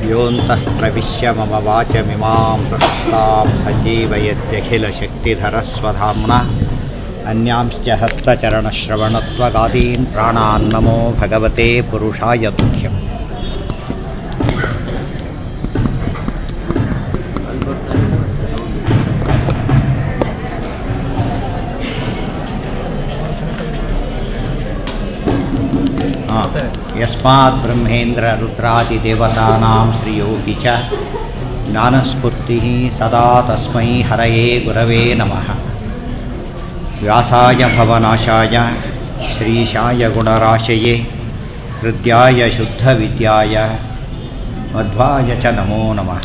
योऽन्तः प्रविश्य मम वाचमिमां प्रष्टां सञ्जीवयत्यखिलशक्तिधरस्वधाम्ना अन्यांश्च हस्तचरणश्रवणत्वगादीन् प्राणान्नमो भगवते पुरुषाय तुभ्यम् हा, यस्मात् ब्रह्मेन्द्ररुद्रादिदेवतानां श्रियोऽपि च ज्ञानस्फूर्तिः सदा तस्मै हरये गुरवे नमः व्यासाय भवनाशाय श्रीशाय गुणराशये हृद्याय शुद्धविद्याय मध्वाय च नमो नमः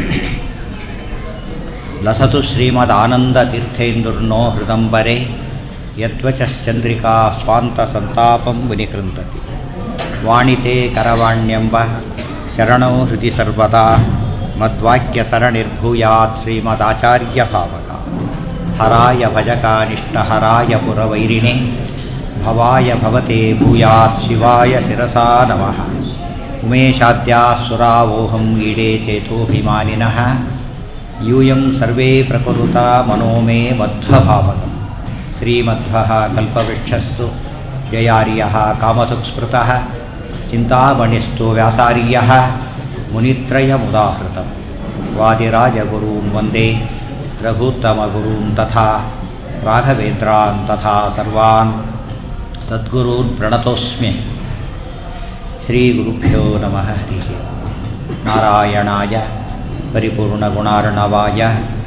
लसतु श्रीमदानन्दतीर्थेन्दुर्नो हृदम्बरे यद्वचश्चन्द्रिका स्वान्तसन्तापं विनिकृन्तति वाणिते करवाण्यम्ब चरणौ हृदि सर्वदा मद्वाक्यसरणिर्भूयात् श्रीमदाचार्यभावका हराय भजकानिष्टहराय पुरवैरिणे भवाय भवते भूयात् शिवाय शिरसा नमः उमेशाद्याः सुरावोहम् ईडे चेतोऽभिमानिनः यूयं सर्वे प्रकुरुता मनो मे मध्वभावकम् श्रीमध्वः कल्पवृक्षस्तु जयार्यः कामसुस्मृतः चिन्तामणिस्तु व्यासार्यः मुनित्रयमुदाहृतम् वादिराजगुरून् वन्दे रघुत्तमगुरून् तथा राघवेन्द्रान् तथा सर्वान् सद्गुरून् प्रणतोऽस्मि श्रीगुरुभ्यो नमः हरिः नारायणाय परिपूर्णगुणार्णवाय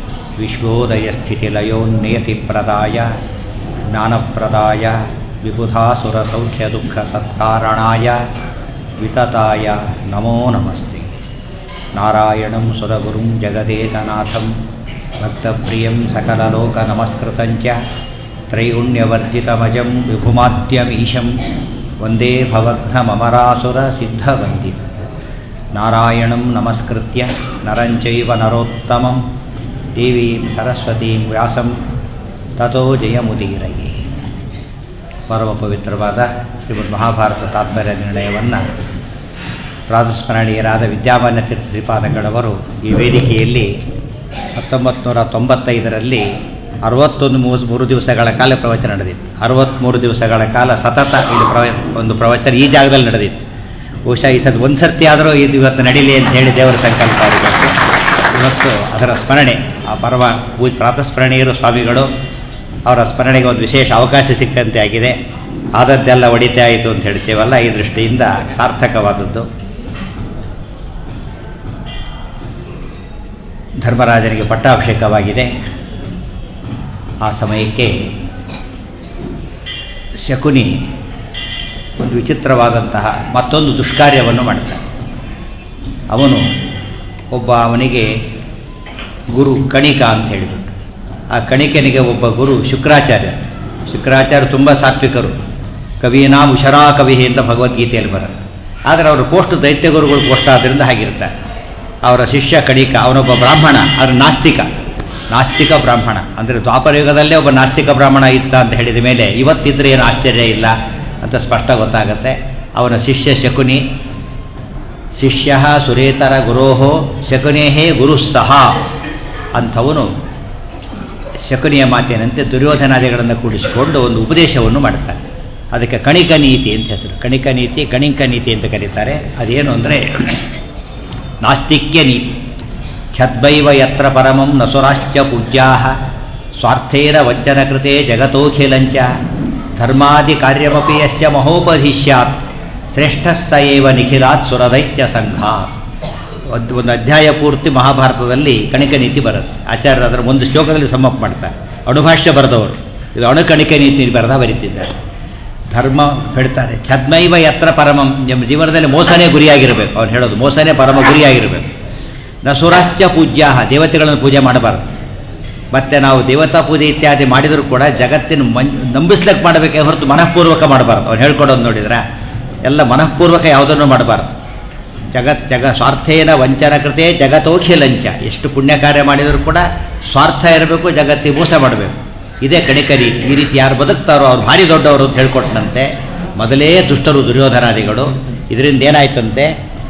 विश्वोदयस्थितिलयोन्नियतिप्रदाय ज्ञानप्रदाय विबुधासुरसौख्यदुःखसत्कारणाय वितताय नमो नमस्ते नारायणं सुरगुरुं जगदेकनाथं भक्तप्रियं सकललोकनमस्कृतं च त्रैगुण्यवर्जितमजं विभुमाद्यमीशं वन्दे भवघ्नममरासुरसिद्धवन्दिं नारायणं नमस्कृत्य नरं चैव नरोत्तमं ದೇವೀಂ ಸರಸ್ವತೀಂ ವ್ಯಾಸಂ ತಥೋ ಜಯಮುದೀರಯೇ ಪರಮ ಪವಿತ್ರವಾದ ಶ್ರೀಮದ್ ಮಹಾಭಾರತ ತಾತ್ಪರ್ಯ ನಿರ್ಣಯವನ್ನು ಪ್ರಾತಸ್ಮರಣೀಯರಾದ ವಿದ್ಯಾಮಾನ್ಯ ತೀರ್ಥ ಶ್ರೀಪಾದಗಳವರು ಈ ವೇದಿಕೆಯಲ್ಲಿ ಹತ್ತೊಂಬತ್ತು ನೂರ ತೊಂಬತ್ತೈದರಲ್ಲಿ ಅರವತ್ತೊಂದು ಮೂರು ಮೂರು ದಿವಸಗಳ ಕಾಲ ಪ್ರವಚನ ನಡೆದಿತ್ತು ಅರವತ್ತ್ಮೂರು ದಿವಸಗಳ ಕಾಲ ಸತತ ಇಲ್ಲಿ ಪ್ರವ ಒಂದು ಪ್ರವಚನ ಈ ಜಾಗದಲ್ಲಿ ನಡೆದಿತ್ತು ಬಹುಶಃ ಈ ಸದ್ ಒಂದು ಸರ್ತಿ ಆದರೂ ಇದು ಇವತ್ತು ನಡೀಲಿ ಅಂತ ಹೇಳಿ ದೇವರ ಸಂಕಲ್ಪ ಆಗಬೇಕು ಇವತ್ತು ಅದರ ಸ್ಮರಣೆ ಆ ಪರಮ ಪೂಜ್ ಪ್ರಾತಸ್ಮರಣೀಯರು ಸ್ವಾಮಿಗಳು ಅವರ ಸ್ಮರಣೆಗೆ ಒಂದು ವಿಶೇಷ ಅವಕಾಶ ಸಿಕ್ಕಂತೆ ಆಗಿದೆ ಆದದ್ದೆಲ್ಲ ಒಡಿತೆ ಆಯಿತು ಅಂತ ಹೇಳ್ತೇವಲ್ಲ ಈ ದೃಷ್ಟಿಯಿಂದ ಸಾರ್ಥಕವಾದದ್ದು ಧರ್ಮರಾಜನಿಗೆ ಪಟ್ಟಾಭಿಷೇಕವಾಗಿದೆ ಆ ಸಮಯಕ್ಕೆ ಶಕುನಿ ಒಂದು ವಿಚಿತ್ರವಾದಂತಹ ಮತ್ತೊಂದು ದುಷ್ಕಾರ್ಯವನ್ನು ಮಾಡ್ತಾನೆ ಅವನು ಒಬ್ಬ ಅವನಿಗೆ ಗುರು ಕಣಿಕ ಅಂತ ಹೇಳಿಬಿಟ್ಟು ಆ ಕಣಿಕನಿಗೆ ಒಬ್ಬ ಗುರು ಶುಕ್ರಾಚಾರ್ಯ ಶುಕ್ರಾಚಾರ್ಯ ತುಂಬ ಸಾತ್ವಿಕರು ಕವಿನಾಂ ಉಷರಾ ಕವಿ ಅಂತ ಭಗವದ್ಗೀತೆಯಲ್ಲಿ ಬರುತ್ತೆ ಆದರೆ ಅವರು ಪೋಸ್ಟ್ ದೈತ್ಯ ಗುರುಗಳು ಪೋಸ್ಟ್ ಆದ್ದರಿಂದ ಹಾಗಿರ್ತಾರೆ ಅವರ ಶಿಷ್ಯ ಕಣಿಕ ಅವನೊಬ್ಬ ಬ್ರಾಹ್ಮಣ ಆದರೆ ನಾಸ್ತಿಕ ನಾಸ್ತಿಕ ಬ್ರಾಹ್ಮಣ ಅಂದರೆ ದ್ವಾಪರಯುಗದಲ್ಲೇ ಒಬ್ಬ ನಾಸ್ತಿಕ ಬ್ರಾಹ್ಮಣ ಇತ್ತ ಅಂತ ಹೇಳಿದ ಮೇಲೆ ಇವತ್ತಿದ್ರೆ ಏನು ಆಶ್ಚರ್ಯ ಇಲ್ಲ ಅಂತ ಸ್ಪಷ್ಟ ಗೊತ್ತಾಗುತ್ತೆ ಅವನ ಶಿಷ್ಯ ಶಕುನಿ ಶಿಷ್ಯ ಸುರೇತರ ಗುರೋಹೋ ಶಕುನೇಹೇ ಗುರು ಸಹ ಅಂಥವನು ಶಕುನಿಯ ಮಾತಿನಂತೆ ದುರ್ಯೋಧನಾದಿಗಳನ್ನು ಕೂಡಿಸಿಕೊಂಡು ಒಂದು ಉಪದೇಶವನ್ನು ಮಾಡ್ತಾನೆ ಅದಕ್ಕೆ ಕಣಿಕ ನೀತಿ ಅಂತ ಹೆಸರು ಕಣಿಕ ನೀತಿ ಕಣಿಕ ನೀತಿ ಅಂತ ಕರೀತಾರೆ ಅದೇನು ಅಂದರೆ ನಾಸ್ತಿಕ್ಯ ನೀತಿ ಛದ್ಬೈವ ಯತ್ರ ಪರಮಂ ನಸುರಾಶ್ಚ ಪೂಜ್ಯಾ ಸ್ವಾರ್ಥೇನ ವಂಚನ ಕೃತೆ ಜಗತೋಖಿಲಂಚ ಧರ್ಮಾದಿ ಕಾರ್ಯಮಪಿ ಯಸ್ಯ ಮಹೋಪಧಿಷ್ಯಾತ್ ಶ್ರೇಷ್ಠಸ್ಥ ಏವ ನಿಖಿಲಾತ್ ಸುರದೈತ್ಯ ಸಂಘ ಒಂದು ಒಂದು ಅಧ್ಯಾಯ ಪೂರ್ತಿ ಮಹಾಭಾರತದಲ್ಲಿ ಕಣಿಕ ನೀತಿ ಬರುತ್ತೆ ಆಚಾರ್ಯರು ಅದರ ಒಂದು ಶ್ಲೋಕದಲ್ಲಿ ಸಮ್ಮಪ್ ಮಾಡ್ತಾರೆ ಅಣುಭಾಷ್ಯ ಬರೆದವರು ಇದು ಅಣುಕಣಿಕ ನೀತಿ ಬರೆದ ಬರೀತಿದ್ದಾರೆ ಧರ್ಮ ಹೇಳ್ತಾರೆ ಛದ್ಮೈವ ಯತ್ರ ಪರಮಂ ನಿಮ್ಮ ಜೀವನದಲ್ಲಿ ಮೋಸನೇ ಗುರಿಯಾಗಿರಬೇಕು ಅವ್ನು ಹೇಳೋದು ಮೋಸನೇ ಪರಮ ಗುರಿಯಾಗಿರಬೇಕು ನ ಸುರಾಶ್ಚ ಪೂಜ್ಯ ದೇವತೆಗಳನ್ನು ಪೂಜೆ ಮಾಡಬಾರ್ದು ಮತ್ತೆ ನಾವು ದೇವತಾ ಪೂಜೆ ಇತ್ಯಾದಿ ಮಾಡಿದರೂ ಕೂಡ ಜಗತ್ತಿನ ಮನ್ ನಂಬಿಸ್ಲಕ್ಕೆ ಮಾಡಬೇಕೇ ಹೊರತು ಮನಃಪೂರ್ವಕ ಮಾಡಬಾರ್ದು ಅವ್ನು ಹೇಳ್ಕೊಡೋದು ನೋಡಿದ್ರೆ ಎಲ್ಲ ಮನಃಪೂರ್ವಕ ಯಾವುದನ್ನು ಮಾಡಬಾರ್ದು ಜಗತ್ ಜಗ ಸ್ವಾರ್ಥೇನ ವಂಚನ ಕೃತೆ ಜಗತೋಖಿಲಂಚ ಎಷ್ಟು ಪುಣ್ಯ ಕಾರ್ಯ ಮಾಡಿದರೂ ಕೂಡ ಸ್ವಾರ್ಥ ಇರಬೇಕು ಜಗತ್ತಿಗೆ ಮೋಸ ಮಾಡಬೇಕು ಇದೇ ಕಣಿಕ ರೀತಿ ಈ ರೀತಿ ಯಾರು ಬದುಕ್ತಾರೋ ಅವ್ರು ಭಾರಿ ದೊಡ್ಡವರು ಅಂತ ಹೇಳ್ಕೊಟ್ಟಂತೆ ಮೊದಲೇ ದುಷ್ಟರು ದುರ್ಯೋಧನಾದಿಗಳು ಇದರಿಂದ ಏನಾಯ್ತಂತೆ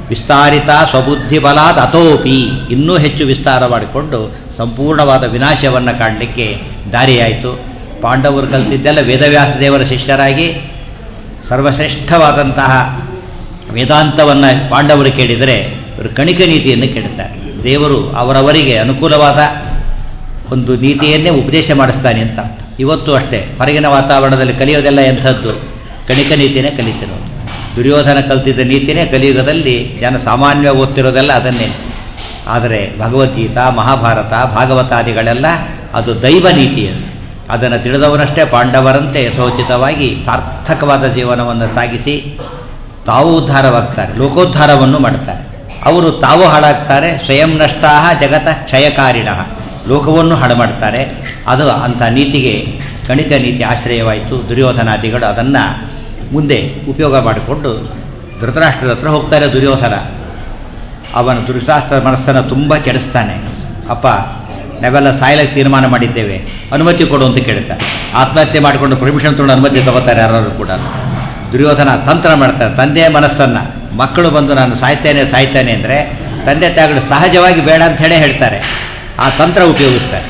ವಿಸ್ತಾರಿತ ಸ್ವಬುದ್ಧಿ ಬಲಾತ್ ಅಥೋಪಿ ಇನ್ನೂ ಹೆಚ್ಚು ವಿಸ್ತಾರ ಮಾಡಿಕೊಂಡು ಸಂಪೂರ್ಣವಾದ ವಿನಾಶವನ್ನು ಕಾಣಲಿಕ್ಕೆ ದಾರಿಯಾಯಿತು ಪಾಂಡವರು ಕಲಿತಿದ್ದೆಲ್ಲ ವೇದವ್ಯಾಸ ದೇವರ ಶಿಷ್ಯರಾಗಿ ಸರ್ವಶ್ರೇಷ್ಠವಾದಂತಹ ವೇದಾಂತವನ್ನು ಪಾಂಡವರು ಕೇಳಿದರೆ ಇವರು ಕಣಿಕ ನೀತಿಯನ್ನು ಕೇಳುತ್ತಾರೆ ದೇವರು ಅವರವರಿಗೆ ಅನುಕೂಲವಾದ ಒಂದು ನೀತಿಯನ್ನೇ ಉಪದೇಶ ಮಾಡಿಸ್ತಾನೆ ಅಂತ ಅರ್ಥ ಇವತ್ತು ಅಷ್ಟೇ ಹೊರಗಿನ ವಾತಾವರಣದಲ್ಲಿ ಕಲಿಯೋದೆಲ್ಲ ಎಂಥದ್ದು ಕಣಿಕ ನೀತಿನೇ ಕಲಿತಿರೋದು ದುರ್ಯೋಧನ ಕಲ್ತಿದ್ದ ನೀತಿನೇ ಕಲಿಯುಗದಲ್ಲಿ ಜನ ಸಾಮಾನ್ಯವಾಗಿ ಓದ್ತಿರೋದೆಲ್ಲ ಅದನ್ನೇ ಆದರೆ ಭಗವದ್ಗೀತಾ ಮಹಾಭಾರತ ಭಾಗವತಾದಿಗಳೆಲ್ಲ ಅದು ದೈವ ನೀತಿಯನ್ನು ಅದನ್ನು ತಿಳಿದವನಷ್ಟೇ ಪಾಂಡವರಂತೆ ಯಥೋಚಿತವಾಗಿ ಸಾರ್ಥಕವಾದ ಜೀವನವನ್ನು ಸಾಗಿಸಿ ತಾವು ಉದ್ಧಾರವಾಗ್ತಾರೆ ಲೋಕೋದ್ಧಾರವನ್ನು ಮಾಡ್ತಾರೆ ಅವರು ತಾವು ಹಾಳಾಗ್ತಾರೆ ಸ್ವಯಂ ನಷ್ಟಾ ಜಗತ ಕ್ಷಯಕಾರಿಣ ಲೋಕವನ್ನು ಹಾಳು ಮಾಡ್ತಾರೆ ಅದು ಅಂಥ ನೀತಿಗೆ ಗಣಿತ ನೀತಿ ಆಶ್ರಯವಾಯಿತು ದುರ್ಯೋಧನಾದಿಗಳು ಅದನ್ನು ಮುಂದೆ ಉಪಯೋಗ ಮಾಡಿಕೊಂಡು ಧೃತರಾಷ್ಟ್ರದ ಹತ್ರ ಹೋಗ್ತಾರೆ ದುರ್ಯೋಧನ ಅವನ ದುರ್ಶಾಸ್ತ್ರ ಮನಸ್ಸನ್ನು ತುಂಬ ಕೆಡಿಸ್ತಾನೆ ಅಪ್ಪ ನಾವೆಲ್ಲ ಸಾಯಲಕ್ಕೆ ತೀರ್ಮಾನ ಮಾಡಿದ್ದೇವೆ ಅನುಮತಿ ಕೊಡು ಅಂತ ಕೇಳ್ತಾರೆ ಆತ್ಮಹತ್ಯೆ ಮಾಡಿಕೊಂಡು ಪರ್ಮಿಷನ್ ತೊಗೊಂಡು ಅನುಮತಿ ತಗೋತಾರೆ ಯಾರು ಕೂಡ ದುರ್ಯೋಧನ ತಂತ್ರ ಮಾಡ್ತಾರೆ ತಂದೆಯ ಮನಸ್ಸನ್ನು ಮಕ್ಕಳು ಬಂದು ನಾನು ಸಾಯ್ತೇನೆ ಸಾಯ್ತೇನೆ ಅಂದರೆ ತಂದೆ ತಾಯಿಗಳು ಸಹಜವಾಗಿ ಬೇಡ ಅಂತ ಹೇಳೇ ಹೇಳ್ತಾರೆ ಆ ತಂತ್ರ ಉಪಯೋಗಿಸ್ತಾರೆ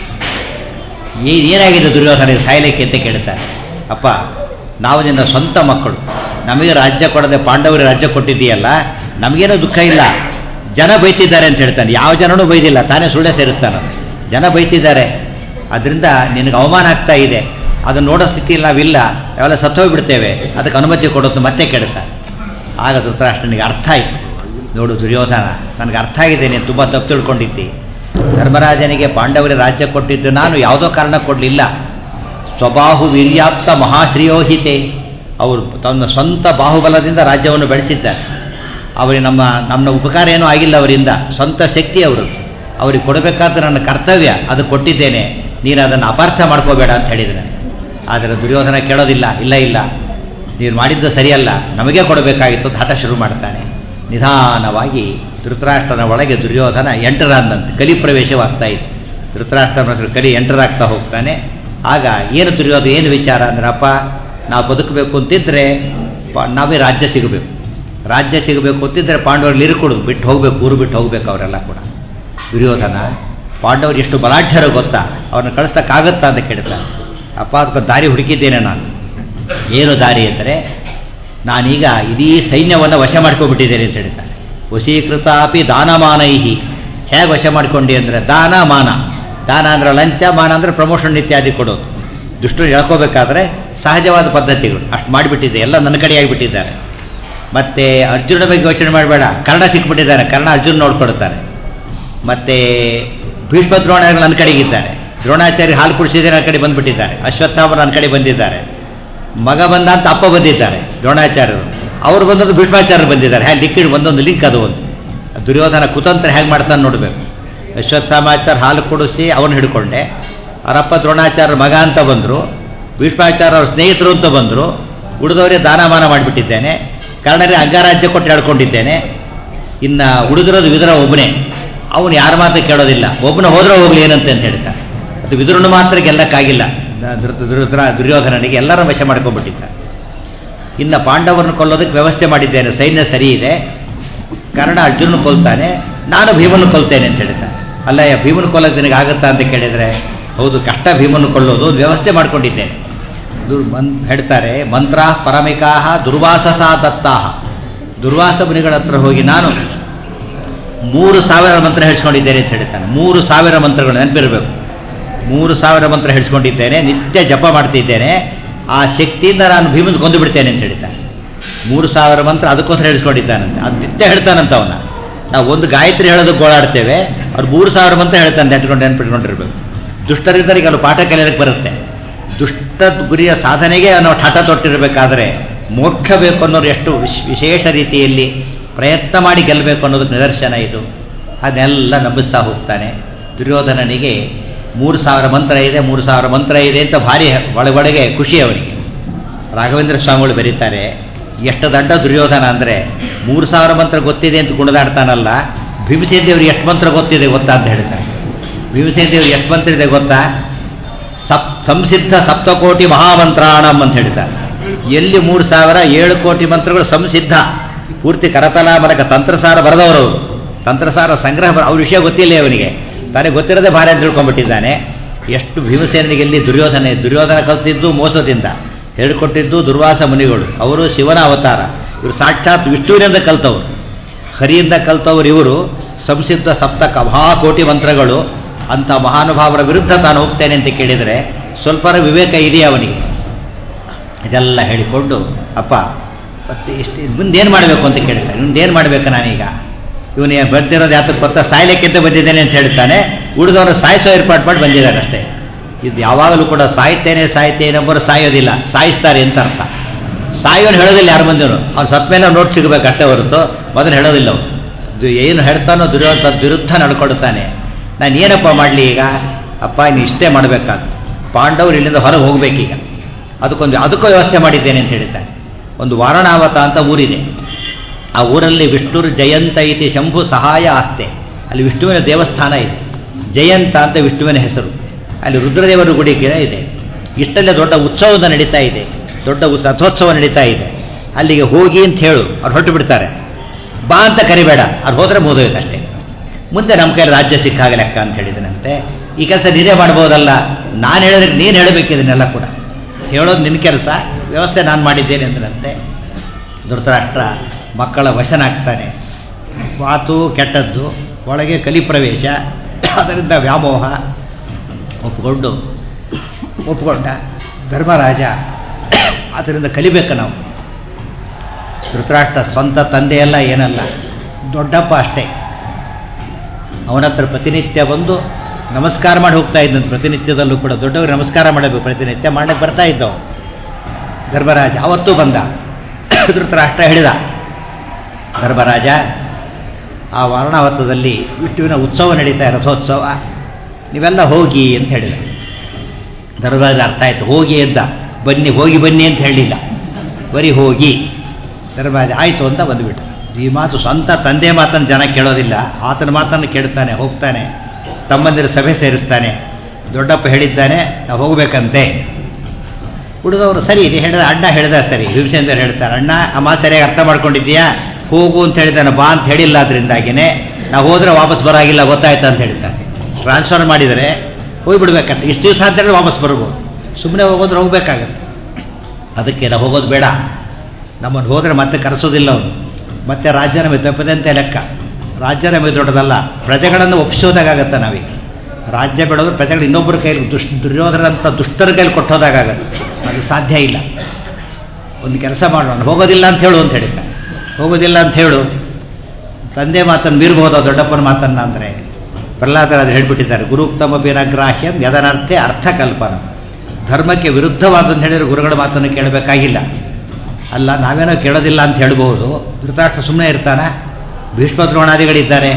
ಏ- ಏನಾಗಿದೆ ದುರ್ಯೋಧನ ಸಾಯಲಿಕ್ಕೆ ಅಂತ ಕೇಳ್ತಾರೆ ಅಪ್ಪ ನಾವು ನಿನ್ನ ಸ್ವಂತ ಮಕ್ಕಳು ನಮಗೆ ರಾಜ್ಯ ಕೊಡದೆ ಪಾಂಡವರಿಗೆ ರಾಜ್ಯ ಕೊಟ್ಟಿದ್ದೀಯಲ್ಲ ನಮಗೇನೋ ದುಃಖ ಇಲ್ಲ ಜನ ಬೈತಿದ್ದಾರೆ ಅಂತ ಹೇಳ್ತಾನೆ ಯಾವ ಜನನೂ ಬೈದಿಲ್ಲ ತಾನೇ ಸುಳ್ಳೆ ಸೇರಿಸ್ತಾನೆ ಜನ ಬೈತಿದ್ದಾರೆ ಅದರಿಂದ ನಿನಗೆ ಅವಮಾನ ಆಗ್ತಾ ಇದೆ ಅದನ್ನು ನೋಡೋ ಸ್ಥಿತಿಯಲ್ಲಿ ನಾವಿಲ್ಲ ನಾವೆಲ್ಲ ಸತ್ತೋಗ್ಬಿಡ್ತೇವೆ ಅದಕ್ಕೆ ಅನುಮತಿ ಕೊಡೋದು ಮತ್ತೆ ಕೇಳ್ತಾನೆ ಆಗ ಧೃತರಾಷ್ಟ್ರನಿಗೆ ಅರ್ಥ ಆಯಿತು ನೋಡು ದುರ್ಯೋಧನ ನನಗೆ ಅರ್ಥ ಆಗಿದೆ ನೀನು ತುಂಬ ತಪ್ಪು ತಿಳ್ಕೊಂಡಿದ್ದಿ ಧರ್ಮರಾಜನಿಗೆ ಪಾಂಡವರ ರಾಜ್ಯ ಕೊಟ್ಟಿದ್ದು ನಾನು ಯಾವುದೋ ಕಾರಣ ಕೊಡಲಿಲ್ಲ ಸ್ವಬಾಹು ವೀರ್ಯಾಪ್ತ ಮಹಾಶ್ರೀಯೋಹಿತೆ ಅವರು ತನ್ನ ಸ್ವಂತ ಬಾಹುಬಲದಿಂದ ರಾಜ್ಯವನ್ನು ಬೆಳೆಸಿದ್ದಾರೆ ಅವರಿಗೆ ನಮ್ಮ ನಮ್ಮ ಉಪಕಾರ ಏನೂ ಆಗಿಲ್ಲ ಅವರಿಂದ ಸ್ವಂತ ಶಕ್ತಿ ಅವರು ಅವ್ರಿಗೆ ಕೊಡಬೇಕಾದ ನನ್ನ ಕರ್ತವ್ಯ ಅದು ಕೊಟ್ಟಿದ್ದೇನೆ ನೀನು ಅದನ್ನು ಅಪಾರ್ಥ ಮಾಡ್ಕೋಬೇಡ ಅಂತ ಹೇಳಿದ್ದಾನೆ ಆದರೆ ದುರ್ಯೋಧನ ಕೇಳೋದಿಲ್ಲ ಇಲ್ಲ ಇಲ್ಲ ನೀನು ಮಾಡಿದ್ದು ಸರಿಯಲ್ಲ ನಮಗೆ ಕೊಡಬೇಕಾಗಿತ್ತು ಅಂತ ಹಠ ಶುರು ಮಾಡ್ತಾನೆ ನಿಧಾನವಾಗಿ ಧೃತರಾಷ್ಟ್ರನ ಒಳಗೆ ದುರ್ಯೋಧನ ಎಂಟರಾದಂತೆ ಕಲಿ ಪ್ರವೇಶವಾಗ್ತಾ ಇತ್ತು ಧೃತರಾಷ್ಟ್ರನ ಹತ್ರ ಕಲಿ ಎಂಟರಾಗ್ತಾ ಹೋಗ್ತಾನೆ ಆಗ ಏನು ದುರ್ಯೋಧನ ಏನು ವಿಚಾರ ಅಂದ್ರೆ ಅಪ್ಪ ನಾವು ಬದುಕಬೇಕು ಅಂತಿದ್ರೆ ಪ- ನಾವೇ ರಾಜ್ಯ ಸಿಗಬೇಕು ರಾಜ್ಯ ಸಿಗಬೇಕು ಅಂತಿದ್ರೆ ಪಾಂಡವರು ಇರ್ಕೊಡು ಬಿಟ್ಟು ಹೋಗ್ಬೇಕು ಊರು ಬಿಟ್ಟು ಹೋಗ್ಬೇಕು ಅವರೆಲ್ಲ ಕೂಡ ದುರ್ಯೋಧನ ಪಾಂಡವರು ಎಷ್ಟು ಬಲಾಢ್ಯರು ಗೊತ್ತಾ ಅವ್ರನ್ನ ಕಳಿಸ್ತಕ್ಕಾಗತ್ತಾ ಅಂತ ಕೇಳ್ತಾನೆ ಅಪ್ಪ ಅದಕ್ಕೆ ದಾರಿ ಹುಡುಕಿದ್ದೇನೆ ನಾನು ಏನು ದಾರಿ ಅಂದರೆ ನಾನೀಗ ಇಡೀ ಸೈನ್ಯವನ್ನು ವಶ ಮಾಡ್ಕೊಂಡ್ಬಿಟ್ಟಿದ್ದೇನೆ ಅಂತ ಹೇಳ್ತಾರೆ ವಶೀಕೃತಾಪಿ ದಾನಮಾನೈಹಿ ಹೇಗೆ ವಶ ಮಾಡ್ಕೊಂಡಿ ಅಂದರೆ ದಾನ ಮಾನ ದಾನ ಅಂದ್ರೆ ಲಂಚ ಮಾನ ಅಂದರೆ ಪ್ರಮೋಷನ್ ಇತ್ಯಾದಿ ಕೊಡೋದು ದುಷ್ಟರು ಹೇಳ್ಕೋಬೇಕಾದ್ರೆ ಸಹಜವಾದ ಪದ್ಧತಿಗಳು ಅಷ್ಟು ಮಾಡಿಬಿಟ್ಟಿದೆ ಎಲ್ಲ ನನ್ನ ಕಡೆ ಆಗಿಬಿಟ್ಟಿದ್ದಾರೆ ಮತ್ತೆ ಅರ್ಜುನ ಬಗ್ಗೆ ಯೋಚನೆ ಮಾಡಬೇಡ ಕರ್ಣ ಸಿಕ್ಬಿಟ್ಟಿದ್ದಾರೆ ಕರ್ಣ ಅರ್ಜುನ್ ನೋಡ್ಕೊಡ್ತಾರೆ ಮತ್ತೆ ಭೀಷ್ಮ ದ್ರೋಣಾಚಾರ್ಯ ನನ್ನ ಕಡೆಗಿದ್ದಾರೆ ದ್ರೋಣಾಚಾರ್ಯ ಹಾಲು ಕುಡಿಸಿದ್ರೆ ನನ್ನ ಕಡೆ ಬಂದ್ಬಿಟ್ಟಿದ್ದಾರೆ ಅಶ್ವತ್ಥಾಮ ನನ್ನ ಕಡೆ ಬಂದಿದ್ದಾರೆ ಮಗ ಬಂದ ಅಂತ ಅಪ್ಪ ಬಂದಿದ್ದಾರೆ ದ್ರೋಣಾಚಾರ್ಯರು ಅವರು ಬಂದದ್ದು ಭೀಷ್ಮಾಚಾರ್ಯರು ಬಂದಿದ್ದಾರೆ ಹ್ಯಾಂಗ್ ಲಿಕ್ವಿಡ್ ಒಂದೊಂದು ಲಿಂಕ್ ಅದು ಒಂದು ದುರ್ಯೋಧನ ಕುತಂತ್ರ ಹೇಗೆ ಮಾಡ್ತಾನೆ ನೋಡಬೇಕು ಅಶ್ವತ್ಥಾಮಾಚಾರ್ಯ ಹಾಲು ಕುಡಿಸಿ ಅವನು ಹಿಡ್ಕೊಂಡೆ ಅವರಪ್ಪ ದ್ರೋಣಾಚಾರ್ಯ ಮಗ ಅಂತ ಬಂದರು ಭೀಷ್ಮಾಚಾರ್ಯ ಅವ್ರ ಸ್ನೇಹಿತರು ಅಂತ ಬಂದರು ಉಳಿದವರೇ ದಾನಮಾನ ಮಾಡಿಬಿಟ್ಟಿದ್ದೇನೆ ಕರ್ಣರಿಗೆ ಅಂಗರಾಜ್ಯ ಕೊಟ್ಟು ಹೇಳ್ಕೊಂಡಿದ್ದೇನೆ ಇನ್ನು ಉಳಿದಿರೋದು ವಿದುರ ಒಬ್ಬನೇ ಅವನು ಯಾರ ಮಾತು ಕೇಳೋದಿಲ್ಲ ಒಬ್ಬನ ಹೋದ್ರೆ ಹೋಗ್ಲಿ ಏನಂತೆ ಅಂತ ಹೇಳ್ತಾನೆ ಅದು ವಿದುರನು ಮಾತ್ರ ಗೆಲ್ಲಕ್ಕಾಗಿಲ್ಲ ಧೃತ- ಧೃತರ- ದುರ್ಯೋಧನನಿಗೆ ಎಲ್ಲರ ವಶ ಮಾಡ್ಕೊಂಡ್ಬಿಟ್ಟಿದ್ದ ಇನ್ನು ಪಾಂಡವರನ್ನು ಕೊಲ್ಲೋದಕ್ಕೆ ವ್ಯವಸ್ಥೆ ಮಾಡಿದ್ದೇನೆ ಸೈನ್ಯ ಸರಿ ಇದೆ ಕರ್ಣ ಅರ್ಜುನ ಕೊಲ್ತಾನೆ ನಾನು ಭೀಮನ್ನು ಕೊಲ್ತೇನೆ ಅಂತ ಹೇಳ್ತಾನೆ ಅಲ್ಲ ಭೀಮನ ಕೊಲ್ಲೋದು ನಿನಗೆ ಆಗುತ್ತಾ ಅಂತ ಕೇಳಿದರೆ ಹೌದು ಕಷ್ಟ ಭೀಮನ್ನು ಕೊಲ್ಲೋದು ಒಂದು ವ್ಯವಸ್ಥೆ ಮಾಡ್ಕೊಂಡಿದ್ದೇನೆ ದುರ್ ಮನ್ ಹೇಳ್ತಾರೆ ಮಂತ್ರ ಪರಮಿಕಾಹ ದುರ್ವಾಸಸ ದತ್ತಾಹ ದುರ್ವಾಸ ಮುನಿಗಳ ಹತ್ರ ಹೋಗಿ ನಾನು ಮೂರು ಸಾವಿರ ಮಂತ್ರ ಹೇಳ್ಸ್ಕೊಂಡಿದ್ದೇನೆ ಅಂತ ಹೇಳ್ತಾನೆ ಮೂರು ಸಾವಿರ ಮಂತ್ರಗಳು ನೆನಪಿರಬೇಕು ಮೂರು ಸಾವಿರ ಮಂತ್ರ ಹೇಳ್ಸ್ಕೊಂಡಿದ್ದೇನೆ ನಿತ್ಯ ಜಪ ಮಾಡ್ತಿದ್ದೇನೆ ಆ ಶಕ್ತಿಯಿಂದ ನಾನು ಭೀಮನ್ ಕೊಂದು ಬಿಡ್ತೇನೆ ಅಂತ ಹೇಳ್ತಾನೆ ಮೂರು ಸಾವಿರ ಮಂತ್ರ ಅದಕ್ಕೋಸ್ಕರ ಹೇಳ್ಸ್ಕೊಂಡಿದ್ದಾನಂತೆ ಅದು ನಿತ್ಯ ಹೇಳ್ತಾನಂತ ಅವನ ನಾವು ಒಂದು ಗಾಯತ್ರಿ ಹೇಳೋದಕ್ಕೆ ಗೋಳಾಡ್ತೇವೆ ಅವ್ರು ಮೂರು ಸಾವಿರ ಮಂತ್ರ ಹೇಳ್ತಾನೆ ನೆಟ್ಕೊಂಡು ನೆನ್ಪಿಟ್ಕೊಂಡಿರ್ಬೇಕು ದುಷ್ಟರಿದ್ದರಿಗೆ ಅದು ಪಾಠ ಕಲಿಯೋದಕ್ಕೆ ಬರುತ್ತೆ ದುಷ್ಟ ಗುರಿಯ ಸಾಧನೆಗೆ ನಾವು ಠಠ ತೊಟ್ಟಿರಬೇಕಾದ್ರೆ ಮೋಕ್ಷ ಬೇಕು ಅನ್ನೋರು ಎಷ್ಟು ವಿಶ್- ವಿಶೇಷ ರೀತಿಯಲ್ಲಿ ಪ್ರಯತ್ನ ಮಾಡಿ ಗೆಲ್ಲಬೇಕು ಅನ್ನೋದಕ್ಕೆ ನಿದರ್ಶನ ಇದು ಅದನ್ನೆಲ್ಲ ನಂಬಿಸ್ತಾ ಹೋಗ್ತಾನೆ ದುರ್ಯೋಧನನಿಗೆ ಮೂರು ಸಾವಿರ ಮಂತ್ರ ಇದೆ ಮೂರು ಸಾವಿರ ಮಂತ್ರ ಇದೆ ಅಂತ ಭಾರಿ ಒಳಗೊಳಗೆ ಖುಷಿ ಅವನಿಗೆ ರಾಘವೇಂದ್ರ ಸ್ವಾಮಿಗಳು ಬರೀತಾರೆ ಎಷ್ಟು ದಡ್ಡ ದುರ್ಯೋಧನ ಅಂದರೆ ಮೂರು ಸಾವಿರ ಮಂತ್ರ ಗೊತ್ತಿದೆ ಅಂತ ಕುಣಿದಾಡ್ತಾನಲ್ಲ ಭೀಮಸೇನ ದೇವ್ರಿಗೆ ಎಷ್ಟು ಮಂತ್ರ ಗೊತ್ತಿದೆ ಗೊತ್ತಾ ಅಂತ ಹೇಳ್ತಾರೆ ಭೀಮಸೇನ ದೇವ್ರಿಗೆ ಎಷ್ಟು ಮಂತ್ರ ಇದೆ ಗೊತ್ತಾ ಸಪ್ ಸಂಸಿದ್ಧ ಸಪ್ತಕೋಟಿ ಮಹಾಮಂತ್ರಾಣಂ ಅಂತ ಹೇಳ್ತಾರೆ ಎಲ್ಲಿ ಮೂರು ಸಾವಿರ ಏಳು ಕೋಟಿ ಮಂತ್ರಗಳು ಸಂಸಿದ್ಧ ಪೂರ್ತಿ ಕರತಲ ಮರಕ ತಂತ್ರಸಾರ ಬರೆದವರು ಅವರು ತಂತ್ರಸಾರ ಸಂಗ್ರಹ ಬರ- ಅವ್ರ ವಿಷಯ ಗೊತ್ತಿಲ್ಲ ಅವನಿಗೆ ತನಗೆ ಗೊತ್ತಿರದೆ ಭಾರಿ ಅಂತ ತಿಳ್ಕೊಂಡ್ಬಿಟ್ಟಿದ್ದಾನೆ ಎಷ್ಟು ಭೀಮಸೇನಿಗೆ ಇಲ್ಲಿ ದುರ್ಯೋಧನೆ ದುರ್ಯೋಧನ ಕಲ್ತಿದ್ದು ಮೋಸದಿಂದ ಹೇಳಿಕೊಟ್ಟಿದ್ದು ದುರ್ವಾಸ ಮುನಿಗಳು ಅವರು ಶಿವನ ಅವತಾರ ಇವರು ಸಾಕ್ಷಾತ್ ವಿಷ್ಣುವಿನಿಂದ ಕಲ್ತವರು ಹರಿಯಿಂದ ಕಲ್ತವರು ಇವರು ಸಂಸಿದ್ಧ ಸಪ್ತಕ ಮಹಾಕೋಟಿ ಮಂತ್ರಗಳು ಅಂಥ ಮಹಾನುಭಾವರ ವಿರುದ್ಧ ತಾನು ಹೋಗ್ತೇನೆ ಅಂತ ಕೇಳಿದರೆ ಸ್ವಲ್ಪ ವಿವೇಕ ಇದೆಯಾ ಅವನಿಗೆ ಇದೆಲ್ಲ ಹೇಳಿಕೊಂಡು ಅಪ್ಪ ಮತ್ತೆ ಇಷ್ಟು ಮುಂದೇನು ಮಾಡಬೇಕು ಅಂತ ಕೇಳ್ತಾನೆ ಮುಂದೇನು ಮಾಡಬೇಕು ನಾನೀಗ ಇವನು ಬರ್ತಿರೋದು ಯಾತಕ್ಕೆ ಗೊತ್ತಾ ಸಾಯ್ಲಿಕ್ಕಿಂತ ಬಂದಿದ್ದೇನೆ ಅಂತ ಹೇಳ್ತಾನೆ ಉಳಿದವರು ಸಾಯಿಸೋ ಏರ್ಪಾಡು ಮಾಡಿ ಬಂದಿದ್ದಾರೆ ಅಷ್ಟೇ ಇದು ಯಾವಾಗಲೂ ಕೂಡ ಸಾಯ್ತೇನೆ ಸಾಯ್ತೇನೆ ಒಬ್ಬರು ಸಾಯೋದಿಲ್ಲ ಸಾಯಿಸ್ತಾರೆ ಅಂತ ಅರ್ಥ ಸಾಯೋನು ಹೇಳೋದಿಲ್ಲ ಯಾರು ಬಂದಿವನು ಅವ್ನು ಸತ್ ಮೇಲೆ ನೋಟ್ ಸಿಗಬೇಕು ಅಷ್ಟೇ ಹೊರತು ಮೊದಲು ಹೇಳೋದಿಲ್ಲ ಅವನು ಇದು ಏನು ಹೇಳ್ತಾನೋ ದುರ್ಯೋಧನ ವಿರುದ್ಧ ನಡ್ಕೊಳ್ತಾನೆ ನಾನು ಏನಪ್ಪ ಮಾಡಲಿ ಈಗ ಅಪ್ಪ ನೀನು ಇಷ್ಟೇ ಮಾಡಬೇಕಾದ ಪಾಂಡವರು ಇಲ್ಲಿಂದ ಹೊರಗೆ ಹೋಗ್ಬೇಕೀಗ ಅದಕ್ಕೊಂದು ಅದಕ್ಕೂ ವ್ಯವಸ್ಥೆ ಮಾಡಿದ್ದೇನೆ ಅಂತ ಹೇಳಿದ್ದಾನೆ ಒಂದು ವಾರಣಾವತ ಅಂತ ಊರಿದೆ ಆ ಊರಲ್ಲಿ ವಿಷ್ಣುರು ಜಯಂತ ಇತಿ ಶಂಭು ಸಹಾಯ ಆಸ್ತೆ ಅಲ್ಲಿ ವಿಷ್ಣುವಿನ ದೇವಸ್ಥಾನ ಇದೆ ಜಯಂತ ಅಂತ ವಿಷ್ಣುವಿನ ಹೆಸರು ಅಲ್ಲಿ ರುದ್ರದೇವರ ಗುಡಿ ಕೂಡ ಇದೆ ಇಷ್ಟಲ್ಲೇ ದೊಡ್ಡ ಉತ್ಸವದ ನಡೀತಾ ಇದೆ ದೊಡ್ಡ ಉತ್ಸ- ರಥೋತ್ಸವ ನಡೀತಾ ಇದೆ ಅಲ್ಲಿಗೆ ಹೋಗಿ ಅಂತ ಹೇಳು ಅವ್ರು ಹೊರಟು ಬಿಡ್ತಾರೆ ಬಾ ಅಂತ ಕರಿಬೇಡ ಅವ್ರು ಹೋದ್ರೆ ಮುಗಿದೋಯ್ತು ಅಷ್ಟೇ ಮುಂದೆ ನಮ್ಮ ಕೈಲಿ ರಾಜ್ಯ ಸಿಕ್ಕಾಗ ಲೆಕ್ಕ ಅಂತ ಹೇಳಿದನಂತೆ ಈ ಕೆಲಸ ನೀನೇ ಮಾಡ್ಬೋದಲ್ಲ ನಾನು ಹೇಳಿದ್ರೆ ನೀನು ಹೇಳಬೇಕಿದನ್ನೆಲ್ಲ ಕೂಡ ಹೇಳೋದು ನಿನ್ನ ಕೆಲಸ ವ್ಯವಸ್ಥೆ ನಾನು ಮಾಡಿದ್ದೇನೆ ಅಂದ್ರಂತೆ ಧೃತರಾಷ್ಟ್ರ ಮಕ್ಕಳ ವಶನಾಗ್ತಾನೆ ಮಾತು ಕೆಟ್ಟದ್ದು ಒಳಗೆ ಕಲಿಪ್ರವೇಶ ಅದರಿಂದ ವ್ಯಾಮೋಹ ಒಪ್ಪಿಕೊಂಡು ಒಪ್ಪಿಕೊಂಡ ಧರ್ಮರಾಜ ಅದರಿಂದ ಕಲಿಬೇಕು ನಾವು ಧೃತರಾಷ್ಟ್ರ ಸ್ವಂತ ತಂದೆಯಲ್ಲ ಏನಲ್ಲ ದೊಡ್ಡಪ್ಪ ಅಷ್ಟೇ ಅವನ ಹತ್ರ ಪ್ರತಿನಿತ್ಯ ಬಂದು ನಮಸ್ಕಾರ ಮಾಡಿ ಹೋಗ್ತಾ ಇದ್ದಂತೆ ಪ್ರತಿನಿತ್ಯದಲ್ಲೂ ಕೂಡ ದೊಡ್ಡವರು ನಮಸ್ಕಾರ ಮಾಡಬೇಕು ಪ್ರತಿನಿತ್ಯ ಮಾಡಕ್ಕೆ ಬರ್ತಾ ಇದ್ದವು ಧರ್ಮರಾಜ ಅವತ್ತೂ ಬಂದ ಧೃತರಾಷ್ಟ್ರ ಹೇಳಿದ ಧರ್ಮರಾಜ ಆ ವಾರಣಾವತದಲ್ಲಿ ವಿಷ್ಣುವಿನ ಉತ್ಸವ ನಡೀತಾ ಇದೆ, ರಥೋತ್ಸವ ನೀವೆಲ್ಲ ಹೋಗಿ ಅಂತ ಹೇಳಿದ ಧರ್ಮರಾಜ ಅರ್ಥ ಆಯ್ತು ಹೋಗಿ ಎಂದ ಬನ್ನಿ ಹೋಗಿ ಬನ್ನಿ ಅಂತ ಹೇಳಿಲ್ಲ ಬರೀ ಹೋಗಿ ಧರ್ಮರಾಜ ಆಯಿತು ಅಂತ ಬಂದುಬಿಟ್ಟ ಈ ಮಾತು ಸ್ವಂತ ತಂದೆ ಮಾತನ್ನು ಜನ ಕೇಳೋದಿಲ್ಲ ಆತನ ಮಾತನ್ನು ಕೇಳ್ತಾನೆ ಹೋಗ್ತಾನೆ ತಮ್ಮಂದಿರ ಸಭೆ ಸೇರಿಸ್ತಾನೆ ದೊಡ್ಡಪ್ಪ ಹೇಳಿದ್ದಾನೆ ನಾವು ಹೋಗ್ಬೇಕಂತೆ ಹುಡುಗವರು ಸರಿ ಇದು ಹೇಳಿದ ಅಣ್ಣ ಹೇಳಿದ ಸರಿ ಭೀಮಸೇಂದ್ರ ಹೇಳ್ತಾರೆ ಅಣ್ಣ ಆ ಮಾತು ಸರಿಯಾಗಿ ಅರ್ಥ ಮಾಡ್ಕೊಂಡಿದ್ದೀಯಾ ಹೋಗು ಅಂತ ಹೇಳಿದ್ದಾನೆ ಬಾ ಅಂತ ಹೇಳಿಲ್ಲ ಅದರಿಂದಾಗಿನೇ ನಾವು ಹೋದ್ರೆ ವಾಪಸ್ ಬರಾಗಿಲ್ಲ ಗೊತ್ತಾಯ್ತು ಅಂತ ಹೇಳ್ತಾನೆ ಟ್ರಾನ್ಸ್ಫರ್ ಮಾಡಿದರೆ ಹೋಗ್ಬಿಡ್ಬೇಕಂತ ಇಷ್ಟು ದಿವಸ ಅಂತ ಹೇಳಿದ್ರೆ ವಾಪಸ್ ಬರ್ಬೋದು ಸುಮ್ಮನೆ ಹೋಗೋದ್ರೆ ಹೋಗ್ಬೇಕಾಗತ್ತೆ ಅದಕ್ಕೆ ನಾವು ಹೋಗೋದು ಬೇಡ ನಮ್ಮನ್ನು ಹೋದರೆ ಮತ್ತೆ ಕರೆಸೋದಿಲ್ಲ ಅವನು ಮತ್ತೆ ರಾಜ್ಯ ನಮಗೆ ತಪ್ಪದಂತೆ ಲೆಕ್ಕ ರಾಜ್ಯ ನಮಗೆ ದೊಡ್ಡದಲ್ಲ ಪ್ರಜೆಗಳನ್ನು ಒಪ್ಪಿಸೋದಾಗತ್ತೆ ನಾವೀಗ ರಾಜ್ಯ ಬಿಡೋದು ಪ್ರಜೆಗಳು ಇನ್ನೊಬ್ಬರ ಕೈಲಿ ದುಷ್ಟ ದುರ್ಯೋಧನಂಥ ದುಷ್ಟರ ಕೈಲಿ ಕೊಟ್ಟೋದಾಗತ್ತೆ ಅದು ಸಾಧ್ಯ ಇಲ್ಲ ಒಂದು ಕೆಲಸ ಮಾಡೋಣ ಹೋಗೋದಿಲ್ಲ ಅಂತ ಹೇಳು ಅಂತ ಹೇಳಿದ್ದ ಹೋಗೋದಿಲ್ಲ ಅಂತ ಹೇಳು ತಂದೆ ಮಾತನ್ನು ಮೀರ್ಬೋದ ದೊಡ್ಡಪ್ಪನ ಮಾತನ್ನ ಅಂದರೆ ಪ್ರಹ್ಲಾದರಾಜರು ಹೇಳ್ಬಿಟ್ಟಿದ್ದಾರೆ ಗುರುಕ್ತಮ ಬಿರಗ್ರಾಹ್ಯಂ ಯದನರ್ಥೆ ಅರ್ಥಕಲ್ಪನ ಧರ್ಮಕ್ಕೆ ವಿರುದ್ಧವಾದಂತ ಹೇಳಿದ್ರೆ ಗುರುಗಳ ಮಾತನ್ನು ಕೇಳಬೇಕಾಗಿಲ್ಲ ಅಲ್ಲ ನಾವೇನೋ ಕೇಳೋದಿಲ್ಲ ಅಂತ ಹೇಳ್ಬೋದು ಧೃತರಾಷ್ಟ್ರ ಸುಮ್ಮನೆ ಇರ್ತಾನ ಭೀಷ್ಮ ದ್ರೋಣಾದಿಗಳಿದ್ದಾರೆ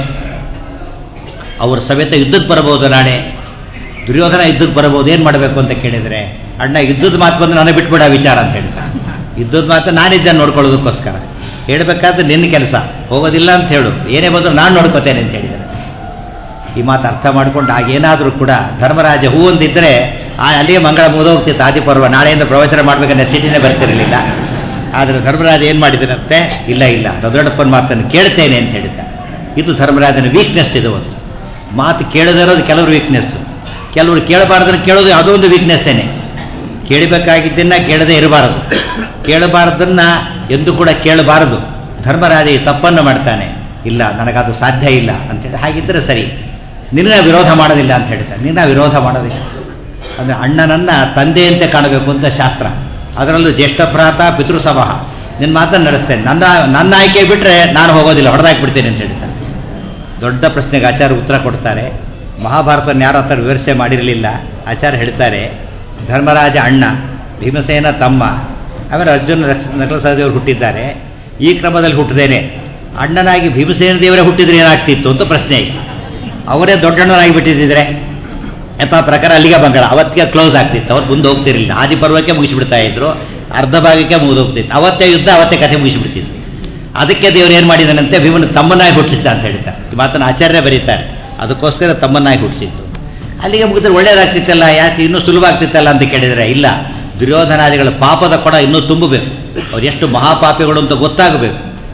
ಅವ್ರ ಸಮೇತ ಯುದ್ಧಕ್ಕೆ ಬರಬಹುದು ನಾಳೆ ದುರ್ಯೋಧನ ಯುದ್ಧಕ್ಕೆ ಬರಬಹುದು ಏನು ಮಾಡಬೇಕು ಅಂತ ಕೇಳಿದರೆ ಅಣ್ಣ ಯುದ್ಧದ ಮಾತು ಬಂದು ನನಗೆ ಬಿಟ್ಬಿಡ ವಿಚಾರ ಅಂತ ಹೇಳ್ತಾ ಯುದ್ಧದ ಮಾತು ನಾನಿದ್ದೇನೆ ನೋಡ್ಕೊಳ್ಳೋದಕ್ಕೋಸ್ಕರ ಹೇಳ್ಬೇಕಾದ್ರೆ ನಿನ್ನ ಕೆಲಸ ಹೋಗೋದಿಲ್ಲ ಅಂತ ಹೇಳು ಏನೇ ಬಂದರೂ ನಾನು ನೋಡ್ಕೋತೇನೆ ಅಂತ ಹೇಳಿದ್ದಾರೆ ಈ ಮಾತು ಅರ್ಥ ಮಾಡ್ಕೊಂಡು ಆಗೇನಾದರೂ ಕೂಡ ಧರ್ಮರಾಜ ಹೂ ಒಂದಿದ್ರೆ ಆ ಅಲ್ಲಿಗೆ ಮಂಗಳ ಮುಗಿದೋಗ್ತಿತ್ತು ಆದಿಪರ್ವ ನಾಳೆಯಿಂದ ಪ್ರವಚನ ಮಾಡ್ಬೇಕಂದ್ರೆ ಸಿಟಿನೇ ಬರ್ತಿರಲಿಲ್ಲ ಆದರೆ ಧರ್ಮರಾಜ ಏನು ಮಾಡಿದನಂತೆ ಇಲ್ಲ ಇಲ್ಲ ದೊಡ್ಡಪ್ಪನ ಮಾತನ್ನು ಕೇಳ್ತೇನೆ ಅಂತ ಹೇಳಿದ್ದ ಇದು ಧರ್ಮರಾಜನ ವೀಕ್ನೆಸ್ ಇದು ಒಂದು ಮಾತು ಕೇಳದಿರೋದು ಕೆಲವರು ವೀಕ್ನೆಸ್ ಕೆಲವರು ಕೇಳಬಾರ್ದನ್ನು ಕೇಳೋದು ಯಾವುದೋ ಒಂದು ವೀಕ್ನೆಸ್ಸೇನೆ ಕೇಳಬೇಕಾಗಿದ್ದನ್ನ ಕೇಳದೇ ಇರಬಾರದು ಕೇಳಬಾರದನ್ನ ಎಂದು ಕೂಡ ಕೇಳಬಾರದು ಧರ್ಮರಾಜ ಈ ತಪ್ಪನ್ನು ಮಾಡ್ತಾನೆ ಇಲ್ಲ ನನಗದು ಸಾಧ್ಯ ಇಲ್ಲ ಅಂತೇಳಿ ಹಾಗಿದ್ದರೆ ಸರಿ ನಿನ್ನ ವಿರೋಧ ಮಾಡೋದಿಲ್ಲ ಅಂತ ಹೇಳ್ತಾರೆ ನಿನ್ನ ವಿರೋಧ ಮಾಡೋದಿಲ್ಲ ಅಂದರೆ ಅಣ್ಣನನ್ನ ತಂದೆಯಂತೆ ಕಾಣಬೇಕು ಅಂತ ಶಾಸ್ತ್ರ ಅದರಲ್ಲೂ ಜ್ಯೇಷ್ಠ ಭ್ರಾತ ಪಿತೃಸಮಹ ನಿನ್ನ ಮಾತನ್ನು ನಡೆಸ್ತೇನೆ ನನ್ನ ನನ್ನ ಆಯ್ಕೆ ಬಿಟ್ಟರೆ ನಾನು ಹೋಗೋದಿಲ್ಲ ಹೊಡೆದಾಕ್ಬಿಡ್ತೇನೆ ಅಂತ ಹೇಳ್ತಾನೆ ದೊಡ್ಡ ಪ್ರಶ್ನೆಗೆ ಆಚಾರ್ಯ ಉತ್ತರ ಕೊಡ್ತಾರೆ ಮಹಾಭಾರತವನ್ನು ಯಾರ ಹತ್ರ ವಿಮರ್ಶೆ ಮಾಡಿರಲಿಲ್ಲ ಆಚಾರ್ಯ ಹೇಳ್ತಾರೆ ಧರ್ಮರಾಜ ಅಣ್ಣ ಭೀಮಸೇನ ತಮ್ಮ ಆಮೇಲೆ ಅರ್ಜುನ ನಕಲ ಸಹದೇವರು ಹುಟ್ಟಿದ್ದಾರೆ ಈ ಕ್ರಮದಲ್ಲಿ ಹುಟ್ಟಿದೇನೆ ಅಣ್ಣನಾಗಿ ಭೀಮಸೇನ ದೇವರೇ ಹುಟ್ಟಿದ್ರೆ ಏನಾಗ್ತಿತ್ತು ಅಂತ ಪ್ರಶ್ನೆ ಈಗ ಅವರೇ ದೊಡ್ಡಣ್ಣನಾಗಿ ಬಿಟ್ಟಿದ್ದಿದ್ರೆ ಯಥಾ ಪ್ರಕಾರ ಅಲ್ಲಿಗೆ ಬಂಗಾಳ ಅವತ್ತಿಗೆ ಕ್ಲೋಸ್ ಆಗ್ತಿತ್ತು ಅವತ್ತು ಮುಂದೆ ಹೋಗ್ತಿರಲಿಲ್ಲ ಆದಿ ಪರ್ವಕ್ಕೆ ಮುಗಿಸ್ಬಿಡ್ತಾ ಇದ್ರು ಅರ್ಧ ಭಾಗಕ್ಕೆ ಮುಗಿದೋಗ್ತಿತ್ತು ಅವತ್ತೇ ಯುದ್ಧ ಅವತ್ತೇ ಕಥೆ ಮುಗಿಸ್ಬಿಡ್ತಿತ್ತು ಅದಕ್ಕೆ ದೇವರು ಏನು ಮಾಡಿದಾನಂತೆ ಭೀಮನ ತಮ್ಮನಾಗಿ ಹುಟ್ಟಿಸಿದ ಅಂತ ಹೇಳ್ತಾರೆ ಈ ಮಾತನ್ನು ಆಚಾರ್ಯ ಬರೀತಾರೆ ಅದಕ್ಕೋಸ್ಕರ ತಮ್ಮನಾಗಿ ಹುಟ್ಟಿಸಿದ್ದು ಅಲ್ಲಿಗೆ ಮುಗಿದ್ರೆ ಒಳ್ಳೇದಾಗ್ತಿತ್ತಲ್ಲ ಯಾಕೆ ಇನ್ನೂ ಸುಲಭ ಆಗ್ತಿತ್ತಲ್ಲ ಅಂತ ಕೇಳಿದರೆ ಇಲ್ಲ ದುರ್ಯೋಧನಾದಿಗಳ ಪಾಪದ ಕೊಡ ಇನ್ನೂ ತುಂಬಬೇಕು ಅವ್ರು ಎಷ್ಟು ಮಹಾಪಾಪಿಗಳು ಅಂತ ಗೊತ್ತಾಗಬೇಕು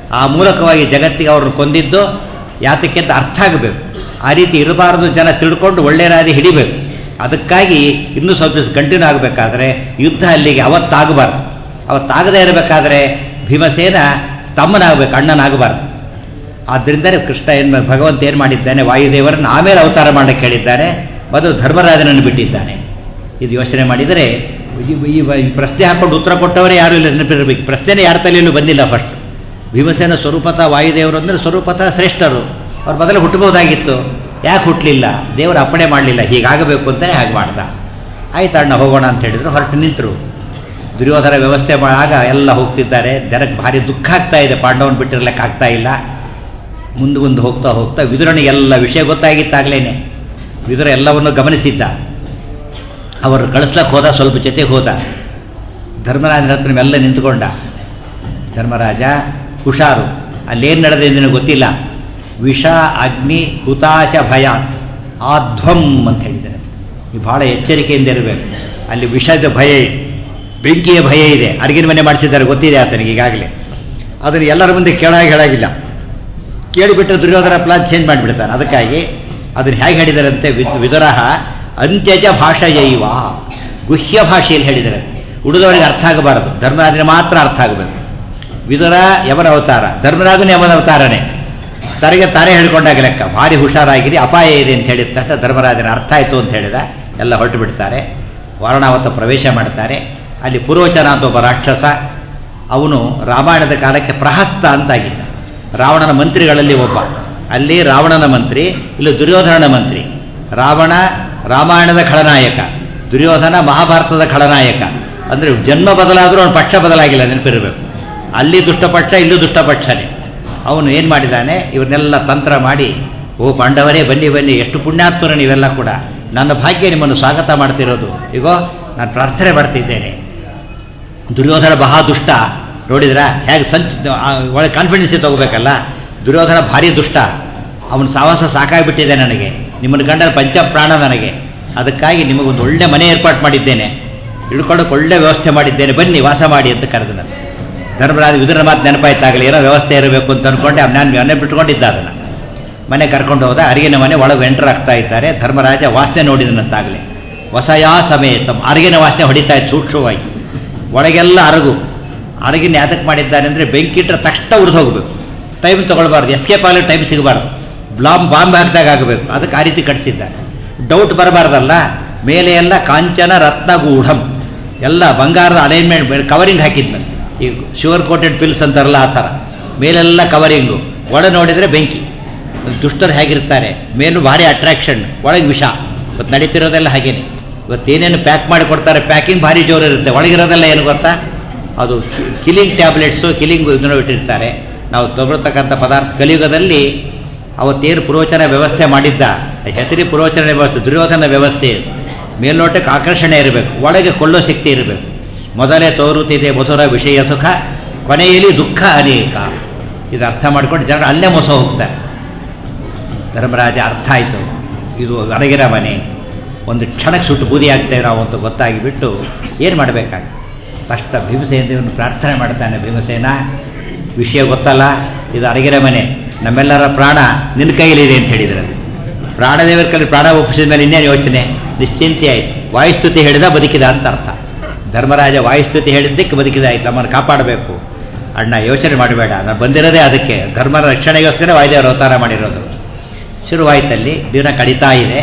ಆ ಮೂಲಕವಾಗಿ ಜಗತ್ತಿಗೆ ಅವ್ರನ್ನ ಕೊಂದಿದ್ದು ಯಾತಕ್ಕೆ ಅಂತ ಅರ್ಥ ಆಗಬೇಕು ಆ ರೀತಿ ಇರಬಾರದು ಜನ ತಿಳ್ಕೊಂಡು ಒಳ್ಳೆ ರಾದಿ ಹಿಡಿಬೇಕು ಅದಕ್ಕಾಗಿ ಇನ್ನೂ ಸ್ವಲ್ಪ ದಿವಸ ಕಂಟಿನ್ಯೂ ಆಗಬೇಕಾದ್ರೆ ಯುದ್ಧ ಅಲ್ಲಿಗೆ ಅವತ್ತಾಗಬಾರ್ದು ಅವತ್ತಾಗದೇ ಇರಬೇಕಾದ್ರೆ ಭೀಮಸೇನ ತಮ್ಮನಾಗಬೇಕು ಅಣ್ಣನಾಗಬಾರ್ದು ಆದ್ದರಿಂದಲೇ ಕೃಷ್ಣ ಏನು ಭಗವಂತ ಏನು ಮಾಡಿದ್ದಾನೆ ವಾಯುದೇವರನ್ನು ಆಮೇಲೆ ಅವತಾರ ಮಾಡಕ್ಕೆ ಹೇಳಿದ್ದಾನೆ ಮೊದಲು ಧರ್ಮರಾಜನನ್ನು ಬಿಟ್ಟಿದ್ದಾನೆ ಇದು ಯೋಚನೆ ಮಾಡಿದರೆ ಈ ಈ- ಈ ಪ್ರಶ್ನೆ ಹಾಕೊಂಡು ಉತ್ತರ ಕೊಟ್ಟವರೇ ಯಾರು ಇಲ್ಲ ನೆನಪಿರಬೇಕು ಪ್ರಶ್ನೆನೇ ಯಾರ ತಲೆಯಲ್ಲೂ ಬಂದಿಲ್ಲ ಫಸ್ಟ್ ಭೀಮಸೇನ ಸ್ವರೂಪತಃ ವಾಯುದೇವರು ಅಂದರೆ ಸ್ವರೂಪತಃ ಶ್ರೇಷ್ಠರು ಅವ್ರು ಮೊದಲು ಹುಟ್ಟಬಹುದಾಗಿತ್ತು ಯಾಕೆ ಹುಟ್ಟಲಿಲ್ಲ ದೇವರು ಅಪ್ಪಣೆ ಮಾಡಲಿಲ್ಲ ಹೀಗಾಗಬೇಕು ಅಂತಲೇ ಹಾಗೆ ಮಾಡ್ದ ಆಯ್ತು ಅಣ್ಣ ಹೋಗೋಣ ಅಂತ ಹೇಳಿದ್ರು ಹೊರಟು ನಿಂತರು ದುರ್ಯೋಧನ ವ್ಯವಸ್ಥೆ ಆಗ ಎಲ್ಲ ಹೋಗ್ತಿದ್ದಾರೆ ಜನಕ್ಕೆ ಭಾರಿ ದುಃಖ ಆಗ್ತಾ ಇದೆ ಪಾಂಡವನ್ ಬಿಟ್ಟಿರ್ಲಿಕ್ಕೆ ಆಗ್ತಾ ಇಲ್ಲ ಮುಂದೆ ಮುಂದೆ ಹೋಗ್ತಾ ಹೋಗ್ತಾ ವಿದುರನಿಗೆಲ್ಲ ವಿಷಯ ಗೊತ್ತಾಗಿತ್ತಾಗಲೇನೆ ವಿದುರ ಎಲ್ಲವನ್ನು ಗಮನಿಸಿದ್ದ ಅವರು ಕಳಿಸ್ಲಕ್ಕೆ ಹೋದ ಸ್ವಲ್ಪ ಜೊತೆಗೆ ಹೋದ ಧರ್ಮರಾಜನ ಹತ್ರ ಮೆಲ್ಲ ನಿಂತ್ಕೊಂಡ ಧರ್ಮರಾಜ ಹುಷಾರು ಅಲ್ಲೇನು ನಡೆದಿದೆ ನಿನಗೆ ಗೊತ್ತಿಲ್ಲ ವಿಷ ಅಗ್ನಿ ಹುತಾಶ ಭಯಾತ್ ಆಧ್ವಂ ಅಂತ ಹೇಳಿದ್ದಾರೆ ನೀವು ಬಹಳ ಎಚ್ಚರಿಕೆಯಿಂದ ಇರಬೇಕು ಅಲ್ಲಿ ವಿಷದ ಭಯ ಇದೆ ಬೆಂಕಿಯ ಭಯ ಇದೆ ಅಡುಗಿನ ಮನೆ ಮಾಡಿಸಿದ್ದಾರೆ ಗೊತ್ತಿದೆ ಆತನಿಗೆ ಈಗಾಗಲೇ ಅದನ್ನು ಎಲ್ಲರ ಮುಂದೆ ಕೇಳಾಗಿ ಹೇಳಾಗಿಲ್ಲ ಕೇಳಿಬಿಟ್ರೆ ದುರ್ಯೋಧನ ಪ್ಲಾನ್ ಚೇಂಜ್ ಮಾಡಿಬಿಡ್ತಾನೆ ಅದಕ್ಕಾಗಿ ಅದನ್ನು ಹೇಗೆ ಹೇಳಿದಾರಂತೆ ವಿದ್ ವಿದುರಹ ಅಂತ್ಯಜ ಭಾಷೆಯೈವ ಗುಹ್ಯ ಭಾಷೆಯಲ್ಲಿ ಹೇಳಿದ್ದಾರೆ ಉಳಿದವರಿಗೆ ಅರ್ಥ ಆಗಬಾರದು ಧರ್ಮರಾಜನ ಮಾತ್ರ ಅರ್ಥ ಆಗಬೇಕು ವಿದುರ ಯವನ ಅವತಾರ ಧರ್ಮರಾಜನ ಯವನ ಅವತಾರನೇ ತನಗೆ ತಾನೇ ಹೇಳ್ಕೊಂಡಾಗ ಲೆಕ್ಕ ಭಾರಿ ಹುಷಾರಾಗಿರಿ ಅಪಾಯ ಇದೆ ಅಂತ ಹೇಳಿದ ತಕ್ಷಣ ಧರ್ಮರಾಜನ ಅರ್ಥ ಆಯಿತು ಅಂತ ಹೇಳಿದ ಎಲ್ಲ ಹೊರಟು ಬಿಡ್ತಾರೆ ವಾರಣಾವತ ಪ್ರವೇಶ ಮಾಡ್ತಾರೆ ಅಲ್ಲಿ ಪುರೋಚನ ಅಂತ ಒಬ್ಬ ರಾಕ್ಷಸ ಅವನು ರಾಮಾಯಣದ ಕಾಲಕ್ಕೆ ಪ್ರಹಸ್ತ ಅಂತಾಗಿದ್ದ ರಾವಣನ ಮಂತ್ರಿಗಳಲ್ಲಿ ಒಬ್ಬ ಅಲ್ಲಿ ರಾವಣನ ಮಂತ್ರಿ ಇಲ್ಲಿ ದುರ್ಯೋಧನನ ಮಂತ್ರಿ ರಾವಣ ರಾಮಾಯಣದ ಖಳನಾಯಕ ದುರ್ಯೋಧನ ಮಹಾಭಾರತದ ಖಳನಾಯಕ ಅಂದರೆ ಜನ್ಮ ಬದಲಾದರೂ ಅವನ ಪಕ್ಷ ಬದಲಾಗಿಲ್ಲ ನೆನಪಿರಬೇಕು ಅಲ್ಲಿ ದುಷ್ಟಪಕ್ಷ ಇಲ್ಲೂ ದುಷ್ಟಪಕ್ಷನೇ ಅವನು ಏನು ಮಾಡಿದ್ದಾನೆ ಇವನ್ನೆಲ್ಲ ತಂತ್ರ ಮಾಡಿ ಓ ಪಾಂಡವರೇ ಬನ್ನಿ ಬನ್ನಿ ಎಷ್ಟು ಪುಣ್ಯಾತ್ಮರು ನೀವೆಲ್ಲ ಕೂಡ ನನ್ನ ಭಾಗ್ಯ ನಿಮ್ಮನ್ನು ಸ್ವಾಗತ ಮಾಡ್ತಿರೋದು ಈಗೋ ನಾನು ಪ್ರಾರ್ಥನೆ ಮಾಡ್ತಿದ್ದೇನೆ ದುರ್ಯೋಧನ ಬಹಾ ದುಷ್ಟ ನೋಡಿದ್ರ ಹೇಗೆ ಸಂಚ ಆ, ಒಳ್ಳೆ ಕಾನ್ಫಿಡೆನ್ಸ್ ತಗೋಬೇಕಲ್ಲ ದುರ್ಯೋಧನ ಭಾರಿ ದುಷ್ಟ ಅವನ ಸಾವಾಸ ಸಾಕಾಗ್ಬಿಟ್ಟಿದೆ ನನಗೆ ನಿಮ್ಮನ್ನು ಕಂಡರೆ ಪಂಚ ಪ್ರಾಣ ನನಗೆ ಅದಕ್ಕಾಗಿ ನಿಮಗೊಂದು ಒಳ್ಳೆ ಮನೆ ಏರ್ಪಾಟ್ ಮಾಡಿದ್ದೇನೆ ಇಳ್ಕೊಳ್ಳೋಕೆ ಒಳ್ಳೆ ವ್ಯವಸ್ಥೆ ಮಾಡಿದ್ದೇನೆ ಬನ್ನಿ ವಾಸ ಮಾಡಿ ಅಂತ ಕರೆದು ನಾನು ಧರ್ಮರಾಜ ವಿದುರ ಮಾತು ನೆನಪಾಯ್ತಾಗಲಿ ಏನೋ ವ್ಯವಸ್ಥೆ ಇರಬೇಕು ಅಂತ ಅನ್ಕೊಂಡೆ ಅವ್ನು ನಾನು ಮನೆ ಬಿಟ್ಕೊಂಡಿದ್ದ ಅದನ್ನು ಮನೆ ಕರ್ಕೊಂಡು ಹೋದ ಅರಿಗಿನ ಮನೆ ಒಳಗೆ ಎಂಟರ್ ಆಗ್ತಾ ಇದ್ದಾರೆ ಧರ್ಮರಾಜ ವಾಸನೆ ನೋಡಿದನಂತಾಗಲಿ ವಸಯಾ ಸಮೇತ ಅರಿಗಿನ ವಾಸನೆ ಹೊಡಿತಾ ಇತ್ತು ಸೂಕ್ಷ್ಮವಾಗಿ ಒಳಗೆಲ್ಲ ಅರಗು ಅರಗಿನ ಯಾತಕ್ಕೆ ಮಾಡಿದ್ದಾನೆ ಅಂದರೆ ಬೆಂಕಿ ಇಟ್ಟರೆ ತಕ್ಷಣ ಉರಿದು ಹೋಗಬೇಕು ಟೈಮ್ ತೊಗೊಳ್ಬಾರ್ದು ಎಸ್ಕೇಪ್ ಆಗಲಿ ಟೈಮ್ ಸಿಗಬಾರ್ದು ಬ್ಲಾಮ್ ಬಾಂಬ್ ಹಾಕಿದಾಗ ಆಗಬೇಕು ಅದಕ್ಕೆ ಆ ರೀತಿ ಕಟ್ಟಿಸಿದ್ದಾನೆ ಡೌಟ್ ಬರಬಾರ್ದಲ್ಲ ಮೇಲೆ ಎಲ್ಲ ಕಾಂಚನ ರತ್ನಗೂಢಂ ಎಲ್ಲ ಬಂಗಾರದ ಅಲೈನ್ಮೆಂಟ್ ಕವರಿಂಗ್ ಹಾಕಿದ್ನು ಈ ಶುಗರ್ ಕೋಟೆಡ್ ಪಿಲ್ಸ್ ಅಂತಾರಲ್ಲ ಆ ಥರ ಮೇಲೆಲ್ಲ ಕವರಿಂಗು ಒಳ ನೋಡಿದರೆ ಬೆಂಕಿ ದುಷ್ಟರು ಹೇಗಿರ್ತಾರೆ ಮೇಲೂ ಭಾರಿ ಅಟ್ರಾಕ್ಷನ್ ಒಳಗೆ ವಿಷ ಇವತ್ತು ನಡೀತಿರೋದೆಲ್ಲ ಹಾಗೇನೆ ಇವತ್ತೇನೇನು ಪ್ಯಾಕ್ ಮಾಡಿ ಕೊಡ್ತಾರೆ ಪ್ಯಾಕಿಂಗ್ ಭಾರಿ ಜೋರು ಇರುತ್ತೆ ಒಳಗಿರೋದೆಲ್ಲ ಏನು ಗೊತ್ತಾ ಅದು ಕಿಲಿಂಗ್ ಟ್ಯಾಬ್ಲೆಟ್ಸು ಕಿಲಿಂಗ್ ಇದನ್ನು ಇಟ್ಟಿರ್ತಾರೆ ನಾವು ತಗೊಳ್ತಕ್ಕಂಥ ಪದಾರ್ಥ ಕಲಿಯುಗದಲ್ಲಿ ಅವತ್ತೇನು ಪುರೋಚನ ವ್ಯವಸ್ಥೆ ಮಾಡಿದ್ದ ಹೆಸರಿ ಪುರೋಚನ ವ್ಯವಸ್ಥೆ ದುರ್ಯೋಧನ ವ್ಯವಸ್ಥೆ ಇದು. ಮೇಲ್ನೋಟಕ್ಕೆ ಆಕರ್ಷಣೆ ಇರಬೇಕು ಒಳಗೆ ಕೊಳ್ಳೋ ಶಕ್ತಿ ಇರಬೇಕು ಮೊದಲೇ ತೋರುತ್ತಿದೆ ಮಧುರ ವಿಷಯ ಸುಖ ಕೊನೆಯಲ್ಲಿ ದುಃಖ ಅನೇಕ ಇದು ಅರ್ಥ ಮಾಡ್ಕೊಂಡು ಜನರು ಅಲ್ಲೇ ಮೋಸ ಹೋಗ್ತಾರೆ ಧರ್ಮರಾಜ ಅರ್ಥ ಆಯಿತು ಇದು ಅಡಗಿರ ಮನೆ ಒಂದು ಕ್ಷಣಕ್ಕೆ ಸುಟ್ಟು ಬೂದಿ ಆಗ್ತೇವೆ ನಾವು ಅಂತ ಗೊತ್ತಾಗಿಬಿಟ್ಟು ಏನು ಮಾಡಬೇಕಾಗ ಕಷ್ಟ ಭೀಮಸೇನ ದೇವರನ್ನು ಪ್ರಾರ್ಥನೆ ಮಾಡ್ತಾನೆ ಭೀಮಸೇನ ವಿಷಯ ಗೊತ್ತಲ್ಲ ಇದು ಅಡಗಿರ ಮನೆ ನಮ್ಮೆಲ್ಲರ ಪ್ರಾಣ ನಿನ್ನ ಕೈಲಿದೆ ಅಂತ ಹೇಳಿದ್ರೆ ಪ್ರಾಣದೇವರ ಕೈಲಿ ಪ್ರಾಣ ಒಪ್ಪಿಸಿದ ಮೇಲೆ ಇನ್ನೇನು ಯೋಚನೆ ನಿಶ್ಚಿಂತೆ ಆಯಿತು ವಾಯುಸ್ತುತಿ ಹೇಳಿದ ಬದುಕಿದ ಅಂತ ಅರ್ಥ ಧರ್ಮರಾಜ ವಾಯುಸ್ತುತಿ ಹೇಳಿದ್ದಕ್ಕೆ ಬದುಕಿದ ಆಯ್ತು ನಮ್ಮನ್ನು ಕಾಪಾಡಬೇಕು ಅಣ್ಣ ಯೋಚನೆ ಮಾಡಬೇಡ ನಾನು ಬಂದಿರೋದೇ ಅದಕ್ಕೆ ಧರ್ಮರ ರಕ್ಷಣೆಗೋಸ್ಕರ ವಾಯುದೇವರು ಅವತಾರ ಮಾಡಿರೋದು ಶುರುವಾಯ್ತಲ್ಲಿ ದಿನ ಕಡಿತಾ ಇದೆ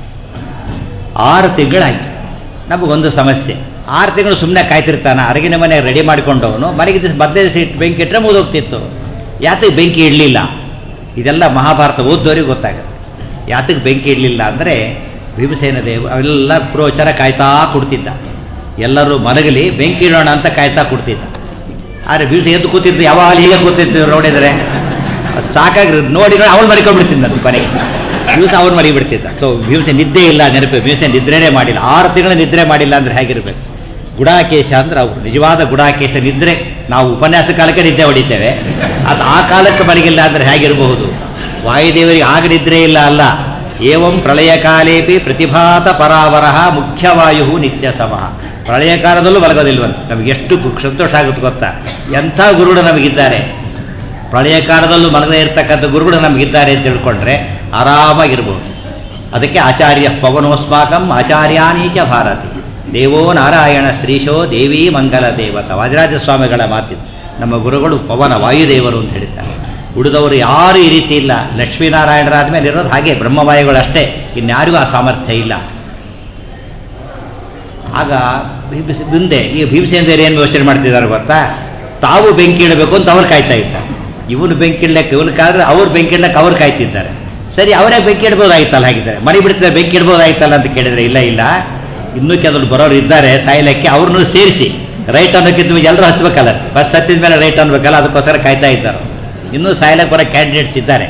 ಆರು ತಿಂಗಳಾಯ್ತು ನಮಗೊಂದು ಸಮಸ್ಯೆ ಆರು ತಿಂಗಳು ಸುಮ್ಮನೆ ಕಾಯ್ತಿರ್ತಾನ ಅರಗಿನ ಮನೆ ರೆಡಿ ಮಾಡಿಕೊಂಡವನು ಮನೆಗೆ ದಿವಸ ಮಧ್ಯೆ ಸೀಟ್ ಬೆಂಕಿ ಇಟ್ಟರೆ ಮುಗಿದೋಗ್ತಿತ್ತು ಯಾತಕ್ಕೆ ಬೆಂಕಿ ಇಡಲಿಲ್ಲ ಇದೆಲ್ಲ ಮಹಾಭಾರತ ಓದ್ದೋರಿಗೆ ಗೊತ್ತಾಗುತ್ತೆ ಯಾತಕ್ಕೆ ಬೆಂಕಿ ಇಡಲಿಲ್ಲ ಅಂದರೆ ಭೀಮಸೇನ ದೇವ ಅವೆಲ್ಲ ಪ್ರೋಚಾರ ಕಾಯ್ತಾ ಕೊಡ್ತಿದ್ದ ಎಲ್ಲರೂ ಮಲಗಲಿ ಬೆಂಕಿ ಇಡೋಣ ಅಂತ ಕಾಯ್ತಾ ಕೊಡ್ತಿದ್ದ ಆದರೆ ಭೀಮಸೆ ಎದ್ದು ಕೂತಿದ್ದು ಯಾವಾಗ ಹೀಗೆ ಕೂತಿರ್ತೀವಿ ನೋಡಿದರೆ ಸಾಕಾಗಿ ನೋಡಿ ನೋಡಿ ಅವಳು ಮರಿಕೊಂಡ್ಬಿಡ್ತಿದ್ದ ನನ್ನ ಕೊನೆಗೆ ದಿವಸ ಅವ್ನು ಮರಿಬಿಡ್ತಿದ್ದ ಸೊ ಭೀಮಸೆ ನಿದ್ದೆ ಇಲ್ಲ ನೆನಪು ಭೀಮಸೆ ನಿದ್ರೆನೇ ಮಾಡಿಲ್ಲ ಆರು ತಿಂಗಳು ನಿದ್ರೆ ಮಾಡಿಲ್ಲ ಅಂದ್ರೆ ಹೇಗಿರ್ಬೇಕು ಗುಡಾಕೇಶ ಅಂದ್ರೆ ಅವ್ರು ನಿಜವಾದ ಗುಡಾಕೇಶ ನಿದ್ರೆ ನಾವು ಉಪನ್ಯಾಸ ಕಾಲಕ್ಕೆ ನಿದ್ದೆ ಹೊಡಿತೇವೆ ಅದು ಆ ಕಾಲಕ್ಕೆ ಮಲಗಿಲ್ಲ ಅಂದ್ರೆ ಹೇಗಿರಬಹುದು ವಾಯುದೇವರಿಗೆ ಆಗ ನಿದ್ರೆ ಇಲ್ಲ ಅಲ್ಲ ಏವಂ ಪ್ರಳಯ ಕಾಲೇಪಿ ಪ್ರತಿಭಾತ ಪರಾವರಹ ಮುಖ್ಯವಾಯು ನಿತ್ಯ ಸಮಃ ಪ್ರಳಯ ಕಾಲದಲ್ಲೂ ಮಲಗೋದಿಲ್ವಂತ ನಮಗೆ ಎಷ್ಟು ಸಂತೋಷ ಆಗುತ್ತೆ ಗೊತ್ತಾ ಎಂಥ ಗುರುಡು ನಮಗಿದ್ದಾರೆ ಪ್ರಳಯ ಕಾಲದಲ್ಲೂ ಮಲಗದೇ ಇರ್ತಕ್ಕಂಥ ಗುರುಗಳು ನಮಗಿದ್ದಾರೆ ಅಂತ ತಿಳ್ಕೊಂಡ್ರೆ ಆರಾಮಾಗಿರ್ಬೋದು ಅದಕ್ಕೆ ಆಚಾರ್ಯ ಪವನೋಸ್ಮಾಕಂ ಆಚಾರ್ಯಾನೀಚ ಭಾರತಿ ದೇವೋ ನಾರಾಯಣ ಶ್ರೀಶೋ ದೇವಿ ಮಂಗಲ ದೇವತ ವಾಜರಾಜ ಸ್ವಾಮಿಗಳ ಮಾತಿತ್ತು ನಮ್ಮ ಗುರುಗಳು ಪವನ ವಾಯುದೇವರು ಅಂತ ಹೇಳ್ತಾರೆ ಉಳಿದವರು ಯಾರು ಈ ರೀತಿ ಇಲ್ಲ ಲಕ್ಷ್ಮೀನಾರಾಯಣರಾದ ಮೇಲೆ ಇರೋದು ಹಾಗೆ ಬ್ರಹ್ಮವಾಯುಗಳು ಅಷ್ಟೇ ಇನ್ಯಾರಿಗೂ ಆ ಸಾಮರ್ಥ್ಯ ಇಲ್ಲ ಆಗ ಭೀಮಸ ಮುಂದೆ ಈ ಭೀಮಸೇಂದ್ರ ಏನು ಯೋಚನೆ ಮಾಡ್ತಿದ್ದಾರೆ ಗೊತ್ತಾ ತಾವು ಬೆಂಕಿ ಇಡಬೇಕು ಅಂತ ಅವ್ರು ಕಾಯ್ತಾ ಇದ್ದಾರೆ ಇವನು ಬೆಂಕಿ ಇಡ್ಲಕ್ಕೆ ಇವನು ಕಾದ್ರೆ ಅವ್ರು ಬೆಂಕಿ ಇಡ್ಲಕ್ಕೆ ಅವ್ರು ಕಾಯ್ತಿದ್ದಾರೆ ಸರಿ ಅವರೇ ಬೆಂಕಿ ಇಡ್ಬೋದಾಗಿತ್ತಲ್ಲ ಹಾಗಿದ್ದಾರೆ ಮನೆ ಬಿಡ್ತಾರೆ ಬೆಂಕಿ ಇಡ್ಬೋದಾಗಿತ್ತಲ್ಲ ಅಂತ ಕೇಳಿದ್ರೆ ಇಲ್ಲ ಇಲ್ಲ ಇನ್ನೂ ಕೆಲವರು ಬರೋರು ಇದ್ದಾರೆ ಸಾಯಲಕ್ಕೆ ಅವ್ರನ್ನೂ ಸೇರಿಸಿ ರೈಟ್ ಅನ್ನೋಕ್ಕಿಂತ ಎಲ್ಲರೂ ಹಚ್ಬೇಕಲ್ಲ ಫಸ್ಟ್ ಹತ್ತಿದ ಮೇಲೆ ರೈಟ್ ಅನ್ಬೇಕಲ್ಲ ಅದಕ್ಕೋಸ್ಕರ ಕಾಯ್ತಾ ಇದ್ದಾರೆ ಇನ್ನೂ ಸಾಯಲಕ್ಕೆ ಬರೋ ಕ್ಯಾಂಡಿಡೇಟ್ಸ್ ಇದ್ದಾರೆ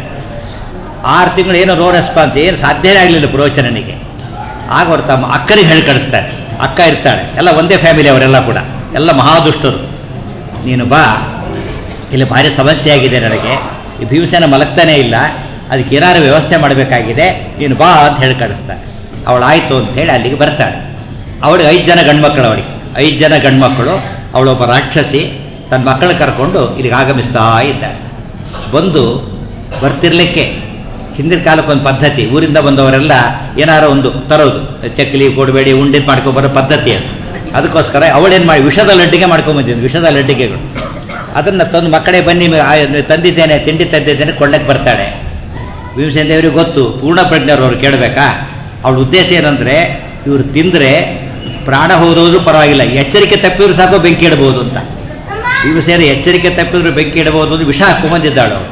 ಆರು ತಿಂಗಳು ಏನೋ ರೋ ರೆಸ್ಪಾನ್ಸ್ ಏನು ಸಾಧ್ಯನೇ ಆಗಲಿಲ್ಲ ಪ್ರವಚನನಿಗೆ ಆಗ ಅವ್ರು ತಮ್ಮ ಅಕ್ಕನಿಗೆ ಹೇಳಿ ಕಳಿಸ್ತಾರೆ ಅಕ್ಕ ಇರ್ತಾಳೆ ಎಲ್ಲ ಒಂದೇ ಫ್ಯಾಮಿಲಿ ಅವರೆಲ್ಲ ಕೂಡ ಎಲ್ಲ ಮಹಾದುಷ್ಟರು ನೀನು ಬಾ ಇಲ್ಲಿ ಭಾರಿ ಸಮಸ್ಯೆ ಆಗಿದೆ ನನಗೆ ಈ ಭೀಮಸೇನ ಮಲಗ್ತಾನೇ ಇಲ್ಲ ಅದಕ್ಕೆ ಏನಾದ್ರು ವ್ಯವಸ್ಥೆ ಮಾಡಬೇಕಾಗಿದೆ ನೀನು ಬಾ ಅಂತ ಹೇಳಿ ಕಳಿಸ್ತಾಳೆ ಅವಳು ಆಯಿತು ಅಂತ ಹೇಳಿ ಅಲ್ಲಿಗೆ ಬರ್ತಾಳೆ ಅವಳಿಗೆ ಐದು ಜನ ಗಂಡ್ಮಕ್ಳು ಅವಳಿಗೆ ಐದು ಜನ ಗಂಡ್ಮಕ್ಕಳು ಅವಳೊಬ್ಬ ರಾಕ್ಷಸಿ ತನ್ನ ಮಕ್ಕಳು ಕರ್ಕೊಂಡು ಇಲ್ಲಿಗೆ ಆಗಮಿಸ್ತಾ ಇದ್ದಾಳೆ ಬಂದು ಬರ್ತಿರ್ಲಿಕ್ಕೆ ಹಿಂದಿನ ಕಾಲಕ್ಕೊಂದು ಪದ್ಧತಿ ಊರಿಂದ ಬಂದವರೆಲ್ಲ ಏನಾರೋ ಒಂದು ತರೋದು ಚಕ್ಕಲಿ ಕೊಡಬೇಡಿ ಉಂಡಿ ಮಾಡ್ಕೊಂಬರೋ ಪದ್ಧತಿ ಅದು ಅದಕ್ಕೋಸ್ಕರ ಅವಳೇನು ಮಾಡಿ ವಿಷದ ಲಡ್ಡಿಗೆ ಮಾಡ್ಕೊಂಬಂದಿದ್ದು ವಿಷದ ಲಡ್ಡಿಗೆಗಳು ಅದನ್ನು ತಂದು ಮಕ್ಕಳೇ ಬನ್ನಿ ಆ, ತಂದಿದ್ದೇನೆ ತಿಂಡಿ ತಂದಿದ್ದೇನೆ ಕೊಳ್ಳಕ್ಕೆ ಬರ್ತಾಳೆ ಭೀಮಸೇನ ದೇವರಿಗೆ ಗೊತ್ತು ಪೂರ್ಣ ಪ್ರಜ್ಞರು ಅವ್ರು ಕೇಳಬೇಕಾ ಅವಳ ಉದ್ದೇಶ ಏನಂದ್ರೆ ಇವ್ರು ತಿಂದರೆ ಪ್ರಾಣ ಹೋದೋದ್ರು ಪರವಾಗಿಲ್ಲ ಎಚ್ಚರಿಕೆ ತಪ್ಪಿದ್ರು ಸಾಕು ಬೆಂಕಿ ಇಡಬಹುದು ಅಂತ ಭೀಮಸೇನ ಎಚ್ಚರಿಕೆ ತಪ್ಪಿದ್ರು ಬೆಂಕಿ ಇಡಬಹುದು ಅಂತ ವಿಷ ಹಾಕೊಂಬಂದಿದ್ದಾಳು ಅವಳು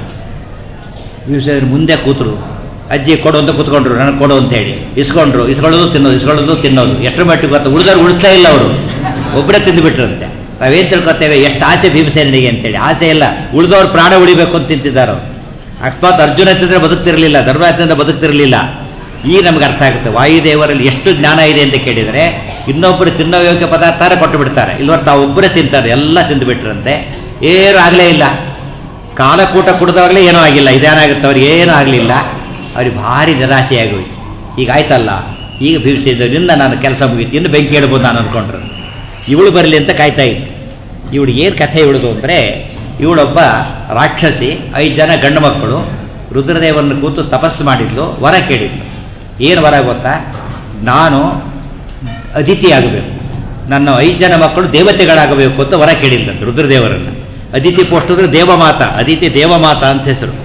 ಭೀಮಸೇನ ಮುಂದೆ ಕೂತರು ಅಜ್ಜಿ ಕೊಡು ಅಂತ ಕೂತ್ಕೊಂಡ್ರು ನನಗೆ ಕೊಡು ಅಂತ ಹೇಳಿ ಇಸ್ಕೊಂಡ್ರು ಇಸ್ಕೊಳ್ಳೋದು ತಿನ್ನೋದು ಇಸ್ಕೊಳ್ಳೋದು ತಿನ್ನೋದು ಎಷ್ಟರ ಮಟ್ಟಿಗೆ ಗೊತ್ತಾ ಉಳಿದವ್ರು ಉಳಿಸ್ಲೇ ಇಲ್ಲ ಅವರು ಒಬ್ಬರೇ ತಿಂದುಬಿಟ್ರಂತೆ ನಾವೇನು ತಿಳ್ಕೊತೇವೆ ಎಷ್ಟು ಆಸೆ ಭೀಮಸೇನಿಗೆ ಅಂತೇಳಿ ಆಸೆ ಇಲ್ಲ ಉಳಿದವ್ರು ಪ್ರಾಣ ಉಳಿಬೇಕು ಅಂತ ತಿಂತಿದ್ದಾರೆ ಅವ್ರು ಅಕಸ್ಮಾತ್ ಅರ್ಜುನ ತಿಂದ್ರೆ ಬದುಕ್ತಿರಲಿಲ್ಲ ಧರ್ಮರಾಜನಿಂದ ಬದುಕ್ತಿರಲಿಲ್ಲ ಈಗ ನಮ್ಗೆ ಅರ್ಥ ಆಗುತ್ತೆ ವಾಯುದೇವರಲ್ಲಿ ಎಷ್ಟು ಜ್ಞಾನ ಇದೆ ಅಂತ ಕೇಳಿದರೆ ಇನ್ನೊಬ್ಬರು ತಿನ್ನೋ ಯೋಗ್ಯ ಪದಾರ್ಥ ಕೊಟ್ಟು ಬಿಡ್ತಾರೆ ಇಲ್ವರ್ ತಾವು ಒಬ್ಬರೇ ತಿಂತಾರೆ ಎಲ್ಲ ತಿಂದು ಬಿಟ್ರಂತೆ ಏನು ಆಗಲೇ ಇಲ್ಲ ಕಾಲಕೂಟ ಕುಡಿದವಾಗಲೇ ಏನೂ ಆಗಿಲ್ಲ ಇದೇನಾಗುತ್ತೆ ಅವ್ರಿಗೆ ಏನೂ ಆಗಲಿಲ್ಲ ಅವ್ರಿಗೆ ಭಾರಿ ನಿರಾಸೆಯಾಗಿ ಹೋಯ್ತು ಈಗ ಆಯ್ತಲ್ಲ ಈಗ ಭೀಮಿಸಿದ್ದರಿಂದ ನಾನು ಕೆಲಸ ಮುಗೀತು ಇನ್ನು ಬೆಂಕಿ ಇಡ್ಬೋದು ನಾನು ಅಂದ್ಕೊಂಡ್ರು ಇವಳು ಬರಲಿ ಅಂತ ಕಾಯ್ತಾ ಇದ್ದೆ ಇವಳು ಏನು ಕಥೆ ಇವಳದು ಅಂದರೆ ಇವಳೊಬ್ಬ ರಾಕ್ಷಸಿ ಐದು ಜನ ಗಂಡು ಮಕ್ಕಳು ರುದ್ರದೇವರನ್ನು ಕೂತು ತಪಸ್ಸು ಮಾಡಿದ್ಲು ವರ ಕೇಳಿದ್ಲು ಏನು ವರ ಗೊತ್ತಾ ನಾನು ಅತಿಥಿ ಆಗಬೇಕು ನನ್ನ ಐದು ಜನ ಮಕ್ಕಳು ದೇವತೆಗಳಾಗಬೇಕು ಅಂತ ವರ ಕೇಳಿದ್ದಂತೆ ರುದ್ರದೇವರನ್ನು ಅದಿತಿ ಪೋಸ್ಟ್ ಅಂದ್ರೆ ದೇವಮಾತ ಅದಿತಿ ದೇವಮಾತ ಅಂತ ಹೆಸರು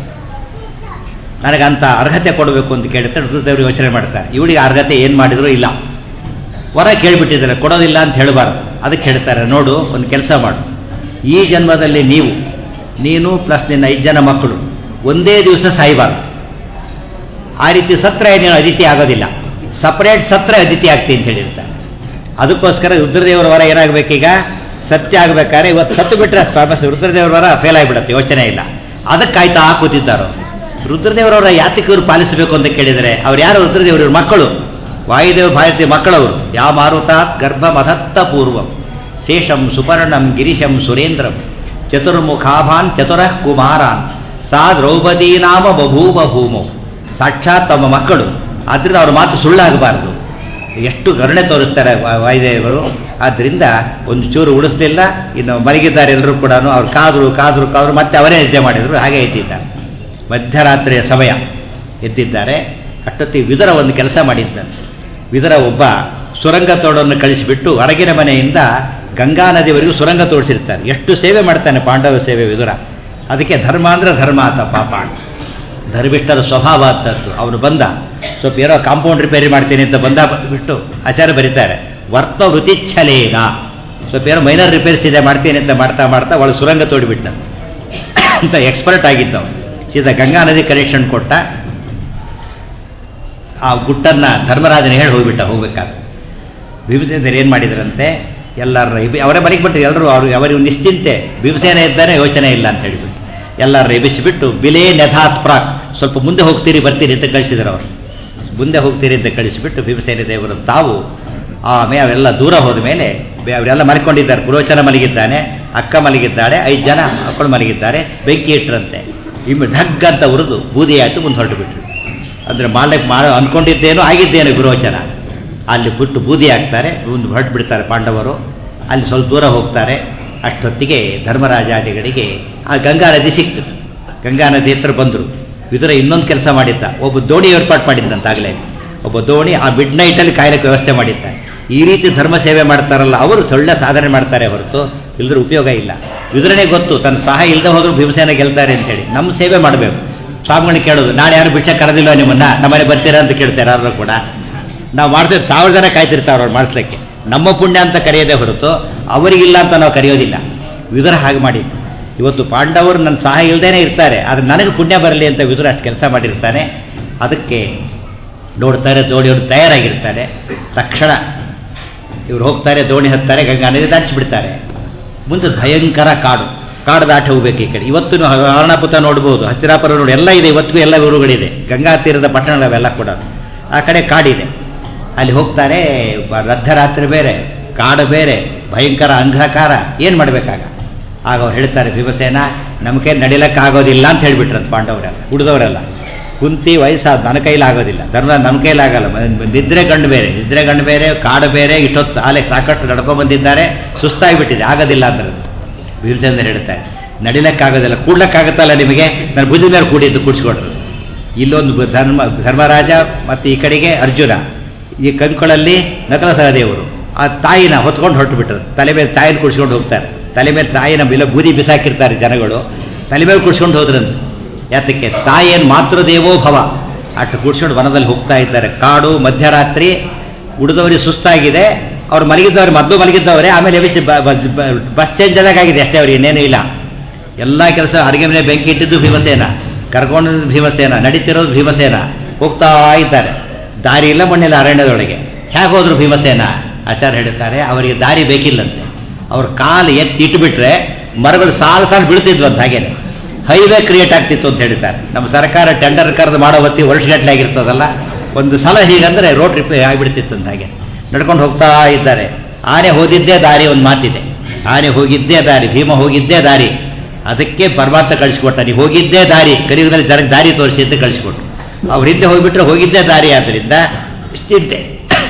ನನಗಂತ ಅರ್ಹತೆ ಕೊಡಬೇಕು ಅಂತ ಕೇಳುತ್ತೆ ರುದ್ರದೇವರು ಯೋಚನೆ ಮಾಡ್ತಾರೆ ಇವಳಿಗೆ ಅರ್ಹತೆ ಏನು ಮಾಡಿದ್ರು ಇಲ್ಲ ವರ ಕೇಳಿಬಿಟ್ಟಿದ್ದಾರೆ ಕೊಡೋದಿಲ್ಲ ಅಂತ ಹೇಳಬಾರ್ದು ಅದಕ್ಕೆ ಹೇಳ್ತಾರೆ ನೋಡು ಒಂದು ಕೆಲಸ ಮಾಡು ಈ ಜನ್ಮದಲ್ಲಿ ನೀವು ನೀನು ಪ್ಲಸ್ ನಿನ್ನ ಐದು ಜನ ಮಕ್ಕಳು ಒಂದೇ ದಿವಸ ಸಾಯಬಾರ್ದು ಆ ರೀತಿ ಸತ್ರ ನೀನು ಅದಿತಿ ಆಗೋದಿಲ್ಲ ಸಪರೇಟ್ ಸತ್ರ ಅದಿತಿ ಆಗ್ತಿ ಅಂತ ಹೇಳಿರ್ತಾರೆ ಅದಕ್ಕೋಸ್ಕರ ರುದ್ರದೇವರ ವರ ಏನಾಗಬೇಕೀಗ ಸತ್ಯ ಆಗ್ಬೇಕಾದ್ರೆ ಇವತ್ತು ಸತ್ತು ಬಿಟ್ರೆ ಫೇಮಸ್ ರುದ್ರದೇವರ ವರ ಫೇಲ್ ಆಗಿಬಿಡುತ್ತೆ ಯೋಚನೆ ಇಲ್ಲ ಅದಕ್ಕೆ ಕಾಯ್ತಾ ಕೂತಿದ್ದಾರೋ ರುದ್ರದೇವರವರ ಯಾತಕ್ಕೆ ಇವರು ಪಾಲಿಸಬೇಕು ಅಂತ ಕೇಳಿದರೆ ಅವ್ರು ಯಾರು ರುದ್ರದೇವರು ಇವ್ರ ಮಕ್ಕಳು ವಾಯುದೇವ ಭಾರತೀಯ ಮಕ್ಕಳವರು ಯಾ ಮಾರುತಾತ್ ಗರ್ಭ ಮಧತ್ತ ಪೂರ್ವಂ ಶೇಷಂ ಸುಪರ್ಣಂ ಗಿರಿಶಂ ಸುರೇಂದ್ರಂ ಚತುರ್ಮುಖಾಭಾನ್ ಚತುರಃ ಕುಮಾರಾನ್ ಸಾ ದ್ರೌಪದಿ ನಾಮ ಬಭೂವ ಭೂಮೌ ಸಾಕ್ಷಾತ್ ತಮ್ಮ ಮಕ್ಕಳು ಆದ್ರಿಂದ ಅವ್ರ ಮಾತು ಸುಳ್ಳಾಗಬಾರದು ಎಷ್ಟು ಕರುಣೆ ತೋರಿಸ್ತಾರೆ ವಾ- ವಾಯುದೇವರು ಆದ್ದರಿಂದ ಒಂದು ಚೂರು ಉಳಿಸ್ಲಿಲ್ಲ ಇನ್ನು ಮಲಗಿದ್ದಾರೆ ಎಲ್ಲರೂ ಕೂಡ ಅವ್ರು ಕಾದ್ರು ಕಾದ್ರು ಕಾದ್ರು ಮತ್ತೆ ಅವರೇ ನಿದ್ದೆ ಮಾಡಿದ್ರು ಹಾಗೆ ಎದ್ದಿದ್ದಾರೆ ಮಧ್ಯರಾತ್ರಿಯ ಸಮಯ ಎದ್ದಿದ್ದಾರೆ ಅಷ್ಟೊತ್ತಿಗೆ ವಿದುರ ಒಂದು ಕೆಲಸ ಮಾಡಿದ್ದಾನೆ ವಿದುರ ಒಬ್ಬ ಸುರಂಗ ತೋಡನ್ನು ಕಳಿಸಿಬಿಟ್ಟು ಹೊರಗಿನ ಮನೆಯಿಂದ ಗಂಗಾ ನದಿವರೆಗೂ ಸುರಂಗ ತೋಡಿಸಿರ್ತಾರೆ ಎಷ್ಟು ಸೇವೆ ಮಾಡ್ತಾನೆ ಪಾಂಡವ ಸೇವೆ ವಿದುರ ಅದಕ್ಕೆ ಧರ್ಮ ಅಂದ್ರೆ ಧರ್ಮ ಆತ ಪಾಪ ಧರ್ಮಿಷ್ಠರ ಸ್ವಭಾವ ಅಂತದ್ದು ಅವನು ಬಂದ ಸ್ವಲ್ಪ ಏನೋ ಕಾಂಪೌಂಡ್ ರಿಪೇರಿ ಮಾಡ್ತೀನಿ ಅಂತ ಬಂದ ಬಿಟ್ಟು ಆಚಾರ್ಯ ಬರೀತಾರೆ ವರ್ತ ವೃತಿಚ್ಛಲೇನ ಸ್ವಲ್ಪ ಏನೋ ಮೈನರ್ ರಿಪೇರ್ಸ್ ಇದೆ ಮಾಡ್ತೀನಿ ಅಂತ ಮಾಡ್ತಾ ಮಾಡ್ತಾ ಒಳ ಸುರಂಗ ತೋಡಿಬಿಟ್ಟ ಅಂತ ಎಕ್ಸ್ಪರ್ಟ್ ಆಗಿದ್ದವ ಸೀದಾ ಗಂಗಾ ನದಿ ಕನೆಕ್ಷನ್ ಕೊಟ್ಟ ಆ ಗುಟ್ಟನ್ನ ಧರ್ಮರಾಜನ ಹೇಳಿ ಹೋಗ್ಬಿಟ್ಟ ಹೋಗ್ಬೇಕಾದ್ರೆ ಭೀಮಸೇನರು ಏನು ಮಾಡಿದ್ರಂತೆ ಎಲ್ಲರ ಇಬಿ ಅವರೇ ಮನೆಗೆ ಬಿಟ್ಟು ಎಲ್ಲರೂ ಅವರು ಅವರಿಗೆ ನಿಶ್ಚಿಂತೆ ಭೀಮಸೇನ ಇದ್ದಾನೆ ಯೋಚನೆ ಇಲ್ಲ ಅಂತ ಹೇಳಿಬಿಟ್ಟು ಎಲ್ಲರ ಎಬ್ಬಿಸಿಬಿಟ್ಟು ಬಿಲೇ ನೆಧಾತ್ ಪ್ರಾಕ್ ಸ್ವಲ್ಪ ಮುಂದೆ ಹೋಗ್ತೀರಿ ಬರ್ತೀರಿ ಅಂತ ಕಳಿಸಿದ್ರು ಅವರು ಮುಂದೆ ಹೋಗ್ತೀರಿ ಅಂತ ಕಳಿಸಿಬಿಟ್ಟು ಭೀಮಸೇನ ದೇವರು ತಾವು ಆಮೇಲೆ ಅವೆಲ್ಲ ದೂರ ಹೋದ ಮೇಲೆ ಬೆ- ಅವರೆಲ್ಲ ಮಲ್ಕೊಂಡಿದ್ದಾರೆ ಪುರೋಚನ ಮಲಗಿದ್ದಾನೆ ಅಕ್ಕ ಮಲಗಿದ್ದಾಳೆ ಐದು ಜನ ಮಕ್ಕಳು ಮಲಗಿದ್ದಾರೆ ಬೆಂಕಿ ಇಟ್ಟರಂತೆ ಇಮ್ಮೆ ಢಗ್ ಅಂತ ಉರಿದು ಬೂದಿ ಆಯಿತು ಮುಂದೆ ಹೊರಟು ಬಿಟ್ರು ಅಂದರೆ ಮಾಡಕ್ಕೆ ಮಾಡ ಅಂದ್ಕೊಂಡಿದ್ದೇನೋ ಆಗಿದ್ದೇನೋ ಗುರೋಚನ ಅಲ್ಲಿ ಬಿಟ್ಟು ಬೂದಿ ಹಾಕ್ತಾರೆ ಒಂದು ಹೊರಟು ಬಿಡ್ತಾರೆ ಪಾಂಡವರು ಅಲ್ಲಿ ಸ್ವಲ್ಪ ದೂರ ಹೋಗ್ತಾರೆ ಅಷ್ಟೊತ್ತಿಗೆ ಧರ್ಮರಾಜಾದಿಗಳಿಗೆ ಆ ಗಂಗಾ ನದಿ ಸಿಕ್ತು ಗಂಗಾ ನದಿ ಹತ್ರ ಬಂದರು ವಿದುರ ಇನ್ನೊಂದು ಕೆಲಸ ಮಾಡಿದ್ದ ಒಬ್ಬ ದೋಣಿ ಏರ್ಪಾಡು ಮಾಡಿದ್ದಂತಾಗಲೇ ಒಬ್ಬ ದೋಣಿ ಆ ಮಿಡ್ ನೈಟಲ್ಲಿ ಕಾಯಲಿಕ್ಕೆ ವ್ಯವಸ್ಥೆ ಮಾಡಿದ್ದ ಈ ರೀತಿ ಧರ್ಮ ಸೇವೆ ಮಾಡ್ತಾರಲ್ಲ ಅವರು ಒಳ್ಳೆ ಸಾಧನೆ ಮಾಡ್ತಾರೆ ಹೊರತು ಇಲ್ಲದ್ರೆ ಉಪಯೋಗ ಇಲ್ಲ ವಿದುರನೇ ಗೊತ್ತು ತನ್ನ ಸಹಾಯ ಇಲ್ಲದೆ ಹೋದ್ರು ಭೀಮಸೇನ ಗೆಲ್ತಾರೆ ಅಂತೇಳಿ ನಮ್ಮ ಸೇವೆ ಮಾಡಬೇಕು ಸ್ವಾಮಿಗಳನ್ನ ಕೇಳೋದು ನಾಳೆ ಯಾರು ಬಿಡ್ಸ ಕರೆದಿಲ್ವ ನಿಮ್ಮನ್ನ ನಮ್ಮನೆ ಬರ್ತೀರಾ ಅಂತ ಕೇಳ್ತಾರೆ ಯಾರು ಕೂಡ ನಾವು ಮಾಡ್ತೀವಿ ಸಾವಿರ ಜನ ಕಾಯ್ತಿರ್ತಾರೆ ಅವ್ರು ಮಾಡಿಸ್ಲಿಕ್ಕೆ ನಮ್ಮ ಪುಣ್ಯ ಅಂತ ಕರೆಯೋದೇ ಹೊರತು ಅವರಿಗಿಲ್ಲ ಅಂತ ನಾವು ಕರೆಯೋದಿಲ್ಲ ವಿದುರ ಹಾಗೆ ಮಾಡಿದ್ದು ಇವತ್ತು ಪಾಂಡವರು ನನ್ನ ಸಹಾಯ ಇಲ್ಲದೇನೆ ಇರ್ತಾರೆ ಆದರೆ ನನಗೆ ಪುಣ್ಯ ಬರಲಿ ಅಂತ ವಿದುರ ಅಷ್ಟು ಕೆಲಸ ಮಾಡಿರ್ತಾನೆ ಅದಕ್ಕೆ ನೋಡ್ತಾರೆ ದೋಣಿಯವರು ತಯಾರಾಗಿರ್ತಾರೆ ತಕ್ಷಣ ಇವ್ರು ಹೋಗ್ತಾರೆ ದೋಣಿ ಹತ್ತಾರೆ ಗಂಗಾ ನದಿ ದಾಟಿಸಿಬಿಡ್ತಾರೆ ಮುಂದೆ ಭಯಂಕರ ಕಾಡು ಕಾಡು ದಾಟಿ ಹೋಗ್ಬೇಕು ಈ ಕಡೆ ಇವತ್ತು ಹರಣಪುತ ನೋಡ್ಬೋದು ಹಸ್ತಿರಾಪುರ ನೋಡಿ ಎಲ್ಲ ಇದೆ ಇವತ್ತಿಗೂ ಎಲ್ಲ ಊರುಗಳಿದೆ ಗಂಗಾ ತೀರದ ಪಟ್ಟಣಗಳೆಲ್ಲ ಕೂಡ ಆ ಕಡೆ ಕಾಡಿದೆ ಅಲ್ಲಿ ಹೋಗ್ತಾರೆ ಬ- ಮಧ್ಯರಾತ್ರಿ ಬೇರೆ ಕಾಡು ಬೇರೆ ಭಯಂಕರ ಅಂಧಕಾರ ಏನು ಮಾಡಬೇಕಾಗ ಆಗ ಅವ್ರು ಹೇಳ್ತಾರೆ ಭೀಮಸೇನ ನಮಗೆ ನಡಿಲಕ್ಕಾಗೋದಿಲ್ಲ ಅಂತ ಹೇಳ್ಬಿಟ್ರಂತ ಪಾಂಡವರೆಲ್ಲ ಉಳಿದವರೆಲ್ಲ ಕುಂತಿ ವಯಸ್ಸಾದ ನನ್ನ ಕೈಲಾಗೋದಿಲ್ಲ ಧರ್ಮ ನನ್ನ ಕೈಲಾಗಲ್ಲ ಮ- ನಿದ್ರೆ ಗಂಡು ಬೇರೆ ನಿದ್ರೆ ಗಂಡು ಬೇರೆ ಕಾಡು ಬೇರೆ ಇಷ್ಟೊತ್ತು ಆಲೆ ಸಾಕಷ್ಟು ನಡ್ಕೊಂಡ್ ಬಂದಿದ್ದಾರೆ ಸುಸ್ತಾಗಿಬಿಟ್ಟಿದೆ ಆಗೋದಿಲ್ಲ ಅಂದ್ರೆ ಭೀಮಸೇನ ಹೇಳ್ತಾರೆ ನಡಿಲಕ್ಕಾಗೋದಿಲ್ಲ ಕೂಡ್ಲಕ್ಕಾಗತ್ತಲ್ಲ ನಿಮಗೆ ನನ್ನ ಭುಜದ ಮೇಲೆ ಕೂಡಿದ್ದು ಕೂಡಿಸ್ಕೊಟ್ರು ಇಲ್ಲೊಂದು ಬ- ಧರ್ಮ ಧರ್ಮರಾಜ ಮತ್ತು ಈ ಕಡೆಗೆ ಅರ್ಜುನ ಈ ಕಂಕುಳಲ್ಲಿ ನಕಲ ಸಹದೇವರು ಆ ತಾಯಿನ ಹೊತ್ಕೊಂಡು ಹೊರಟು ಬಿಟ್ರು ತಲೆ ಮೇಲೆ ತಾಯಿನ ಕುಡಿಸ್ಕೊಂಡು ಹೋಗ್ತಾರೆ ತಲೆ ಮೇಲೆ ತಾಯಿನ ಬಿಲ ಬೂದಿ ಬಿಸಾಕಿರ್ತಾರೆ ಜನಗಳು ತಲೆ ಮೇಲೆ ಕುಡಿಸ್ಕೊಂಡು ಹೋದ್ರಂತೆ ಯಾತಕ್ಕೆ ತಾಯಿಯನ್ನು ಮಾತೃದೇವೋ ಭವ ಅಷ್ಟು ಕುಡಿಸ್ಕೊಂಡು ವನದಲ್ಲಿ ಹೋಗ್ತಾ ಇದ್ದಾರೆ ಕಾಡು ಮಧ್ಯರಾತ್ರಿ ಉಳಿದವರಿಗೆ ಸುಸ್ತಾಗಿದೆ ಅವ್ರು ಮಲಗಿದ್ದವ್ರು ಮೊದಲು ಮಲಗಿದ್ದವರೇ ಆಮೇಲೆ ಎಬ್ಬಿಸಿ ಬ- ಬ- ಬ- ಬಸ್ ಚೇಂಜ್ ಆಗಿದೆ ಅಷ್ಟೇ ಅವ್ರಿಗೆ ಇನ್ನೇನೂ ಇಲ್ಲ ಎಲ್ಲ ಕೆಲಸ ಅಡುಗೆ ಮನೆ ಬೆಂಕಿ ಇಟ್ಟಿದ್ದು ಭೀಮಸೇನ ಕರ್ಕೊಂಡು ಭೀಮಸೇನ ನಡೀತಿರೋದು ಭೀಮಸೇನ ಹೋಗ್ತಾ ಇದ್ದಾರೆ ದಾರಿ ಇಲ್ಲ ಮಣ್ಣಿಲ್ಲ ಅರಣ್ಯದೊಳಗೆ ಹೇಗೆ ಹೋದ್ರು ಭೀಮಸೇನ ಆಚಾರ್ಯ ಹೇಳ್ತಾರೆ ಅವರಿಗೆ ದಾರಿ ಬೇಕಿಲ್ಲಂತೆ ಅವ್ರ ಕಾಲು ಎತ್ತಿ ಇಟ್ಬಿಟ್ರೆ ಮರಗಳು ಸಾಲು ಸಾಲು ಬೀಳ್ತಿದ್ವಂತ ಹಾಗೇನೆ ಹೈವೇ ಕ್ರಿಯೇಟ್ ಆಗ್ತಿತ್ತು ಅಂತ ಹೇಳ್ತಾರೆ ನಮ್ಮ ಸರ್ಕಾರ ಟೆಂಡರ್ ಕರೆದು ಮಾಡೋ ಹೊತ್ತಿ ವರ್ಷಗಟ್ಟಲೆ ಆಗಿರ್ತದಲ್ಲ ಒಂದು ಸಲ ಹೀಗಂದ್ರೆ ರೋಡ್ ಟ್ರಿಪ್ ಆಗಿಬಿಡ್ತಿತ್ತು ಅಂತ ಹಾಗೆ ನಡ್ಕೊಂಡು ಹೋಗ್ತಾ ಇದ್ದಾರೆ ಆನೆ ಹೋಗಿದ್ದೇ ದಾರಿ ಒಂದು ಮಾತಿದೆ ಆನೆ ಹೋಗಿದ್ದೇ ದಾರಿ ಭೀಮ ಹೋಗಿದ್ದೇ ದಾರಿ ಅದಕ್ಕೆ ಪರಮಾತ್ಮ ಕಳಿಸ್ಕೊಟ್ಟ ನೀವು ಹೋಗಿದ್ದೇ ದಾರಿ ಕಲಿಯುಗದಲ್ಲಿ ಜನಕ್ಕೆ ದಾರಿ ತೋರಿಸಿ ಅಂತ ಕಳಿಸ್ಕೊಟ್ರು ಅವ್ರ ಹಿಂದೆ ಹೋಗ್ಬಿಟ್ರೆ ಹೋಗಿದ್ದೇ ದಾರಿ ಆದ್ದರಿಂದ ಇಷ್ಟಿದ್ದೆ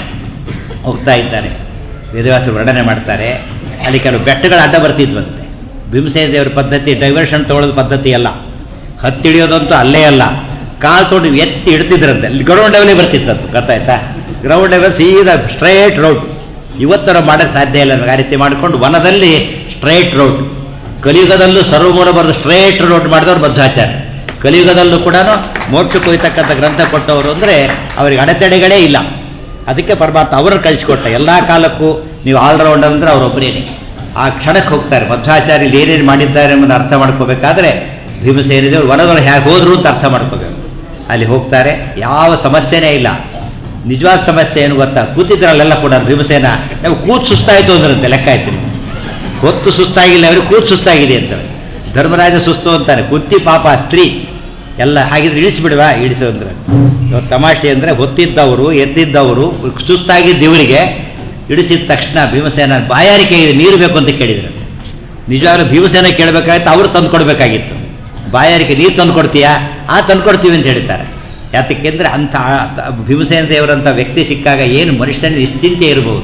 ಹೋಗ್ತಾ ಇದ್ದಾರೆ ವೇದವ್ಯಾಸರು ವರ್ಣನೆ ಮಾಡ್ತಾರೆ ಅಲ್ಲಿ ಕೆಲವು ಬೆಟ್ಟಗಳ ಅಡ್ಡ ಬರ್ತಿದ್ವಂತೆ ಭೀಮಸೇನ ದೇವರ ಪದ್ಧತಿ ಡೈವರ್ಷನ್ ತಗೊಳ್ಳೋದು ಪದ್ಧತಿ ಅಲ್ಲ ಹತ್ತಿಡಿಯೋದಂತೂ ಅಲ್ಲೇ ಅಲ್ಲ ಕಾಲು ತೊಗೊಂಡು ಎತ್ತಿ ಇಡ್ತಿದ್ರಂತೆ ಅಲ್ಲಿ ಗ್ರೌಂಡ್ ಲೆವೆಲೇ ಬರ್ತಿತ್ತಂತು ಗೊತ್ತಾಯ್ತಾ ಗ್ರೌಂಡ್ ಲೆವೆಲ್ ಸೀದಾ ಸ್ಟ್ರೈಟ್ ರೋಡ್ ಇವತ್ತರ ಮಾಡೋಕ್ಕೆ ಸಾಧ್ಯ ಇಲ್ಲ ಆ ರೀತಿ ಮಾಡಿಕೊಂಡು ವನದಲ್ಲಿ ಸ್ಟ್ರೈಟ್ ರೋಡ್ ಕಲಿಯುಗದಲ್ಲೂ ಸರ್ವಮೂಲ ಬರೆದು ಸ್ಟ್ರೈಟ್ ರೋಡ್ ಮಾಡಿದವರು ಮಧ್ವಾಚಾರ್ಯ ಕಲಿಯುಗದಲ್ಲೂ ಕೂಡ ಮೋಕ್ಷ ಕೊಯ್ತಕ್ಕಂಥ ಗ್ರಂಥ ಕೊಟ್ಟವರು ಅಂದರೆ ಅವರಿಗೆ ಅಡೆತಡೆಗಳೇ ಇಲ್ಲ ಅದಕ್ಕೆ ಪರಮಾತ್ಮ ಅವರನ್ನು ಕಳಿಸಿಕೊಟ್ಟ ಎಲ್ಲ ಕಾಲಕ್ಕೂ ನೀವು ಆಲ್ರೌಂಡರ್ ಅಂದ್ರೆ ಅವರೊಬ್ಬರೇನೆ ಆ ಕ್ಷಣಕ್ಕೆ ಹೋಗ್ತಾರೆ ಮಧ್ವಾಚಾರ್ಯರು ಏನೇನು ಮಾಡಿದ್ದಾರೆ ಎಂಬುದನ್ನು ಅರ್ಥ ಮಾಡ್ಕೋಬೇಕಾದ್ರೆ ಭೀಮಸೇನಿದೇವರು ವನದೊಳಗೆ ಹೇಗೆ ಹೋದ್ರು ಅಂತ ಅರ್ಥ ಮಾಡ್ಕೋಬೇಕು ಅಲ್ಲಿ ಹೋಗ್ತಾರೆ ಯಾವ ಸಮಸ್ಯೆನೇ ಇಲ್ಲ ನಿಜವಾದ ಸಮಸ್ಯೆ ಏನು ಗೊತ್ತಾ ಕೂತಿದ್ರಲ್ಲೆಲ್ಲ ಕೂಡ ಭೀಮಸೇನ ನಾವು ಕೂತ್ ಸುಸ್ತಾಯಿತು ಅಂದ್ರಂತೆ ಲೆಕ್ಕ ಆಯ್ತು ನಿಮ್ಗೆ. ಹೊತ್ತು ಸುಸ್ತಾಗಿಲ್ಲ ಅವರು ಕೂತ್ ಸುಸ್ತಾಗಿದೆ ಅಂತ ಧರ್ಮರಾಜ ಸುಸ್ತು ಅಂತಾನೆ ಕುಂತಿ ಪಾಪ ಸ್ತ್ರೀ ಎಲ್ಲ ಹಾಗಿದ್ರೆ ಇಳಿಸ್ಬಿಡುವ ಇಳಿಸು ಅಂದ್ರೆ ಇವಾಗ ತಮಾಷೆ ಅಂದ್ರೆ ಹೊತ್ತಿದ್ದವರು ಎದ್ದಿದ್ದವರು ಸುಸ್ತಾಗಿದ್ದ ಇವರಿಗೆ ಇಳಿಸಿದ ತಕ್ಷಣ ಭೀಮಸೇನ ಬಾಯಾರಿಕೆ ಇದೆ ನೀರು ಬೇಕು ಅಂತ ಕೇಳಿದ್ರು ನಿಜವಾಗ್ಲೂ ಭೀಮಸೇನ ಕೇಳಬೇಕಾಗಿತ್ತು ಅವರು ತಂದು ಕೊಡಬೇಕಾಗಿತ್ತು ಬಾಯಾರಿಕೆ ನೀರು ತಂದು ಕೊಡ್ತೀಯಾ ಆ ತಂದು ಕೊಡ್ತೀವಿ ಅಂತ ಹೇಳ್ತಾರೆ ಯಾತಕ್ಕೆಂದ್ರೆ ಅಂಥ ಭೀಮಸೇನ ದೇವರಂಥ ವ್ಯಕ್ತಿ ಸಿಕ್ಕಾಗ ಏನು ಮನುಷ್ಯನಿಗೆ ನಿಶ್ಚಿಂತೆ ಇರಬಹುದು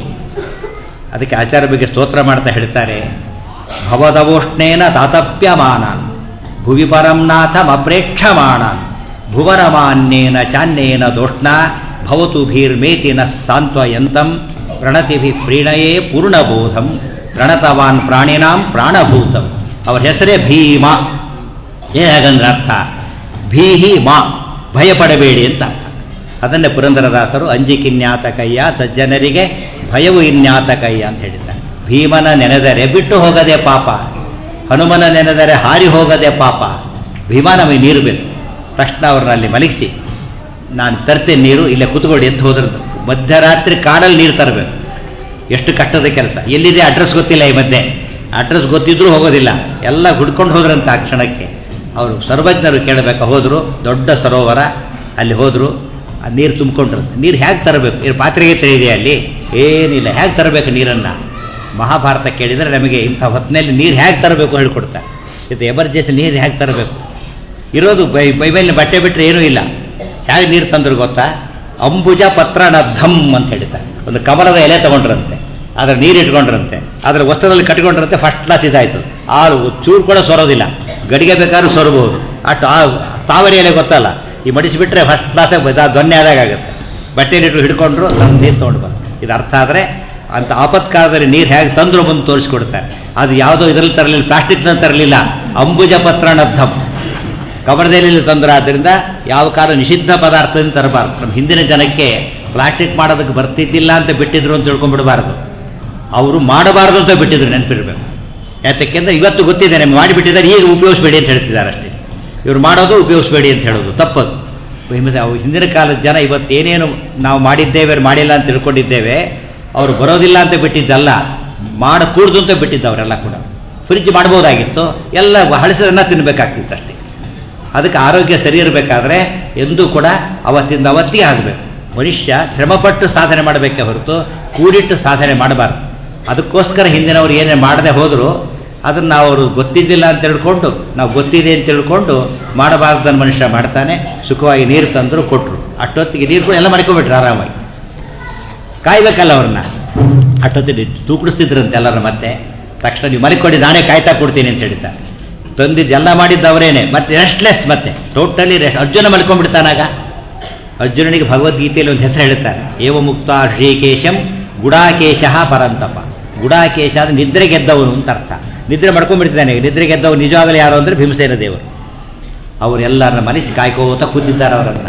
ಅದಕ್ಕೆ ಆಚಾರ್ಯ ಬಗ್ಗೆ ಸ್ತೋತ್ರ ಮಾಡ್ತಾ ಹೇಳ್ತಾರೆ ಭವದವೋಷ್ಣೇನ ತಾತಪ್ಯಮಾನ ಭುವಿ ಪರಂನಾಥಮಪ್ರೇಕ್ಷಮಾಣ ಭುವನಮಾನ್ಯೇನ ಚಾನ್ಯೇನ ದೋಷ್ಣ ಭವತು ಭೀರ್ಮೇತಿನ ಸಾಂತ್ವಯಂತಂ ಪ್ರಣತಿಭಿ ಪ್ರೀಣಯೇ ಪೂರ್ಣಬೋಧಂ ಪ್ರಣತವಾನ್ ಪ್ರಾಣಿನಾಂ ಪ್ರಾಣಭೂತಂ ಅವರ ಹೆಸರೇ ಭೀಮ ಹೇಗಂದ್ರೆ ಅರ್ಥ ಭೀಹಿ ಮಾ ಭಯಪಡಬೇಡಿ ಅಂತ ಅರ್ಥ ಅದನ್ನೇ ಪುರಂದರದಾಸರು ಅಂಜಿಕಿನ್ಯಾತ ಕಯ್ಯ ಸಜ್ಜನರಿಗೆ ಭಯವು ಇನ್ಯಾತ ಕಯ್ಯ ಅಂತ ಹೇಳಿದ್ದಾರೆ ಭೀಮನ ನೆನೆದರೆ ಬಿಟ್ಟು ಹೋಗದೆ ಪಾಪ ಹನುಮನ ನೆನೆದರೆ ಹಾರಿ ಹೋಗದೆ ಪಾಪ ಭೀಮ ನಮಗೆ ನೀರು ಬೇಕು ತಕ್ಷಣ ಅವ್ರನ್ನ ಅಲ್ಲಿ ಮಲಗಿಸಿ ನಾನು ತರ್ತೇನೆ ನೀರು ಇಲ್ಲೇ ಕುತ್ಕೊಂಡು ಎದ್ದು ಹೋದ್ರದ್ದು ಮಧ್ಯರಾತ್ರಿ ಕಾಡಲ್ಲಿ ನೀರು ತರಬೇಕು ಎಷ್ಟು ಕಷ್ಟದ ಕೆಲಸ ಎಲ್ಲಿದೆ ಅಡ್ರೆಸ್ ಗೊತ್ತಿಲ್ಲ ಈ ಮಧ್ಯೆ ಅಡ್ರೆಸ್ ಗೊತ್ತಿದ್ರೂ ಹೋಗೋದಿಲ್ಲ ಎಲ್ಲ ಹುಡ್ಕೊಂಡು ಹೋದ್ರಂತ ಆ ಕ್ಷಣಕ್ಕೆ ಅವರು ಸರ್ವಜ್ಞರು ಕೇಳಬೇಕು ಹೋದರು ದೊಡ್ಡ ಸರೋವರ ಅಲ್ಲಿ ಹೋದರು ಆ ನೀರು ತುಂಬಿಕೊಂಡ್ರು ನೀರು ಹೇಗೆ ತರಬೇಕು ಏನು ಪಾತ್ರೆಗೆ ತಿಳಿದೆಯಾ ಅಲ್ಲಿ ಏನಿಲ್ಲ ಹೇಗೆ ತರಬೇಕು ನೀರನ್ನು ಮಹಾಭಾರತ ಕೇಳಿದರೆ ನಮಗೆ ಇಂಥ ಹೊತ್ತಿನಲ್ಲಿ ನೀರು ಹೇಗೆ ತರಬೇಕು ಹೇಳ್ಕೊಡ್ತಾರೆ ಇದು ಎಮರ್ಜೆನ್ಸಿ ನೀರು ಹೇಗೆ ತರಬೇಕು ಇರೋದು ಬೈ ಬೈಬಲ್ನ ಬಟ್ಟೆ ಬಿಟ್ಟರೆ ಏನೂ ಇಲ್ಲ ಹೇಗೆ ನೀರು ತಂದ್ರು ಗೊತ್ತಾ ಅಂಬುಜ ಪತ್ರನದ್ಧಂ ಅಂತ ಹೇಳ್ತಾರೆ ಒಂದು ಕಮಲದ ಎಲೆ ತಗೊಂಡ್ರಂತೆ ಅದ್ರ ನೀರು ಇಟ್ಕೊಂಡ್ರಂತೆ ಅದ್ರ ವಸ್ತ್ರದಲ್ಲಿ ಕಟ್ಕೊಂಡ್ರಂತೆ ಫಸ್ಟ್ ಕ್ಲಾಸ್ ಇದಾಯ್ತು ಆರು ಚೂರು ಕೂಡ ಸೊರೋದಿಲ್ಲ ಗಡಿಗೆ ಬೇಕಾದ್ರೂ ಸೊರಬಹುದು ಅಷ್ಟು ಆ ತಾವರೆ ಎಲೆ ಗೊತ್ತಲ್ಲ ಈ ಮಡಿಸಿಬಿಟ್ರೆ ಫಸ್ಟ್ ಕ್ಲಾಸಾಗಿ ದೊನ್ನೆ ಆದಾಗ ಆಗುತ್ತೆ ಬಟ್ಟೆಲಿಟ್ಟು ಹಿಡ್ಕೊಂಡ್ರು ತಂದು ನೀರು ತೊಗೊಂಡು ಬಂದು ಇದು ಅರ್ಥ ಆದರೆ ಅಂತ ಆಪತ್ಕಾಲದಲ್ಲಿ ನೀರು ಹೇಗೆ ತಂದ್ರು ಬಂದು ತೋರಿಸ್ಕೊಡ್ತಾರೆ ಅದು ಯಾವುದೋ ಇದರಲ್ಲಿ ತರಲಿಲ್ಲ ಪ್ಲಾಸ್ಟಿಕ್ನ ತರಲಿಲ್ಲ ಅಂಬುಜ ಪತ್ರಣದ್ಧಂ ಕಬರದಲ್ಲಿ ತಂದ್ರೆ ಆದ್ದರಿಂದ ಯಾವ ಕಾಲ ನಿಷಿದ್ಧ ಪದಾರ್ಥದಿಂದ ತರಬಾರ್ದು ನಮ್ಮ ಹಿಂದಿನ ಜನಕ್ಕೆ ಪ್ಲಾಸ್ಟಿಕ್ ಮಾಡೋದಕ್ಕೆ ಬರ್ತಿದ್ದಿಲ್ಲ ಅಂತ ಬಿಟ್ಟಿದ್ರು ಅಂತ ತಿಳ್ಕೊಂಡ್ಬಿಡಬಾರ್ದು ಅವರು ಮಾಡಬಾರ್ದು ಅಂತ ಬಿಟ್ಟಿದ್ರು ನೆನಪಿರ್ಬೇಕು ಯಾತಕ್ಕೆಂದ್ರೆ ಇವತ್ತು ಗೊತ್ತಿದೆ ನಿಮ್ಗೆ ಮಾಡಿಬಿಟ್ಟಿದ್ದಾರೆ ಈಗ ಉಪಯೋಗಿಸ್ಬೇಡಿ ಅಂತ ಹೇಳ್ತಿದ್ದಾರೆ ಅಷ್ಟೇ ಇವ್ರು ಮಾಡೋದು ಉಪಯೋಗಿಸ್ಬೇಡಿ ಅಂತ ಹೇಳೋದು ತಪ್ಪದು ಹಿಂದೆ ಅವು ಹಿಂದಿನ ಕಾಲದ ಜನ ಇವತ್ತೇನೇನು ನಾವು ಮಾಡಿದ್ದೇವೆ ಅವ್ರು ಮಾಡಿಲ್ಲ ಅಂತ ತಿಳ್ಕೊಂಡಿದ್ದೇವೆ ಅವರು ಬರೋದಿಲ್ಲ ಅಂತ ಬಿಟ್ಟಿದ್ದಲ್ಲ ಮಾಡಕೂಡ್ದು ಅಂತ ಬಿಟ್ಟಿದ್ದು ಅವರೆಲ್ಲ ಕೂಡ ಫ್ರಿಜ್ ಮಾಡ್ಬೋದಾಗಿತ್ತು ಎಲ್ಲ ಹಳಸದನ್ನ ತಿನ್ನಬೇಕಾಗ್ತಿತ್ತು ಅಷ್ಟೇ ಅದಕ್ಕೆ ಆರೋಗ್ಯ ಸರಿ ಇರಬೇಕಾದ್ರೆ ಎಂದೂ ಕೂಡ ಅವತ್ತಿಂದ ಅವತ್ತಿಗೆ ಆಗಬೇಕು ಮನುಷ್ಯ ಶ್ರಮಪಟ್ಟು ಸಾಧನೆ ಮಾಡಬೇಕೇ ಹೊರತು ಕೂಡಿಟ್ಟು ಸಾಧನೆ ಮಾಡಬಾರ್ದು ಅದಕ್ಕೋಸ್ಕರ ಹಿಂದಿನವ್ರು ಏನೇ ಮಾಡದೆ ಹೋದರೂ ಅದನ್ನು ನಾವು ಅವರು ಗೊತ್ತಿದ್ದಿಲ್ಲ ಅಂತ ತಿಳ್ಕೊಂಡು ನಾವು ಗೊತ್ತಿದೆ ಅಂತ ತಿಳ್ಕೊಂಡು ಮಾಡಬಾರ್ದನ್ನು ಮನುಷ್ಯ ಮಾಡ್ತಾನೆ ಸುಖವಾಗಿ ನೀರು ತಂದರು ಕೊಟ್ಟರು ಅಷ್ಟೊತ್ತಿಗೆ ನೀರು ಕೂಡ ಎಲ್ಲ ಮಾಡ್ಕೊಬಿಟ್ರು ಆರಾಮಾಗಿ ಕಾಯ್ಬೇಕಲ್ಲ ಅವ್ರನ್ನ ಅಷ್ಟೊತ್ತಿಗೆ ತೂಕಡಿಸ್ತಿದ್ರಂತೆ ಎಲ್ಲರ ಮತ್ತೆ ತಕ್ಷಣ ನೀವು ಮಲಿಕೊಡಿ ನಾನೇ ಕಾಯ್ತಾ ಕೊಡ್ತೀನಿ ಅಂತ ಹೇಳ್ತಾರೆ ತಂದಿದ್ದೆಲ್ಲ ಮಾಡಿದ್ದವರೇನೆ ಮತ್ತೆ ರೆಸ್ಟ್ಲೆಸ್ ಮತ್ತೆ ಟೋಟಲಿ ರೆಸ್ಟ್ ಅರ್ಜುನ ಮಲ್ಕೊಂಡ್ಬಿಡ್ತಾನಾಗ ಅರ್ಜುನನಿಗೆ ಭಗವದ್ಗೀತೆಯಲ್ಲಿ ಒಂದು ಹೆಸರು ಹೇಳ್ತಾರೆ ಏವ ಮುಕ್ತ ಶ್ರೀಕೇಶಂ ಗುಡಾಕೇಶ ಪರಂತಪ ಗುಡಾಕೇಶ ಅಂದ್ರೆ ನಿದ್ರೆ ಗೆದ್ದವನು ಅಂತ ಅರ್ಥ ನಿದ್ರೆ ಮಾಡ್ಕೊಂಡ್ಬಿಡ್ತಾನೆ ನಿದ್ರೆ ಗೆದ್ದವನು ನಿಜವಾಗಲೂ ಯಾರು ಅಂದರೆ ಭೀಮಸೇನ ದೇವರು ಅವರೆಲ್ಲರನ್ನ ಮನಸ್ಸು ಕಾಯ್ಕೋತ ಕೂತಿದ್ದಾರೆ ಅವರನ್ನ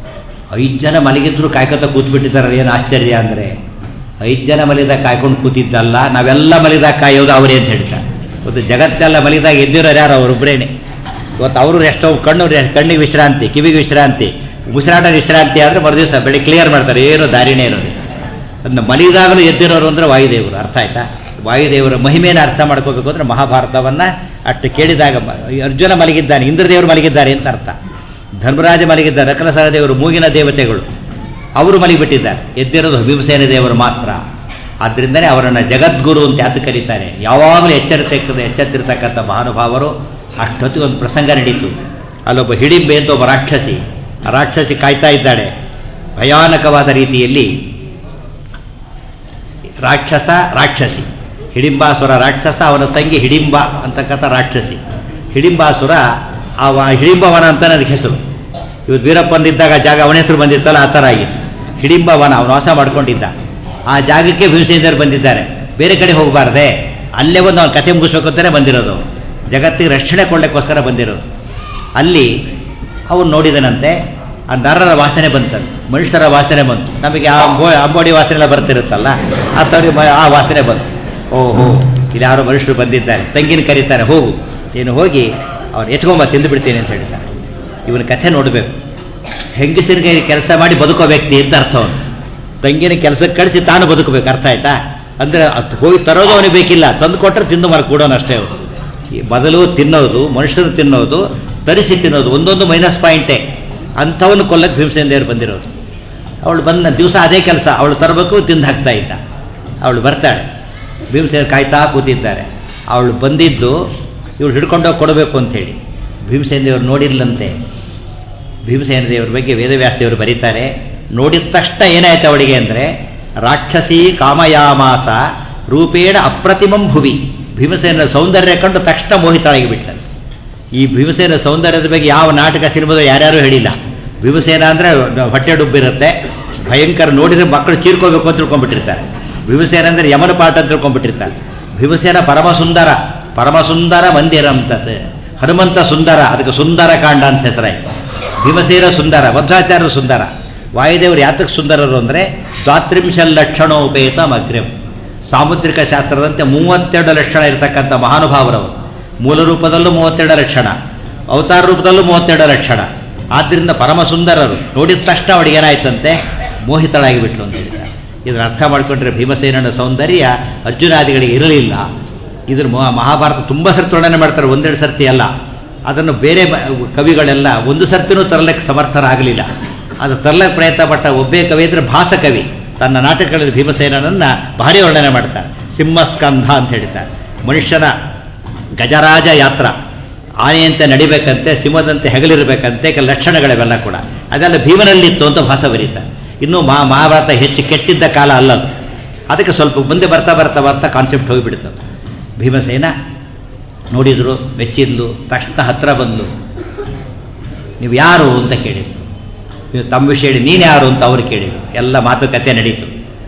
ಐದು ಜನ ಮಲಗಿದ್ರು ಕಾಯ್ಕೋತ ಕೂತ್ಬಿಟ್ಟಿದ್ದಾರೆ ಏನು ಆಶ್ಚರ್ಯ ಅಂದರೆ ಐದು ಜನ ಮಲಿದಾಗ ಕಾಯ್ಕೊಂಡು ಕೂತಿದ್ದಲ್ಲ ನಾವೆಲ್ಲ ಮಲಿದಾಗ ಕಾಯೋದು ಅವರೇ ಅಂತ ಹೇಳ್ತಾರೆ ಇವತ್ತು ಜಗತ್ತೆಲ್ಲ ಮಲಿದಾಗ ಎದ್ದಿರೋರು ಯಾರು ಅವರೊಬ್ಬರೇನೆ ಇವತ್ತು ಅವರು ಎಷ್ಟೋ ಕಣ್ಣು ಕಣ್ಣಿಗೆ ವಿಶ್ರಾಂತಿ ಕಿವಿಗೆ ವಿಶ್ರಾಂತಿ ಉಸಿರಾಟ ವಿಶ್ರಾಂತಿ ಆದರೆ ಮರುದಿವಸ ಬೆಳಿಗ್ಗೆ ಕ್ಲಿಯರ್ ಮಾಡ್ತಾರೆ ಏನು ದಾರಿನೇ ಇರೋದು ಅದನ್ನ ಮಲಿದಾಗಲೂ ಎದ್ದಿರೋರು ಅಂದರೆ ವಾಯುದೇವರು ಅರ್ಥ ಆಯ್ತಾ ವಾಯುದೇವರ ಮಹಿಮೆಯನ್ನು ಅರ್ಥ ಮಾಡ್ಕೋಬೇಕು ಅಂದರೆ ಮಹಾಭಾರತವನ್ನು ಅಷ್ಟು ಕೇಳಿದಾಗ ಅರ್ಜುನ ಮಲಗಿದ್ದಾನೆ ಇಂದ್ರದೇವರು ಮಲಗಿದ್ದಾರೆ ಅಂತ ಅರ್ಥ ಧರ್ಮರಾಜ ಮಲಗಿದ್ದಾರೆ ನಕಲ ಸಹದೇವರು ಮೂಗಿನ ದೇವತೆಗಳು ಅವರು ಮಲಗಿಬಿಟ್ಟಿದ್ದಾರೆ ಎದ್ದಿರೋದು ಭೀಮಸೇನ ದೇವರು ಮಾತ್ರ ಆದ್ದರಿಂದಲೇ ಅವರನ್ನು ಜಗದ್ಗುರು ಅಂತ ಯಾತು ಕರೀತಾರೆ ಯಾವಾಗಲೂ ಎಚ್ಚರಿತ ಎಚ್ಚೆತ್ತಿರ್ತಕ್ಕಂಥ ಮಹಾನುಭಾವರು ಅಷ್ಟೊತ್ತಿಗೆ ಒಂದು ಪ್ರಸಂಗ ನಡೀತು ಅಲ್ಲೊಬ್ಬ ಹಿಡಿಂಬೆ ಅಂತ ಒಬ್ಬ ರಾಕ್ಷಸಿ ಆ ರಾಕ್ಷಸಿ ಕಾಯ್ತಾ ಇದ್ದಾಳೆ ಭಯಾನಕವಾದ ರೀತಿಯಲ್ಲಿ ರಾಕ್ಷಸ ರಾಕ್ಷಸಿ ಹಿಡಿಂಬಾಸುರ ರಾಕ್ಷಸ ಅವನ ತಂಗಿ ಹಿಡಿಂಬ ಅಂತಕ್ಕಂಥ ರಾಕ್ಷಸಿ ಹಿಡಿಂಬಾಸುರ ಅವ ಹಿಡಿಂಬವನ ಅಂತ ನನಗೆ ಹೆಸರು ಇವತ್ತು ವೀರಪ್ಪನಿದ್ದಾಗ ಜಾಗ ಅವನ ಹೆಸರು ಬಂದಿತ್ತಲ್ಲ ಆ ಥರ ಆಗಿತ್ತು ಹಿಡಿಂಬವನ ಅವನು ವಾಸ ಮಾಡ್ಕೊಂಡಿದ್ದ ಆ ಜಾಗಕ್ಕೆ ಭೀಮಸೇಂದ್ರ ಬಂದಿದ್ದಾರೆ ಬೇರೆ ಕಡೆ ಹೋಗಬಾರ್ದೆ ಅಲ್ಲೇ ಒಂದು ಅವನ ಕತೆ ಮುಗಿಸ್ಬೇಕು ಅಂತಾನೆ ಬಂದಿರೋದು ಜಗತ್ತಿಗೆ ರಕ್ಷಣೆ ಕೊಳ್ಳೋಕ್ಕೋಸ್ಕರ ಬಂದಿರೋದು ಅಲ್ಲಿ ಅವನು ನೋಡಿದನಂತೆ ಆ ನರರ ವಾಸನೆ ಬಂತಂತೆ ಮನುಷ್ಯರ ವಾಸನೆ ಬಂತು ನಮಗೆ ಆ ಅಂಬೋ ಅಂಬೋಡಿ ವಾಸನೆ ಎಲ್ಲ ಬರ್ತಿರುತ್ತಲ್ಲ ಆ ಥರ ಆ ವಾಸನೆ ಬಂತು ಓಹೋ ಇದ್ಯಾರೋ ಮನುಷ್ಯರು ಬಂದಿದ್ದಾರೆ ತಂಗಿನ ಕರೀತಾರೆ ಹೋಗು ನೀನು ಹೋಗಿ ಅವ್ರು ಎತ್ಕೊಂಬ ತಿಂದು ಬಿಡ್ತೀನಿ ಅಂತ ಹೇಳ್ತಾರೆ ಇವನ ಕಥೆ ನೋಡಬೇಕು ಹೆಂಗಸರಿಗೆ ಕೆಲಸ ಮಾಡಿ ಬದುಕೋ ವ್ಯಕ್ತಿ ಅಂತ ಅರ್ಥ ಅವನು ತಂಗಿನ ಕೆಲಸಕ್ಕೆ ಕಳಿಸಿ ತಾನು ಬದುಕಬೇಕು ಅರ್ಥ ಆಯ್ತಾ ಅಂದರೆ ಅದು ಹೋಗಿ ತರೋದು ಅವನಿಗೆ ಬೇಕಿಲ್ಲ ತಂದು ಕೊಟ್ಟರೆ ತಿಂದು ಮರ ಕೂಡೋನು ಅಷ್ಟೇ ಅವರು ಈ ಮೊದಲು ತಿನ್ನೋದು ಮನುಷ್ಯರು ತಿನ್ನೋದು ತರಿಸಿ ತಿನ್ನೋದು ಒಂದೊಂದು ಮೈನಸ್ ಪಾಯಿಂಟೇ ಅಂಥವನ್ನು ಕೊಲ್ಲಕ್ಕೆ ಭೀಮಸೇನ ದೇವರು ಬಂದಿರೋದು ಅವಳು ಬಂದ ದಿವಸ ಅದೇ ಕೆಲಸ ಅವಳು ತರಬೇಕು ತಿಂದು ಹಾಕ್ತಾ ಇದ್ದ ಅವಳು ಬರ್ತಾಳೆ ಭೀಮಸೇನ ಕಾಯ್ತಾ ಕೂತಿದ್ದಾರೆ ಅವಳು ಬಂದಿದ್ದು ಇವಳು ಹಿಡ್ಕೊಂಡೋಗಿ ಕೊಡಬೇಕು ಅಂಥೇಳಿ ಭೀಮಸೇನ ದೇವರು ನೋಡಿರ್ಲಂತೆ ಭೀಮಸೇನ ದೇವರ ಬಗ್ಗೆ ವೇದವ್ಯಾಸ ದೇವರು ಬರೀತಾರೆ ನೋಡಿದ ತಕ್ಷಣ ಏನಾಯ್ತು ಅವಳಿಗೆ ಅಂದರೆ ರಾಕ್ಷಸಿ ಕಾಮಯಾಮಾಸ ರೂಪೇಣ ಅಪ್ರತಿಮಂ ಭುವಿ ಭೀಮಸೇನ ಸೌಂದರ್ಯ ಕಂಡು ತಕ್ಷಣ ಮೋಹಿತಳಾಗಿ ಬಿಟ್ಟಳು ಈ ಭೀಮಸೇನ ಸೌಂದರ್ಯದ ಬಗ್ಗೆ ಯಾವ ನಾಟಕ ಸಿನಿಮಾದ ಯಾರ್ಯಾರು ಹೇಳಿಲ್ಲ ಭೀಮಸೇನ ಅಂದರೆ ಹೊಟ್ಟೆ ಡುಬ್ಬಿರುತ್ತೆ ಭಯಂಕರ ನೋಡಿದ್ರೆ ಮಕ್ಕಳು ಚೀರ್ಕೋಬೇಕು ಅಂತ ತಿಳ್ಕೊಂಡ್ಬಿಟ್ಟಿರ್ತಾರೆ ಭೀಮಸೇನ ಅಂದರೆ ಯಮನ ಪಾಠ ಅಂತ ತಿಳ್ಕೊಂಡ್ಬಿಟ್ಟಿರ್ತಾರೆ ಭೀಮಸೇನ ಪರಮ ಸುಂದರ ಪರಮ ಸುಂದರ ಮಂದಿರ ಅಂತತೆ ಹನುಮಂತ ಸುಂದರ ಅದಕ್ಕೆ ಸುಂದರ ಕಾಂಡ ಅಂತ ಹೆಸರಾಯಿತು ಭೀಮಸೇನ ಸುಂದರ ವಜ್ರಾಚಾರ್ಯ ಸುಂದರ ವಾಯುದೇವರು ಯಾತಕ್ಕೆ ಸುಂದರರು ಅಂದರೆ ದ್ವಾತ್ರಿಂಶ ಲಕ್ಷಣೋಪೇತ ಮಗ್ರ್ಯಂ ಸಾಮುದ್ರಿಕ ಶಾಸ್ತ್ರದಂತೆ ಮೂವತ್ತೆರಡು ಲಕ್ಷಣ ಇರತಕ್ಕಂಥ ಮಹಾನುಭಾವರವರು ಮೂಲ ರೂಪದಲ್ಲೂ ಮೂವತ್ತೆರಡು ಲಕ್ಷಣ ಅವತಾರ ರೂಪದಲ್ಲೂ ಮೂವತ್ತೆರಡು ಲಕ್ಷಣ ಆದ್ದರಿಂದ ಪರಮ ಸುಂದರರು ನೋಡಿದ ತಕ್ಷಣ ಅವಳಿಗೆ ಏನಾಯ್ತಂತೆ ಮೋಹಿತಳಾಗಿ ಬಿಟ್ಲು ಅಂತ ಹೇಳಿದ್ದಾರೆ ಇದನ್ನು ಅರ್ಥ ಮಾಡಿಕೊಂಡ್ರೆ ಭೀಮಸೇನನ ಸೌಂದರ್ಯ ಅರ್ಜುನಾದಿಗಳಿಗೆ ಇರಲಿಲ್ಲ ಇದ್ರ ಮಹಾಭಾರತ ತುಂಬ ಸರ್ತಿ ವರ್ಣನೆ ಮಾಡ್ತಾರೆ ಒಂದೆರಡು ಸರ್ತಿ ಅಲ್ಲ ಅದನ್ನು ಬೇರೆ ಕವಿಗಳೆಲ್ಲ ಒಂದು ಸರ್ತಿನೂ ತರಲಿಕ್ಕೆ ಸಮರ್ಥರಾಗಲಿಲ್ಲ ಅದು ತರಲಿಕ್ಕೆ ಪ್ರಯತ್ನ ಪಟ್ಟ ಒಬ್ಬೇ ಕವಿ ಅಂದರೆ ಭಾಸಕವಿ ತನ್ನ ನಾಟಕಗಳಲ್ಲಿ ಭೀಮಸೇನನನ್ನು ಭಾರಿ ವರ್ಣನೆ ಮಾಡ್ತಾರೆ ಸಿಂಹಸ್ಕಂಧ ಅಂತ ಹೇಳ್ತಾರೆ ಮನುಷ್ಯನ ಗಜರಾಜ ಯಾತ್ರ ಆನೆಯಂತೆ ನಡಿಬೇಕಂತೆ ಸಿಂಹದಂತೆ ಹೆಗಲಿರಬೇಕಂತೆ ಕೆಲ ಲಕ್ಷಣಗಳಿವೆಲ್ಲ ಕೂಡ ಅದೆಲ್ಲ ಭೀಮನಲ್ಲಿತ್ತು ಅಂತ ಭಾಸ ಬರೀತಾರೆ ಇನ್ನೂ ಮಹಾ ಮಹಾಭಾರತ ಹೆಚ್ಚು ಕೆಟ್ಟಿದ್ದ ಕಾಲ ಅಲ್ಲದು ಅದಕ್ಕೆ ಸ್ವಲ್ಪ ಮುಂದೆ ಬರ್ತಾ ಬರ್ತಾ ಬರ್ತಾ ಕಾನ್ಸೆಪ್ಟ್ ಹೋಗಿಬಿಡ್ತದೆ ಭೀಮಸೇನ ನೋಡಿದ್ರು ಮೆಚ್ಚಿದ್ಲು ತಕ್ಷಣ ಹತ್ರ ಬಂದು ನೀವು ಯಾರು ಅಂತ ಕೇಳಿದ್ರು ನೀವು ತಮ್ಮ ವಿಷಯ ಹೇಳಿ ನೀನು ಯಾರು ಅಂತ ಅವ್ರು ಕೇಳಿದರು ಎಲ್ಲ ಮಾತುಕತೆ ನಡೀತು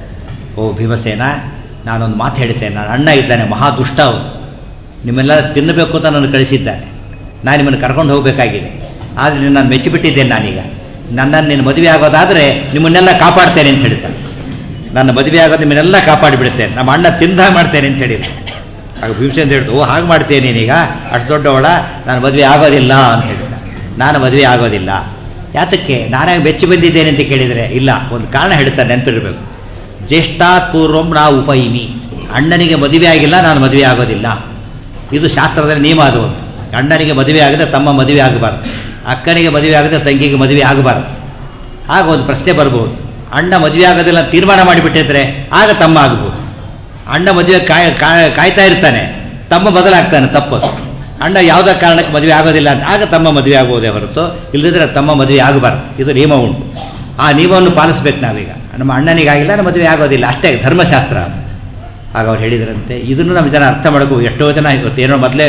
ಓ ಭೀಮಸೇನ ನಾನೊಂದು ಮಾತು ಹೇಳ್ತೇನೆ ನನ್ನ ಅಣ್ಣ ಇದ್ದಾನೆ ಮಹಾ ದುಷ್ಟ ಅವನು ನಿಮ್ಮೆಲ್ಲ ತಿನ್ನಬೇಕು ಅಂತ ನಾನು ಕಳಿಸಿದ್ದಾನೆ ನಾನು ನಿಮ್ಮನ್ನು ಕರ್ಕೊಂಡು ಹೋಗಬೇಕಾಗಿದೆ ಆದರೆ ನಾನು ಮೆಚ್ಚಿಬಿಟ್ಟಿದ್ದೇನೆ ನಾನೀಗ ನನ್ನನ್ನು ನಿನ್ನ ಮದುವೆ ಆಗೋದಾದರೆ ನಿಮ್ಮನ್ನೆಲ್ಲ ಕಾಪಾಡ್ತೇನೆ ಅಂತ ಹೇಳ್ತಾನೆ ನನ್ನ ಮದುವೆ ಆಗೋದು ನಿಮ್ಮನ್ನೆಲ್ಲ ಕಾಪಾಡಿಬಿಡ್ತೇನೆ ನಮ್ಮ ಅಣ್ಣ ತಿಂದ ಮಾಡ್ತೇನೆ ಅಂತ ಹೇಳಿದ್ರು ಆಗ ಭೀಮಸೇನ್ ಹೇಳ್ತು ಓ ಹಾಗೆ ಮಾಡ್ತೇನೆ ನೀನೀಗ ಅಷ್ಟು ದೊಡ್ಡವಳ ನಾನು ಮದುವೆ ಆಗೋದಿಲ್ಲ ಅಂತ ಹೇಳಿದ ನಾನು ಮದುವೆ ಆಗೋದಿಲ್ಲ ಯಾತಕ್ಕೆ ನಾನೇ ಬೆಚ್ಚಿ ಬಂದಿದ್ದೇನೆ ಅಂತ ಕೇಳಿದರೆ ಇಲ್ಲ ಒಂದು ಕಾರಣ ಹೇಳ್ತಾರೆ ನೆನಪಿರಬೇಕು ಜ್ಯೇಷ್ಠಾತ್ ಪೂರ್ವಂ ನಾ ಉಪಯಿಮಿ ಅಣ್ಣನಿಗೆ ಮದುವೆ ಆಗಿಲ್ಲ ನಾನು ಮದುವೆ ಆಗೋದಿಲ್ಲ ಇದು ಶಾಸ್ತ್ರದಲ್ಲಿ ನಿಯಮ ಅದು ಒಂದು ಅಣ್ಣನಿಗೆ ಮದುವೆ ಆಗದೆ ತಮ್ಮ ಮದುವೆ ಆಗಬಾರ್ದು ಅಕ್ಕನಿಗೆ ಮದುವೆ ಆಗದೆ ತಂಗಿಗೆ ಮದುವೆ ಆಗಬಾರ್ದು ಆಗ ಒಂದು ಪ್ರಶ್ನೆ ಬರ್ಬೋದು ಅಣ್ಣ ಮದುವೆ ಆಗೋದಿಲ್ಲ ಅಂತ ತೀರ್ಮಾನ ಮಾಡಿಬಿಟ್ಟಿದ್ರೆ ಆಗ ತಮ್ಮ ಆಗ್ಬೋದು ಅಣ್ಣ ಮದುವೆ ಕಾಯ ಕಾಯ- ಕಾಯ್ತಾ ಇರ್ತಾನೆ ತಮ್ಮ ಬದಲಾಗ್ತಾನೆ ತಪ್ಪದು ಅಣ್ಣ ಯಾವುದೇ ಕಾರಣಕ್ಕೆ ಮದುವೆ ಆಗೋದಿಲ್ಲ ಅಂತ ಆಗ ತಮ್ಮ ಮದುವೆ ಆಗೋದೇ ಹೊರತು ಇಲ್ಲದಿದ್ರೆ ತಮ್ಮ ಮದುವೆ ಆಗಬಾರ್ದು ಇದು ನಿಯಮ ಉಂಟು ಆ ನಿಯಮವನ್ನು ಪಾಲಿಸ್ಬೇಕು ನಾವೀಗ ನಮ್ಮ ಅಣ್ಣನಿಗಾಗಿಲ್ಲ ನಮ್ಮ ಮದುವೆ ಆಗೋದಿಲ್ಲ ಅಷ್ಟೇ ಧರ್ಮಶಾಸ್ತ್ರ ಅದು. ಆಗ ಅವ್ರು ಹೇಳಿದ್ರಂತೆ ಇದನ್ನು ನಮ್ಮ ಜನ ಅರ್ಥ ಮಾಡಬೇಕು ಎಷ್ಟೋ ಜನ ಇವತ್ತೇನೋ ಮೊದಲೇ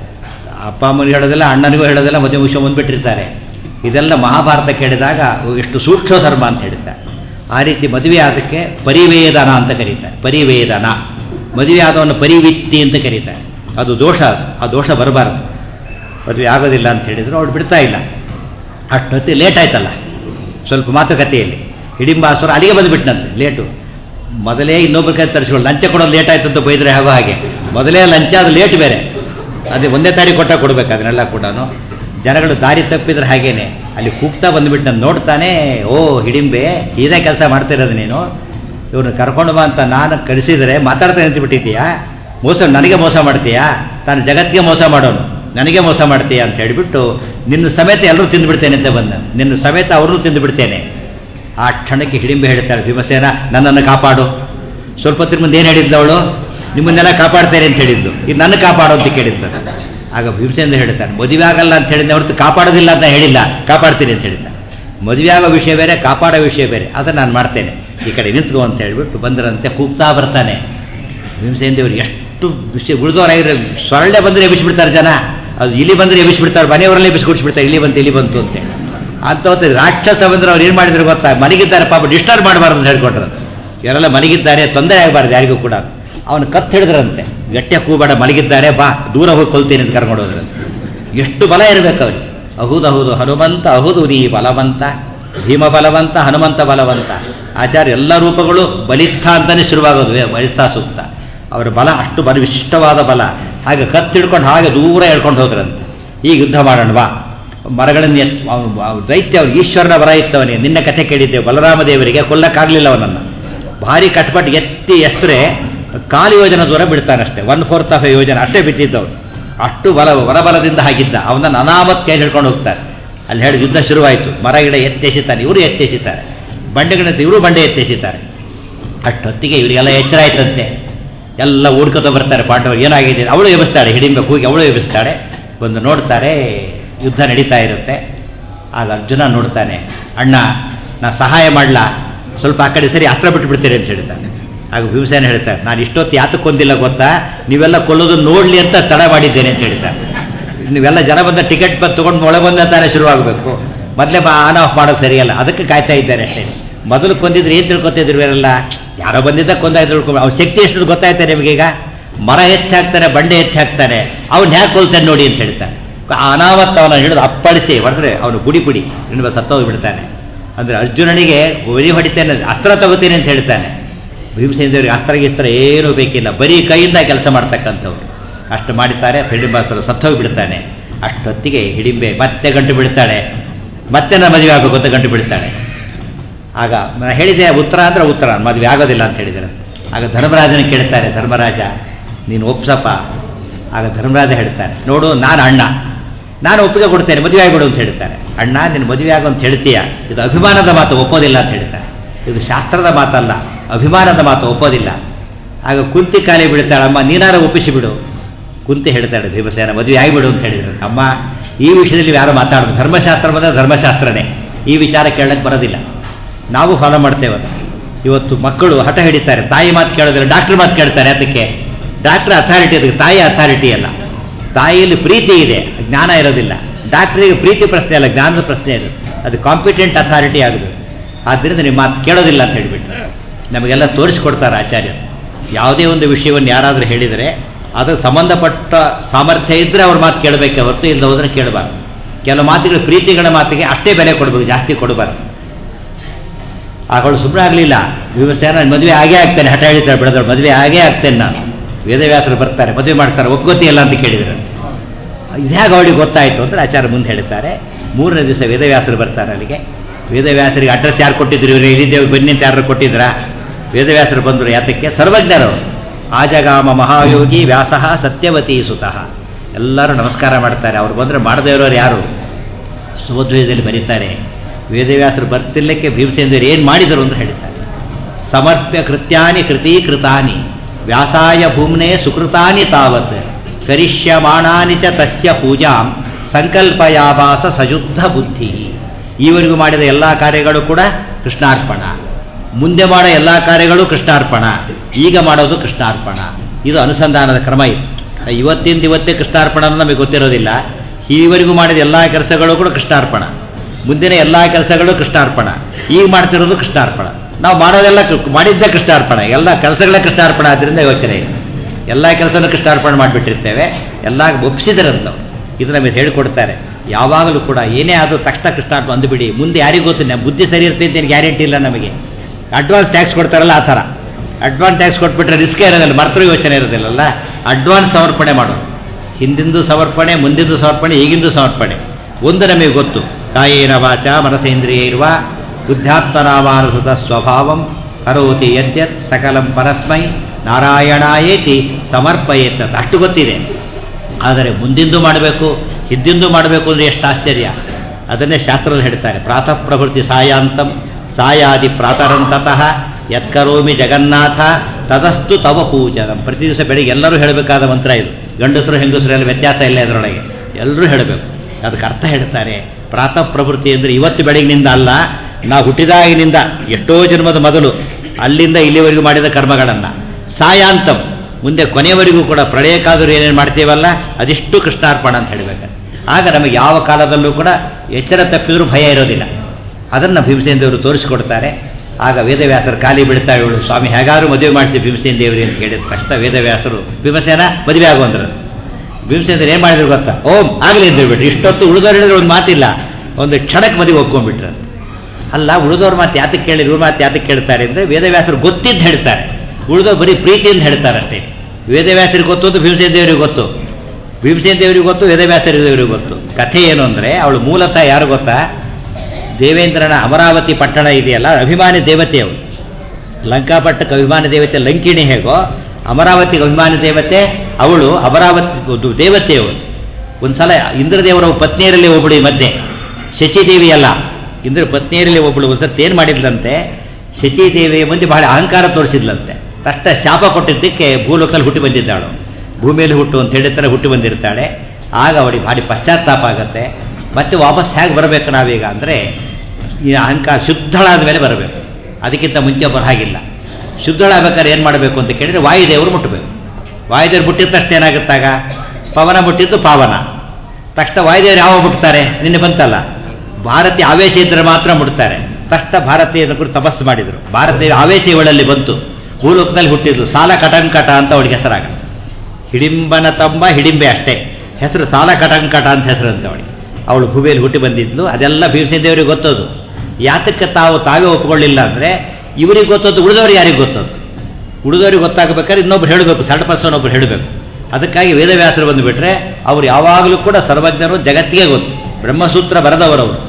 ಅಪ್ಪ ಅಮ್ಮನಿಗೆ ಹೇಳೋದಿಲ್ಲ ಅಣ್ಣನಿಗೂ ಹೇಳೋದಿಲ್ಲ ಮದುವೆ ವಿಷಯ ಬಂದ್ಬಿಟ್ಟಿರ್ತಾರೆ ಇದೆಲ್ಲ ಮಹಾಭಾರತ ಕೇಳಿದಾಗ ಎಷ್ಟು ಸೂಕ್ಷ್ಮ ಧರ್ಮ ಅಂತ ಹೇಳ್ತಾರೆ ಆ ರೀತಿ ಮದುವೆ ಆದಕ್ಕೆ ಪರಿವೇದನ ಅಂತ ಕರೀತಾರೆ ಪರಿವೇದನ ಮದುವೆ ಆದವನು ಪರಿವಿತ್ತಿ ಅಂತ ಕರೀತಾರೆ ಅದು ದೋಷ ಅದು ಆ ದೋಷ ಬರಬಾರ್ದು ಮದುವೆ ಆಗೋದಿಲ್ಲ ಅಂತ ಹೇಳಿದ್ರು ಅವ್ರು ಬಿಡ್ತಾ ಇಲ್ಲ ಅಷ್ಟೊತ್ತಿ ಲೇಟ್ ಆಯ್ತಲ್ಲ ಸ್ವಲ್ಪ ಮಾತುಕತೆಯಲ್ಲಿ ಹಿಡಿಂಬಾಸುರ ಅಲ್ಲಿಗೆ ಬಂದುಬಿಟ್ನಂತೆ ಲೇಟು ಮೊದಲೇ ಇನ್ನೊಬ್ಬರ ಕೈ ತರಿಸ್ಕೊಂಡು ಲಂಚ ಕೊಡೋದು ಲೇಟ್ ಆಯ್ತು ಅಂತ ಬೈದ್ರೆ ಆಗೋ ಹಾಗೆ ಮೊದಲೇ ಲಂಚ ಅದು ಲೇಟ್ ಬೇರೆ ಅದೇ ಒಂದೇ ತಾರೀಕು ಕೊಟ್ಟ ಕೊಡ್ಬೇಕು ಅದನ್ನೆಲ್ಲ ಕೂಡ ಜನಗಳು ದಾರಿ ತಪ್ಪಿದ್ರೆ ಹಾಗೇನೆ ಅಲ್ಲಿ ಕೂಗ್ತಾ ಬಂದ್ಬಿಟ್ಟು ನಾನು ನೋಡ್ತಾನೆ ಓ ಹಿಡಿಂಬೆ ಇದೇ ಕೆಲಸ ಮಾಡ್ತಿರೋದು ನೀನು ಇವ್ರನ್ನ ಕರ್ಕೊಂಡು ಬಾ ಅಂತ ನಾನು ಕಳಿಸಿದರೆ ಮಾತಾಡ್ತಾ ನಿಂತುಬಿಟ್ಟಿದ್ದೀಯಾ ಮೋಸ ನನಗೆ ಮೋಸ ಮಾಡ್ತೀಯಾ ತಾನು ಜಗತ್ತಿಗೆ ಮೋಸ ಮಾಡೋನು ನನಗೆ ಮೋಸ ಮಾಡ್ತೀಯಾ ಅಂತ ಹೇಳಿಬಿಟ್ಟು ನಿನ್ನ ಸಮೇತ ಎಲ್ಲರೂ ತಿಂದುಬಿಡ್ತೇನೆ ಅಂತ ಬಂದ ನಿನ್ನ ಸಮೇತ ಅವ್ರನ್ನೂ ತಿಂದುಬಿಡ್ತೇನೆ ಆ ಕ್ಷಣಕ್ಕೆ ಹಿಡಿಂಬೆ ಹೇಳ್ತಾರೆ ಭೀಮಸೇನ ನನ್ನನ್ನು ಕಾಪಾಡು ಸ್ವಲ್ಪ ಹೊತ್ತಿನ ಮುಂದೆ ಏನು ಹೇಳಿದ್ಲು ಅವಳು ನಿಮ್ಮನ್ನೆಲ್ಲ ಕಾಪಾಡ್ತೇನೆ ಅಂತ ಹೇಳಿದ್ದು ಇದು ನನ್ನ ಕಾಪಾಡು ಅಂತ ಕೇಳಿದ್ದು ಆಗ ಭೀಮಸೇಂದ್ರ ಹೇಳ್ತಾನೆ ಮದುವೆ ಆಗಲ್ಲ ಅಂತ ಹೇಳಿದ್ದೆ ಹೊರತು ಕಾಪಾಡೋದಿಲ್ಲ ಅಂತ ಹೇಳಿಲ್ಲ ಕಾಪಾಡ್ತೀನಿ ಅಂತ ಹೇಳಿದ್ದ ಮದುವೆ ಆಗೋ ವಿಷಯ ಬೇರೆ ಕಾಪಾಡೋ ವಿಷಯ ಬೇರೆ ಅದನ್ನು ನಾನು ಮಾಡ್ತೇನೆ ಈ ಕಡೆ ನಿಂತ್ಕೋ ಅಂತ ಹೇಳ್ಬಿಟ್ಟು ಬಂದರಂತೆ ಕೂಗ್ತಾ ಬರ್ತಾನೆ ಭೀಮಸೇಂದ್ರ ಎಷ್ಟು ವಿಷಯ ಉಳಿದವರಾಗಿರೋ ಸೊಳ್ಳೆ ಬಂದರೆ ಎಬ್ಬಿಸ್ಬಿಡ್ತಾರೆ ಜನ ಅದು ಇಲ್ಲಿ ಬಂದರೆ ಎಬ್ಬಿಸ್ಬಿಡ್ತಾರೆ ಮನೆಯವರಲ್ಲೇ ಎಬ್ಬಿಸ್ಕೊಡ್ಸ್ಬಿಡ್ತಾರೆ ಇಲ್ಲಿ ಬಂತು ಇಲ್ಲಿ ಬಂತು ಅಂತ ಅಂತ ಹೊತ್ತು ರಾಕ್ಷಸ ಬಂದ್ರೆ ಅವ್ರು ಏನು ಮಾಡಿದ್ರು ಗೊತ್ತಾ ಮಲಗಿದ್ದಾರೆ ಪಾಪ ಡಿಸ್ಟರ್ಬ್ ಮಾಡಬಾರ್ದು ಅಂತ ಹೇಳ್ಕೊಟ್ರು ಇವರೆಲ್ಲ ಮಲಗಿದ್ದಾರೆ ತೊಂದರೆ ಆಗಬಾರ್ದು ಯಾರಿಗೂ ಕೂಡ ಅವನು ಕತ್ತು ಹಿಡಿದ್ರಂತೆ ಗಟ್ಟಿಯ ಕೂಬೇಡ ಮಲಗಿದ್ದಾರೆ ಬಾ ದೂರ ಹೋಗಿ ಕೊಲ್ತೀನಿ ಅಂತ ಕರ್ಕೊಂಡು ಹೋದ್ರಂತೆ ಎಷ್ಟು ಬಲ ಇರಬೇಕು ಅವ್ರಿಗೆ ಅಹುದಹುದು ಹನುಮಂತ ಅಹುದು ನೀ ಬಲವಂತ ಭೀಮ ಬಲವಂತ ಹನುಮಂತ ಬಲವಂತ ಆಚಾರ್ಯ ಎಲ್ಲ ರೂಪಗಳು ಬಲಿಷ್ಠ ಅಂತಾನೆ ಶುರುವಾಗೋದು ವೇ- ಬಲಿಷ್ಠ ಸೂಕ್ತ ಅವರ ಬಲ ಅಷ್ಟು ಬಲ ವಿಶಿಷ್ಟವಾದ ಬಲ ಹಾಗೆ ಕತ್ತಿಡ್ಕೊಂಡು ಹಾಗೆ ದೂರ ಹೇಳ್ಕೊಂಡು ಹೋದ್ರಂತೆ ಈಗ ಯುದ್ಧ ಮಾಡೋಣ ಬಾ ಮರಗಳನ್ನು ಎತ್- ಅವ್ನು- ಅವ್ನು ದೈತ್ಯ ಅವ್ರು ಈಶ್ವರನ ಬರ ಇತ್ತವನಿಗೆ ನಿನ್ನ ಕಥೆ ಕೇಳಿದ್ದೆ ಬಲರಾಮ ದೇವರಿಗೆ ಕೊಲ್ಲಕ್ಕಾಗಲಿಲ್ಲ ಅವನನ್ನು ಭಾರಿ ಕಟ್ಪಟ್ಟು ಎತ್ತಿ ಎಸ್ತರೆ ಕಾಲು ಯೋಜನೆ ದೂರ ಬಿಡ್ತಾನಷ್ಟೇ ಒನ್ ಫೋರ್ತ್ ಆಫ್ ಎ ಯೋಜನೆ ಅಷ್ಟೇ ಬಿದ್ದಿದ್ದವನು ಅಷ್ಟು ಬಲ ವರಬಲದಿಂದ ಹಾಗಿದ್ದ ಅವನನ್ನು ಅನಾಮತ್ ಕೈ ಹಿಡ್ಕೊಂಡು ಹೋಗ್ತಾರೆ ಅಲ್ಲಿ ಹೇಳಿ ಯುದ್ಧ ಶುರುವಾಯಿತು ಮರ ಗಿಡ ಎತ್ತೆಸಿತಾನೆ ಇವರು ಎತ್ತೆಸಿತಾರೆ ಬಂಡೆಗಳಂತೆ ಇವರು ಬಂಡೆ ಎತ್ತೆಸಿತಾರೆ ಅಷ್ಟೊತ್ತಿಗೆ ಇವರಿಗೆಲ್ಲ ಎಚ್ಚರ ಆಯ್ತಂತೆ ಎಲ್ಲ ಓಡ್ಕೊತ ಬರ್ತಾರೆ ಪಾಂಡವರು ಏನಾಗಿದೆ ಅವಳು ಎಬ್ಬಿಸ್ತಾಳೆ ಹಿಡಿಂಬೆ ಕೂಗಿ ಅವಳು ಎಬ್ಬಿಸ್ತಾಳೆ ಬಂದು ನೋಡ್ತಾರೆ ಯುದ್ಧ ನಡೀತಾ ಇರುತ್ತೆ ಆಗ ಅರ್ಜುನ ನೋಡ್ತಾನೆ ಅಣ್ಣ ನಾ ಸಹಾಯ ಮಾಡಲ ಸ್ವಲ್ಪ ಆ ಕಡೆ ಸರಿ ಅಸ್ತ್ರ ಬಿಟ್ಟು ಬಿಡ್ತೀರಿ ಅಂತ ಹೇಳ್ತಾನೆ ಆಗ ಭೀಮಸೇನ ಹೇಳ್ತಾರೆ ನಾನು ಇಷ್ಟೊತ್ತು ಯಾತಕ್ಕೆ ಕೊಂದಿಲ್ಲ ಗೊತ್ತಾ ನೀವೆಲ್ಲ ಕೊಲ್ಲೋದನ್ನು ನೋಡಲಿ ಅಂತ ತಡ ಮಾಡಿದ್ದೇನೆ ಅಂತ ಹೇಳ್ತಾರೆ ನೀವೆಲ್ಲ ಜನ ಬಂದ ಟಿಕೆಟ್ ಬಂದು ತೊಗೊಂಡು ಒಳಗೆ ಬಂದ ತಾನೇ ಶುರುವಾಗಬೇಕು ಮೊದಲೇ ಆನ್ ಆಫ್ ಮಾಡೋದು ಸರಿಯಲ್ಲ ಅದಕ್ಕೆ ಕಾಯ್ತಾ ಇದ್ದಾರೆ ಅಷ್ಟೇ ಮೊದಲು ಕೊಂದಿದ್ರೆ ಏನು ತಿಳ್ಕೊತಿದ್ರು ಇವರೆಲ್ಲ ಯಾರೋ ಬಂದಿದ್ದ ಕೊಂದಾಗ ತಿಳ್ಕೊಂಡು ಅವ್ನ ಶಕ್ತಿ ಎಷ್ಟು ಗೊತ್ತಾಯ್ತಾ ನಿಮಗೀಗ ಮರ ಎತ್ತಿ ಹಾಕ್ತಾನೆ ಬಂಡೆ ಎತ್ತಿ ಹಾಕ್ತಾನೆ ಅವ್ನು ಹ್ಯಾಕೆ ಕೊಲ್ತಾನೆ ನೋಡಿ ಅಂತ ಹೇಳ್ತಾನೆ ಅನಾವತ್ತ ಅವನ ಹಿಡಿದು ಅಪ್ಪಳಿಸಿ ಹೊಡೆದ್ರೆ ಅವನು ಗುಡಿ ಗುಡಿ ನಿನ್ನ ಸತ್ತೋಗಿ ಬಿಡ್ತಾನೆ ಅಂದ್ರೆ ಅರ್ಜುನನಿಗೆ ಉರಿ ಹೊಡಿತೇನೆ ಅಸ್ತ್ರ ತಗೋತೀನಿ ಅಂತ ಹೇಳ್ತಾನೆ ಭೀಮಸೇನದೇವರಿಗೆ ಅಸ್ತ್ರ ಗಿಸ್ತ್ರ ಏನೂ ಬೇಕಿಲ್ಲ ಬರೀ ಕೈಯಿಂದ ಕೆಲಸ ಮಾಡ್ತಕ್ಕಂಥವ್ರು ಅಷ್ಟು ಮಾಡಿದ್ದಾರೆ ಹಿಡಿಂಬಾಸುರ ಸತ್ತೋಗಿ ಬಿಡ್ತಾನೆ ಅಷ್ಟೊತ್ತಿಗೆ ಹಿಡಿಂಬೆ ಮತ್ತೆ ಗಂಟು ಬಿಡ್ತಾಳೆ ಮತ್ತೆ ನಾನು ಮದುವೆ ಆಗಬೇಕು ಅಂತ ಗಂಟು ಬಿಡ್ತಾಳೆ ಆಗ ನಾನು ಹೇಳಿದೆ ಉತ್ತರ ಅಂದ್ರೆ ಉತ್ತರ ಮದುವೆ ಆಗೋದಿಲ್ಲ ಅಂತ ಹೇಳಿದ್ದಾರೆ ಆಗ ಧರ್ಮರಾಜನ ಕೇಳ್ತಾರೆ ಧರ್ಮರಾಜ ನೀನು ಒಪ್ಸಪ್ಪ ಆಗ ಧರ್ಮರಾಜ ಹೇಳ್ತಾನೆ ನೋಡು ನಾನು ಅಣ್ಣ ನಾನು ಒಪ್ಪಿಗೆ ಕೊಡ್ತೇನೆ ಮದುವೆ ಆಗಿಬಿಡು ಅಂತ ಹೇಳ್ತಾರೆ ಅಣ್ಣ ನೀನು ಮದುವೆ ಆಗು ಅಂತ ಹೇಳ್ತೀಯ ಇದು ಅಭಿಮಾನದ ಮಾತು ಒಪ್ಪೋದಿಲ್ಲ ಅಂತ ಹೇಳ್ತಾರೆ ಇದು ಶಾಸ್ತ್ರದ ಮಾತಲ್ಲ ಅಭಿಮಾನದ ಮಾತು ಒಪ್ಪೋದಿಲ್ಲ ಆಗ ಕುಂತಿ ಕಾಲಿ ಬಿಡ್ತಾಳೆ ಅಮ್ಮ ನೀನಾರ ಒಪ್ಪಿಸಿ ಬಿಡು ಕುಂತಿ ಹೇಳ್ತಾಳೆ ಭೀಮಸೇನ ಮದುವೆ ಆಗಿಬಿಡು ಅಂತ ಹೇಳಿದ್ರು ಅಮ್ಮ ಈ ವಿಷಯದಲ್ಲಿ ಯಾರು ಮಾತಾಡೋದು ಧರ್ಮಶಾಸ್ತ್ರ ಬಂದರೆ ಧರ್ಮಶಾಸ್ತ್ರನೇ ಈ ವಿಚಾರ ಕೇಳಕ್ಕೆ ಬರೋದಿಲ್ಲ ನಾವು ಫಾಲೋ ಮಾಡ್ತೇವೆ ಅದು. ಇವತ್ತು ಮಕ್ಕಳು ಹಠ ಹಿಡಿತಾರೆ ತಾಯಿ ಮಾತು ಕೇಳೋದಿಲ್ಲ ಡಾಕ್ಟರ್ ಮಾತು ಕೇಳ್ತಾರೆ ಅದಕ್ಕೆ ಡಾಕ್ಟರ್ ಅಥಾರಿಟಿ ಅದಕ್ಕೆ ತಾಯಿ ಅಥಾರಿಟಿ ಅಲ್ಲ ತಾಯಿಯಲ್ಲಿ ಪ್ರೀತಿ ಇದೆ ಜ್ಞಾನ ಇರೋದಿಲ್ಲ ಡಾಕ್ಟ್ರಿಗೆ ಪ್ರೀತಿ ಪ್ರಶ್ನೆ ಅಲ್ಲ ಜ್ಞಾನದ ಪ್ರಶ್ನೆ ಅದು ಅದು ಕಾಂಪಿಟೆಂಟ್ ಅಥಾರಿಟಿ ಆಗಬೇಕು ಆದ್ದರಿಂದ ನಿಮ್ಮ ಮಾತು ಕೇಳೋದಿಲ್ಲ ಅಂತ ಹೇಳಿಬಿಟ್ಟು ನಮಗೆಲ್ಲ ತೋರಿಸ್ಕೊಡ್ತಾರೆ ಆಚಾರ್ಯರು ಯಾವುದೇ ಒಂದು ವಿಷಯವನ್ನು ಯಾರಾದರೂ ಹೇಳಿದರೆ ಅದು ಸಂಬಂಧಪಟ್ಟ ಸಾಮರ್ಥ್ಯ ಇದ್ದರೆ ಅವ್ರ ಮಾತು ಕೇಳಬೇಕೆ ಹೊರತು ಇಲ್ಲದ ಹೋದ್ರೆ ಕೇಳಬಾರ್ದು ಕೆಲವು ಮಾತುಗಳು ಪ್ರೀತಿಗಳ ಮಾತಿಗೆ ಅಷ್ಟೇ ಬೆಲೆ ಕೊಡಬೇಕು ಜಾಸ್ತಿ ಕೊಡಬಾರ್ದು ಆಗಳು ಸುಮ್ಮನೆ ಆಗಲಿಲ್ಲ ವಿವಸಾಯ ನಾನು ಮದುವೆ ಆಗೇ ಆಗ್ತೇನೆ ಹಠ ಹೇಳಿದ್ದಾರೆ ಬೆಳೆದಳು ಮದುವೆ ಆಗೇ ಆಗ್ತೇನೆ ನಾನು ವೇದವ್ಯಾಸರು ಬರ್ತಾರೆ ಮದುವೆ ಮಾಡ್ತಾರೆ ಒಪ್ಕೋತಿಯಲ್ಲ ಅಂತ ಕೇಳಿದ್ರು ಇದ್ಯಾಗ ಅವಳಿಗೆ ಗೊತ್ತಾಯಿತು ಅಂತ ಆಚಾರ್ಯ ಮುಂದೆ ಹೇಳ್ತಾರೆ ಮೂರನೇ ದಿವಸ ವೇದವ್ಯಾಸರು ಬರ್ತಾರೆ ಅಲ್ಲಿಗೆ ವೇದವ್ಯಾಸರಿಗೆ ಅಡ್ರೆಸ್ ಯಾರು ಕೊಟ್ಟಿದ್ರು ಇವರು ಇಲ್ಲಿದ್ದೇವೆ ಬನ್ನಿ ಅಂತ ಯಾರು ಕೊಟ್ಟಿದ್ರಾ ವೇದವ್ಯಾಸರು ಬಂದರು ಯಾತಕ್ಕೆ ಸರ್ವಜ್ಞರು ಆಜಗಾಮ ಮಹಾಯೋಗಿ ವ್ಯಾಸಃ ಸತ್ಯವತಿ ಸುತಃ ಎಲ್ಲರೂ ನಮಸ್ಕಾರ ಮಾಡ್ತಾರೆ ಅವ್ರು ಬಂದರೆ ಮಾಡದೇ ಇರೋರು ಯಾರು ಸುಭದ್ವಯದಲ್ಲಿ ಬರೀತಾರೆ ವೇದವ್ಯಾಸರು ಬರ್ತಿರ್ಲಿಕ್ಕೆ ಭೀಮಸೇಂದ್ರ ಏನು ಮಾಡಿದರು ಅಂತ ಹೇಳ್ತಾರೆ ಸಮರ್ಪ್ಯ ಕೃತ್ಯಾನಿ ಕೃತೀಕೃತಾನಿ ವ್ಯಾಸಾಯ ಭೂಮ್ನೆ ಸುಕೃತಾನಿ ತಾವತ್ ಕರಿಷ್ಯಮಾಣಾನಿ ಚ ತಸ್ಯ ಪೂಜಾಂ ಸಂಕಲ್ಪಯಾಭಾಸ ಸಯುದ್ಧ ಬುದ್ಧಿ ಈವರೆಗೂ ಮಾಡಿದ ಎಲ್ಲ ಕಾರ್ಯಗಳು ಕೂಡ ಕೃಷ್ಣಾರ್ಪಣ ಮುಂದೆ ಮಾಡೋ ಎಲ್ಲ ಕಾರ್ಯಗಳು ಕೃಷ್ಣಾರ್ಪಣ ಈಗ ಮಾಡೋದು ಕೃಷ್ಣಾರ್ಪಣ ಇದು ಅನುಸಂಧಾನದ ಕ್ರಮ ಇದು ಇವತ್ತಿಂದ ಇವತ್ತೇ ಕೃಷ್ಣಾರ್ಪಣ ಅನ್ನೋದು ನಮಗೆ ಗೊತ್ತಿರೋದಿಲ್ಲ ಈವರೆಗೂ ಮಾಡಿದ ಎಲ್ಲ ಕೆಲಸಗಳು ಕೂಡ ಕೃಷ್ಣಾರ್ಪಣ ಮುಂದಿನ ಎಲ್ಲ ಕೆಲಸಗಳು ಕೃಷ್ಣಾರ್ಪಣ ಈಗ ಮಾಡ್ತಿರೋದು ಕೃಷ್ಣಾರ್ಪಣ ನಾವು ಮಾಡೋದೆಲ್ಲ ಕೃ- ಮಾಡಿದ್ದೇ ಕೃಷ್ಣಾರ್ಪಣ ಎಲ್ಲ ಕೆಲಸಗಳೇ ಕೃಷ್ಣಾರ್ಪಣ ಆದ್ದರಿಂದ ಯೋಚನೆ ಇದೆ ಎಲ್ಲ ಕೆಲಸನೂ ಕೃಷ್ಣಾರ್ಪಣೆ ಮಾಡಿಬಿಟ್ಟಿರ್ತೇವೆ ಎಲ್ಲ ಒಪ್ಪಿಸಿದರಂತ ಇದು ನಮಗೆ ಹೇಳಿಕೊಡ್ತಾರೆ ಯಾವಾಗಲೂ ಕೂಡ ಏನೇ ಆದರೂ ತಕ್ಷಣ ಕೃಷ್ಣಾರ್ಪಣೆ ಅಂದುಬಿಡಿ ಮುಂದೆ ಯಾರಿಗೂ ಗೊತ್ತಿಲ್ಲ ಬುದ್ಧಿ ಸರಿ ಇರ್ತೈತೆ ಅಂತ ಗ್ಯಾರಂಟಿ ಇಲ್ಲ ನಮಗೆ ಅಡ್ವಾನ್ಸ್ ಟ್ಯಾಕ್ಸ್ ಕೊಡ್ತಾರಲ್ಲ ಆ ಥರ ಅಡ್ವಾನ್ಸ್ ಟ್ಯಾಕ್ಸ್ ಕೊಟ್ಬಿಟ್ರೆ ರಿಸ್ಕ್ ಇರೋದಿಲ್ಲ ಮರ್ತರು ಯೋಚನೆ ಇರೋದಿಲ್ಲಲ್ಲ ಅಡ್ವಾನ್ಸ್ ಸಮರ್ಪಣೆ ಮಾಡೋದು ಹಿಂದಿಂದು ಸಮರ್ಪಣೆ ಮುಂದಿಂದು ಸಮರ್ಪಣೆ ಈಗಿಂದು ಸಮರ್ಪಣೆ ಒಂದು ನಮಗೆ ಗೊತ್ತು ಕಾಯೇನ ವಾಚ ಮನಸೇಂದ್ರಿಯ ಇರುವ ಬುದ್ಧಾತ್ಮನಾಮಾನುಸೃತ ಸ್ವಭಾವಂ ಕರೋತಿ ಯದ್ಯತ್ ಸಕಲಂ ಪರಸ್ಮೈ ನಾರಾಯಣಾಯೇತಿ ಸಮರ್ಪಯೇತ್ ಅಂತ ಅಷ್ಟು ಗೊತ್ತಿದೆ ಆದರೆ ಮುಂದಿಂದು ಮಾಡಬೇಕು ಹಿಂದಿಂದು ಮಾಡಬೇಕು ಅಂದರೆ ಎಷ್ಟು ಆಶ್ಚರ್ಯ ಅದನ್ನೇ ಶಾಸ್ತ್ರದಲ್ಲಿ ಹೇಳ್ತಾರೆ ಪ್ರಾತಃ ಪ್ರಭೃತಿ ಸಾಯಾಂತಂ ಸಾಯಾದಿ ಪ್ರಾತರಂತತಃ ಯತ್ಕರೋಮಿ ಜಗನ್ನಾಥ ತದಸ್ತು ತವ ಪೂಜನಂ ಪ್ರತಿ ದಿವಸ ಬೆಳಿಗ್ಗೆ ಎಲ್ಲರೂ ಹೇಳಬೇಕಾದ ಮಂತ್ರ ಇದು ಗಂಡಸರು ಹೆಂಗಸರು ಎಲ್ಲ ವ್ಯತ್ಯಾಸ ಇಲ್ಲ ಇದರೊಳಗೆ ಎಲ್ಲರೂ ಹೇಳಬೇಕು ಅದಕ್ಕೆ ಅರ್ಥ ಹೇಳ್ತಾರೆ ಪ್ರಾತಃ ಪ್ರವೃತ್ತಿ ಅಂದರೆ ಇವತ್ತು ಬೆಳಗಿನಿಂದ ಅಲ್ಲ ನಾವು ಹುಟ್ಟಿದಾಗಿನಿಂದ ಎಷ್ಟೋ ಜನ್ಮದ ಮೊದಲು ಅಲ್ಲಿಂದ ಇಲ್ಲಿವರೆಗೂ ಮಾಡಿದ ಕರ್ಮಗಳನ್ನು ಸಾಯಾಂತಂ ಮುಂದೆ ಕೊನೆಯವರೆಗೂ ಕೂಡ ಪ್ರಳಯಕ್ಕಾದರೂ ಏನೇನು ಮಾಡ್ತೀವಲ್ಲ ಅದಿಷ್ಟು ಕೃಷ್ಣಾರ್ಪಣ ಅಂತ ಹೇಳಬೇಕು ಆಗ ನಮಗೆ ಯಾವ ಕಾಲದಲ್ಲೂ ಕೂಡ ಎಚ್ಚರ ತಪ್ಪಿದ್ರೂ ಭಯ ಇರೋದಿಲ್ಲ ಅದನ್ನು ಭೀಮಸೇನ ದೇವರು ತೋರಿಸಿಕೊಡ್ತಾರೆ ಆಗ ವೇದವ್ಯಾಸರು ಖಾಲಿ ಬಿಡ್ತಾ ಇವಳು ಸ್ವಾಮಿ ಹೇಗಾದ್ರೂ ಮದುವೆ ಮಾಡಿಸಿ ಭೀಮಸೇನ ದೇವರಿ ಅಂತ ಹೇಳಿದ ತಕ್ಷಣ ವೇದವ್ಯಾಸರು ಭೀಮಸೇನ ಮದುವೆ ಆಗು ಅಂದ್ರು ಭೀಮಸೇಂದ್ರ ಏನು ಮಾಡಿದ್ರು ಗೊತ್ತಾ ಓಂ ಆಗಲಿ ಅಂತ ಹೇಳ್ಬಿಟ್ರು ಇಷ್ಟೊತ್ತು ಉಳಿದವ್ರು ಹೇಳಿದ್ರೆ ಒಂದು ಮಾತಿಲ್ಲ ಒಂದು ಕ್ಷಣಕ್ಕೆ ಮದುವೆ ಒಪ್ಕೊಂಡ್ಬಿಟ್ರು ಅಲ್ಲ ಉಳಿದವ್ರ ಮಾತು ಯಾತಕ್ಕೆ ಕೇಳಿ ಇವ್ರ ಮಾತು ಯಾತಕ್ಕೆ ಕೇಳ್ತಾರೆ ಅಂದರೆ ವೇದವ್ಯಾಸರು ಗೊತ್ತಿದ್ದು ಹೇಳ್ತಾರೆ ಉಳಿದವ್ರು ಬರೀ ಪ್ರೀತಿಯಿಂದ ಹೇಳ್ತಾರೆ ಅಷ್ಟೇ ವೇದವ್ಯಾಸರಿಗೆ ಗೊತ್ತು ಅಂತ ಭೀಮಸೇನ ದೇವರಿಗೆ ಗೊತ್ತು ಭೀಮಸೇನ ದೇವರಿಗೆ ಗೊತ್ತು ವೇದವ್ಯಾಸರ ದೇವರಿಗೆ ಗೊತ್ತು ಕಥೆ ಏನು ಅಂದರೆ ಅವಳು ಮೂಲತಃ ಯಾರು ಗೊತ್ತಾ ದೇವೇಂದ್ರನ ಅಮರಾವತಿ ಪಟ್ಟಣ ಇದೆಯಲ್ಲ ಅಭಿಮಾನಿ ದೇವತೆ ಅವಳು ಲಂಕಾಪಟ್ಟಕ್ಕೆ ಅಭಿಮಾನಿ ದೇವತೆ ಲಂಕಿಣಿ ಹೇಗೋ ಅಮರಾವತಿಗೆ ಅಭಿಮಾನಿ ದೇವತೆ ಅವಳು ಅಮರಾವತಿ ಒಂದು ದೇವತೆ ಅವಳು ಒಂದ್ಸಲ ಇಂದ್ರದೇವರ ಪತ್ನಿಯರಲ್ಲಿ ಒಬ್ಬಳು ಈ ಮಧ್ಯೆ ಶಚಿದೇವಿ ಅಲ್ಲ ಇಂದ್ರ ಪತ್ನಿಯರಲ್ಲಿ ಒಬ್ಬಳು ಒಂದ್ಸತಿ ಏನು ಮಾಡಿದ್ಲಂತೆ ಶಚಿದೇವಿಯ ಮುಂದೆ ಬಹಳ ಅಹಂಕಾರ ತೋರಿಸಿದ್ಲಂತೆ ತಕ್ಷಣ ಶಾಪ ಕೊಟ್ಟಿದ್ದಕ್ಕೆ ಭೂಲೋಕಲ್ಲಿ ಹುಟ್ಟಿ ಬಂದಿದ್ದಾಳು ಭೂಮಿಯಲ್ಲಿ ಹುಟ್ಟು ಅಂತ ಹೇಳಿದ್ರೆ ಹುಟ್ಟಿ ಬಂದಿರ್ತಾಳೆ ಆಗ ಅವಳಿಗೆ ಭಾರಿ ಪಶ್ಚಾತ್ತಾಪ ಆಗುತ್ತೆ ಮತ್ತೆ ವಾಪಸ್ ಹೇಗೆ ಬರಬೇಕು ನಾವೀಗ ಅಂದರೆ ಈ ಅಹಂಕಾರ ಶುದ್ಧಳಾದ ಮೇಲೆ ಬರಬೇಕು ಅದಕ್ಕಿಂತ ಮುಂಚೆ ಬರ ಹಾಗಿಲ್ಲ ಶುದ್ಧಳಾಗಬೇಕಾದ್ರೆ ಏನು ಮಾಡಬೇಕು ಅಂತ ಕೇಳಿದರೆ ವಾಯುದೇವರು ಮುಟ್ಟಬೇಕು ವಾಯುದೇವರು ಮುಟ್ಟಿದ ತಕ್ಷಣ ಏನಾಗುತ್ತಾಗ ಪವನ ಮುಟ್ಟಿದ್ದು ಪಾವನ ತಕ್ಷಣ ವಾಯುದೇವರು ಯಾವ ಮುಟ್ತಾರೆ ನಿನ್ನೆ ಬಂತಲ್ಲ ಭಾರತೀಯ ಆವೇಶ ಇದ್ದರೆ ಮಾತ್ರ ಮುಟ್ತಾರೆ ತಕ್ಷಣ ಭಾರತೀಯರ ಕುರಿತು ತಪಸ್ಸು ಮಾಡಿದರು ಭಾರತೀಯ ಆವೇಶ ಇವಳಲ್ಲಿ ಬಂತು ಭೂಲೋಕದಲ್ಲಿ ಹುಟ್ಟಿದ್ರು ಸಾಲ ಕಟಂಕಟ ಅಂತ ಅವಳಿಗೆ ಹೆಸರಾಗ ಹಿಡಿಂಬನ ತಂಬ ಹಿಡಿಂಬೆ ಅಷ್ಟೇ ಹೆಸರು ಸಾಲ ಕಟಂಕಟ ಅಂತ ಹೆಸರು ಅಂತ ಅವಳಿಗೆ ಅವಳು ಭೂಮಿಯಲ್ಲಿ ಹುಟ್ಟಿ ಬಂದಿದ್ಲು ಅದೆಲ್ಲ ಭೀಮಸೇನ ದೇವರಿಗೆ ಗೊತ್ತೋದು ಯಾತಕ್ಕೆ ತಾವು ತಾವೇ ಒಪ್ಕೊಳ್ಳಿಲ್ಲ ಅಂದರೆ ಇವರಿಗೆ ಗೊತ್ತೋದು ಉಳಿದವ್ರಿಗೆ ಯಾರಿಗೆ ಗೊತ್ತೋದು ಉಳಿದವ್ರಿಗೆ ಗೊತ್ತಾಗಬೇಕಾದ್ರೆ ಇನ್ನೊಬ್ರು ಹೇಳಬೇಕು ಸಣ್ಣ ಪರ್ಸನೊಬ್ರು ಹೇಳಬೇಕು ಅದಕ್ಕಾಗಿ ವೇದವ್ಯಾಸರು ಬಂದುಬಿಟ್ರೆ ಅವ್ರು ಯಾವಾಗಲೂ ಕೂಡ ಸರ್ವಜ್ಞರು ಜಗತ್ತಿಗೆ ಗೊತ್ತು ಬ್ರಹ್ಮಸೂತ್ರ ಬರೆದವರವರು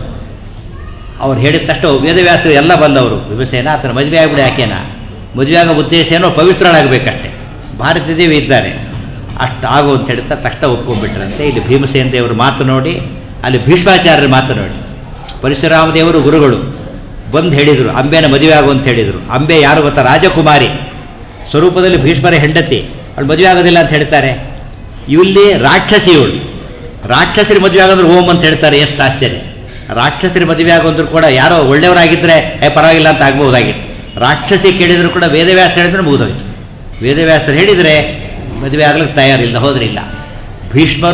ಅವ್ರು ಹೇಳಿದ ತಕ್ಷಣ ವೇದವ್ಯಾಸರು ಎಲ್ಲ ಬಂದವರು ವಿಭಸೇನ ಆತನ ಮದುವೆ ಆಗಿಬಿಡಿ ಯಾಕೆನಾ ಮದುವೆ ಆಗೋ ಉದ್ದೇಶ ಏನೋ ಪವಿತ್ರಳಾಗಬೇಕಷ್ಟೇ ಭಾರತೀಯ ದೇವಿ ಇದ್ದಾರೆ ಅಷ್ಟು ಆಗು ಅಂತ ಹೇಳ್ತಾ ತಕ್ಷಣ ಒಪ್ಕೊಂಡ್ಬಿಟ್ರಂತೆ ಇಲ್ಲಿ ಭೀಮಸೇನ ದೇವರು ಮಾತು ನೋಡಿ ಅಲ್ಲಿ ಭೀಷ್ಮಾಚಾರ್ಯರ ಮಾತು ನೋಡಿ ಪರಶುರಾಮ ದೇವರು ಗುರುಗಳು ಬಂದು ಹೇಳಿದರು ಅಂಬೆನ ಮದುವೆ ಆಗು ಅಂತ ಹೇಳಿದರು ಅಂಬೆ ಯಾರು ಗೊತ್ತಾ ರಾಜಕುಮಾರಿ ಸ್ವರೂಪದಲ್ಲಿ ಭೀಷ್ಮರ ಹೆಂಡತಿ ಅವಳು ಮದುವೆ ಆಗೋದಿಲ್ಲ ಅಂತ ಹೇಳ್ತಾರೆ ಇಲ್ಲಿ ರಾಕ್ಷಸಿ ಇವಳು ರಾಕ್ಷಸರಿ ಮದುವೆ ಆಗೋದ್ರೆ ಓಂ ಅಂತ ಹೇಳ್ತಾರೆ ಎಷ್ಟು ಆಶ್ಚರ್ಯ ರಾಕ್ಷಸರಿ ಮದುವೆ ಆಗೋದ್ರು ಕೂಡ ಯಾರೋ ಒಳ್ಳೆಯವರಾಗಿದ್ದರೆ ಏ ಪರವಾಗಿಲ್ಲ ಅಂತ ಆಗ್ಬಹುದಾಗಿತ್ತು ರಾಕ್ಷಸಿ ಕೇಳಿದ್ರು ಕೂಡ ವೇದವ್ಯಾಸ ಹೇಳಿದ್ರೆ ಮುಗಿದೋಯ್ತು ವೇದವ್ಯಾಸರು ಹೇಳಿದರೆ ಮದುವೆ ಆಗ್ಲಿಕ್ಕೆ ತಯಾರಿಲ್ಲ ಹೋದ್ರಿಲ್ಲ ಭೀಷ್ಮರು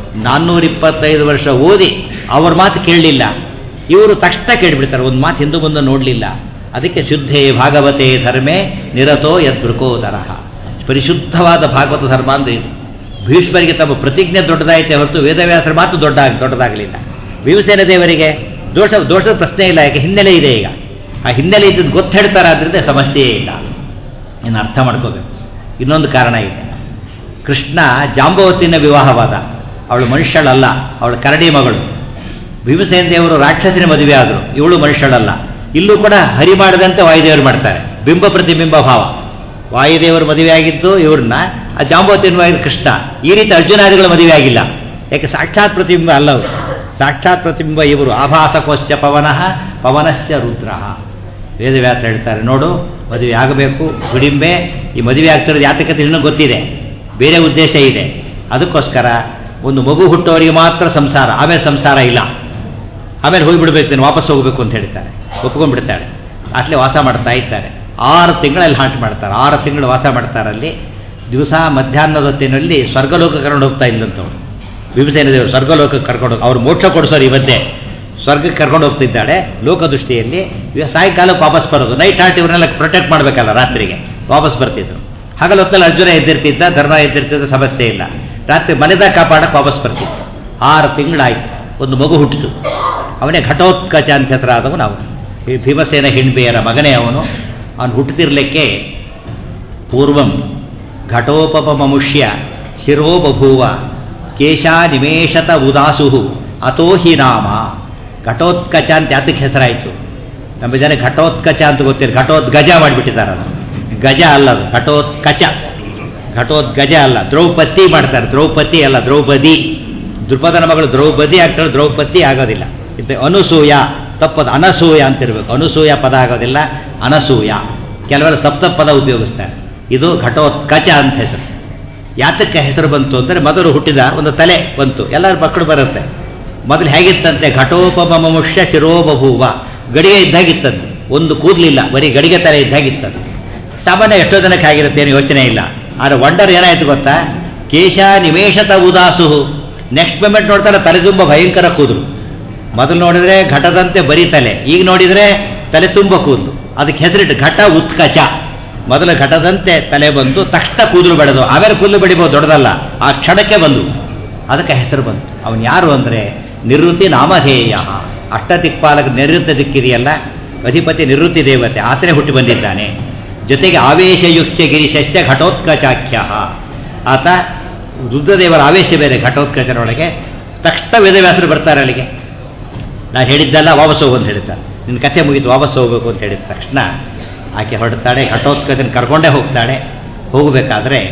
ನಾನ್ನೂರ ಇಪ್ಪತ್ತೈದು ವರ್ಷ ಓದಿ ಅವ್ರ ಮಾತು ಕೇಳಲಿಲ್ಲ ಇವರು ತಕ್ಷಣ ಕೇಳಿಬಿಡ್ತಾರೆ ಒಂದು ಮಾತು ಹಿಂದೂ ಮುಂದೆ ನೋಡಲಿಲ್ಲ ಅದಕ್ಕೆ ಶುದ್ಧೇ ಭಾಗವತೆ ಧರ್ಮೇ ನಿರತೋ ಯದ್ಬೃಕೋದರಹ ಪರಿಶುದ್ಧವಾದ ಭಾಗವತ ಧರ್ಮ ಅಂದ್ರೆ ಇದು ಭೀಷ್ಮರಿಗೆ ತಮ್ಮ ಪ್ರತಿಜ್ಞೆ ದೊಡ್ಡದಾಯಿತೆ ಹೊರತು ವೇದವ್ಯಾಸರ ಮಾತು ದೊಡ್ಡ ದೊಡ್ಡದಾಗಲಿಲ್ಲ ಭೀಮಸೇನ ದೇವರಿಗೆ ದೋಷ ದೋಷದ ಪ್ರಶ್ನೆ ಇಲ್ಲ ಯಾಕೆ ಹಿನ್ನೆಲೆ ಇದೆ ಈಗ ಆ ಹಿನ್ನೆಲೆ ಇದ್ದದ್ದು ಗೊತ್ತು ಹೇಳ್ತಾರೆ ಆದ್ರಿಂದ ಸಮಸ್ಯೆಯೇ ಇಲ್ಲ ಇನ್ನು ಅರ್ಥ ಮಾಡ್ಕೋಬೇಕು ಇನ್ನೊಂದು ಕಾರಣ ಇದೆ ಕೃಷ್ಣ ಜಾಂಬವತಿನ ವಿವಾಹವಾದ ಅವಳು ಮನುಷ್ಯಳಲ್ಲ ಅವಳು ಕರಡಿ ಮಗಳು ಭೀಮಸೇನ ದೇವರು ರಾಕ್ಷಸನ ಮದುವೆ ಆದರು ಇವಳು ಮನುಷ್ಯಳಲ್ಲ ಇಲ್ಲೂ ಕೂಡ ಹರಿ ಮಾಡದಂತೆ ವಾಯುದೇವರು ಮಾಡ್ತಾರೆ ಬಿಂಬ ಪ್ರತಿಬಿಂಬ ಭಾವ ವಾಯುದೇವರು ಮದುವೆ ಆಗಿದ್ದು ಇವ್ರನ್ನ ಆ ಜಾಂಬವತಿ ಕೃಷ್ಣ ಈ ರೀತಿ ಅರ್ಜುನಾದಿಗಳ ಮದುವೆ ಆಗಿಲ್ಲ ಯಾಕೆ ಸಾಕ್ಷಾತ್ ಪ್ರತಿಬಿಂಬ ಅಲ್ಲ ಅವರು ಸಾಕ್ಷಾತ್ ಪ್ರತಿಬಿಂಬ ಇವರು ಆಭಾಸಕೋಶ್ಯ ಪವನಃ ಪವನಸ್ಯ ರುದ್ರ ವೇದವ್ಯಾಸ ಹೇಳ್ತಾರೆ ನೋಡು ಮದುವೆ ಆಗಬೇಕು ಗುಡಿಂಬೆ ಈ ಮದುವೆ ಆಗ್ತಿರೋದು ಯಾತಕತೆ ಇನ್ನೂ ಗೊತ್ತಿದೆ ಬೇರೆ ಉದ್ದೇಶ ಇದೆ ಅದಕ್ಕೋಸ್ಕರ ಒಂದು ಮಗು ಹುಟ್ಟೋರಿಗೆ ಮಾತ್ರ ಸಂಸಾರ ಆಮೇಲೆ ಸಂಸಾರ ಇಲ್ಲ ಆಮೇಲೆ ಹೋಗಿಬಿಡ್ಬೇಕು ನೀನು ವಾಪಸ್ ಹೋಗಬೇಕು ಅಂತ ಹೇಳ್ತಾರೆ ಒಪ್ಕೊಂಡ್ಬಿಡ್ತಾಳೆ ಅಟ್ಲೆ ವಾಸ ಮಾಡ್ತಾ ಇದ್ದಾರೆ ಆರು ತಿಂಗಳಲ್ಲಿ ಹಾಂಟ್ ಮಾಡ್ತಾರೆ ಆರು ತಿಂಗಳು ವಾಸ ಮಾಡ್ತಾರಲ್ಲಿ ದಿವಸ ಮಧ್ಯಾಹ್ನದ ಹೊತ್ತಿನಲ್ಲಿ ಸ್ವರ್ಗಲೋಕ ಕರ್ಕೊಂಡು ಹೋಗ್ತಾ ಇಲ್ಲಂತವ್ರು ಭೀಮಸೇನ ದೇವರು ಸ್ವರ್ಗಲೋಕಕ್ಕೆ ಕರ್ಕೊಂಡು ಹೋಗಿ ಅವ್ರು ಮೋಕ್ಷ ಕೊಡಿಸೋರು ಈ ಮಧ್ಯೆ ಸ್ವರ್ಗಕ್ಕೆ ಕರ್ಕೊಂಡು ಹೋಗ್ತಿದ್ದಾಳೆ ಲೋಕದೃಷ್ಟಿಯಲ್ಲಿ ಇವಾಗ ಸಾಯಂಕಾಲಕ್ಕೆ ವಾಪಸ್ ಬರೋದು ನೈಟ್ ಹಾರ್ಟ್ ಇವ್ರನ್ನೆಲ್ಲ ಪ್ರೊಟೆಕ್ಟ್ ಮಾಡಬೇಕಲ್ಲ ರಾತ್ರಿಗೆ ವಾಪಸ್ ಬರ್ತಿದ್ರು ಹಗಲು ಹೊತ್ತಲ್ಲಿ ಅರ್ಜುನ ಎದ್ದಿರ್ತಿದ್ದ ಧರ್ಮ ಎದ್ದಿರ್ತಿದ್ದ ಸಮಸ್ಯೆ ಇಲ್ಲ ರಾತ್ರಿ ಮನೆದಾಗ ಕಾಪಾಡಕ್ಕೆ ವಾಪಸ್ ಬರ್ತಿದ್ದ ಆರು ತಿಂಗಳಾಯ್ತು ಒಂದು ಮಗು ಹುಟ್ಟಿತು ಅವನೇ ಘಟೋತ್ಕಚ ಅಂತ ಹೆಸರು ಆದವನು ಅವನು ಈ ಭೀಮಸೇನ ಹಿಣ್ಬೆಯರ ಮಗನೇ ಅವನು ಅವನು ಹುಟ್ಟುತ್ತಿರಲಿಕ್ಕೆ ಪೂರ್ವಂ ಘಟೋಪಮಮುಷ್ಯ ಶಿರೋ ಬಭೂವ ಕೇಶ ನಿಮೇಶತ ಉದಾಸು ಅಥೋ ಹಿ ನಾಮ ಘಟೋತ್ಕಚ ಅಂತ ಯಾತಕ್ಕೆ ಹೆಸರಾಯಿತು ನಮ್ಮ ಜನ ಘಟೋತ್ಕಚ ಅಂತ ಗೊತ್ತಿಲ್ಲ ಘಟೋದ್ಗಜ ಮಾಡಿಬಿಟ್ಟಿದ್ದಾರೆ ಅದು ಗಜ ಅಲ್ಲ ಅದು ಘಟೋತ್ಕಚ ಘಟೋದ್ಗಜ ಅಲ್ಲ ದ್ರೌಪದಿ ಮಾಡ್ತಾರೆ ದ್ರೌಪದಿ ಅಲ್ಲ ದ್ರೌಪದಿ ದೃಪದನ ಮಗಳು ದ್ರೌಪದಿ ಆಗ್ತಾಳೆ ದ್ರೌಪದಿ ಆಗೋದಿಲ್ಲ ಇದು ಅನುಸೂಯ ತಪ್ಪದ ಅನಸೂಯ ಅಂತಿರ್ಬೇಕು ಅನುಸೂಯ ಪದ ಆಗೋದಿಲ್ಲ ಅನಸೂಯ ಕೆಲವರು ತಪ್ಪು ತಪ್ಪು ಪದ ಉಪಯೋಗಿಸ್ತಾರೆ ಇದು ಘಟೋತ್ಕಚ ಅಂತ ಹೆಸರು ಯಾತಕ್ಕೆ ಹೆಸರು ಬಂತು ಅಂದರೆ ಮೊದಲು ಹುಟ್ಟಿದ ಒಂದು ತಲೆ ಬಂತು ಎಲ್ಲರ ಮಕ್ಕಳು ಬರುತ್ತೆ ಮೊದಲು ಹೇಗಿತ್ತಂತೆ ಘಟೋಪಮಮುಷ್ಯ ಶಿರೋಬಭೂವ ಗಡಿಗೆ ಇದ್ದಾಗಿತ್ತಂತೆ ಒಂದು ಕೂದಲಿಲ್ಲ ಬರೀ ಗಡಿಗೆ ತಲೆ ಇದ್ದಾಗಿತ್ತಂತೆ ಸಾಮಾನ್ಯ ಎಷ್ಟೋ ಜನಕ್ಕೆ ಆಗಿರುತ್ತೆ ಏನು ಯೋಚನೆ ಇಲ್ಲ ಆದರೆ ವಂಡರ್ ಏನಾಯ್ತು ಗೊತ್ತಾ ಕೇಶ ನಿಮೇಶತ ಉದಾಸು ನೆಕ್ಸ್ಟ್ ಮೂಮೆಂಟ್ ನೋಡ್ತಾರೆ ತಲೆ ತುಂಬ ಭಯಂಕರ ಕೂದಲು ಮೊದಲು ನೋಡಿದ್ರೆ ಘಟದಂತೆ ಬರೀ ತಲೆ ಈಗ ನೋಡಿದ್ರೆ ತಲೆ ತುಂಬ ಕೂದಲು ಅದಕ್ಕೆ ಹೆಸರಿಟ್ಟು ಘಟ ಉತ್ಕಚ ಮೊದಲು ಘಟದಂತೆ ತಲೆ ಬಂದು ತಕ್ಷಣ ಕೂದಲು ಬೆಳೆದು ಆಮೇಲೆ ಕೂದಲು ಬೆಳಿಬೋದು ದೊಡ್ಡದಲ್ಲ ಆ ಕ್ಷಣಕ್ಕೆ ಬಂದು ಅದಕ್ಕೆ ಹೆಸರು ಬಂತು ಅವನು ಯಾರು ಅಂದರೆ ನಿವೃತ್ತಿ ನಾಮಧೇಯ ಅಷ್ಟದಿಕ್ಪಾಲಕ ನಿವೃತ್ತ ದಿಕ್ಕಿದೆಯಲ್ಲ ಅಧಿಪತಿ ನಿವೃತ್ತಿ ದೇವತೆ ಆತನೇ ಹುಟ್ಟಿ ಬಂದಿದ್ದಾನೆ ಜೊತೆಗೆ ಆವೇಶಯುಕ್ತ ಗಿರಿಶಸ್ಯ ಘಟೋತ್ಕಚಾಖ್ಯ ಆತ ರುದ್ರದೇವರ ಆವೇಶ ಬೇರೆ ಘಟೋತ್ಕಚನೊಳಗೆ ತಕ್ಷಣ ವೇದವ್ಯಾಸರು ಬರ್ತಾರೆ ಅಲ್ಲಿಗೆ ನಾನು ಹೇಳಿದ್ದಲ್ಲ ವಾಪಸ್ ಹೋಗು ಅಂತ ಹೇಳ್ತಾರೆ ನಿನ್ನ ಕಥೆ ಮುಗಿತು ವಾಪಸ್ ಹೋಗಬೇಕು ಅಂತ ಹೇಳಿದ ತಕ್ಷಣ ಆಕೆ ಹೊರಡ್ತಾಳೆ ಘಟೋತ್ಕಚನ ಕರ್ಕೊಂಡೇ ಹೋಗ್ತಾಳೆ ಹೋಗಬೇಕಾದ್ರೆ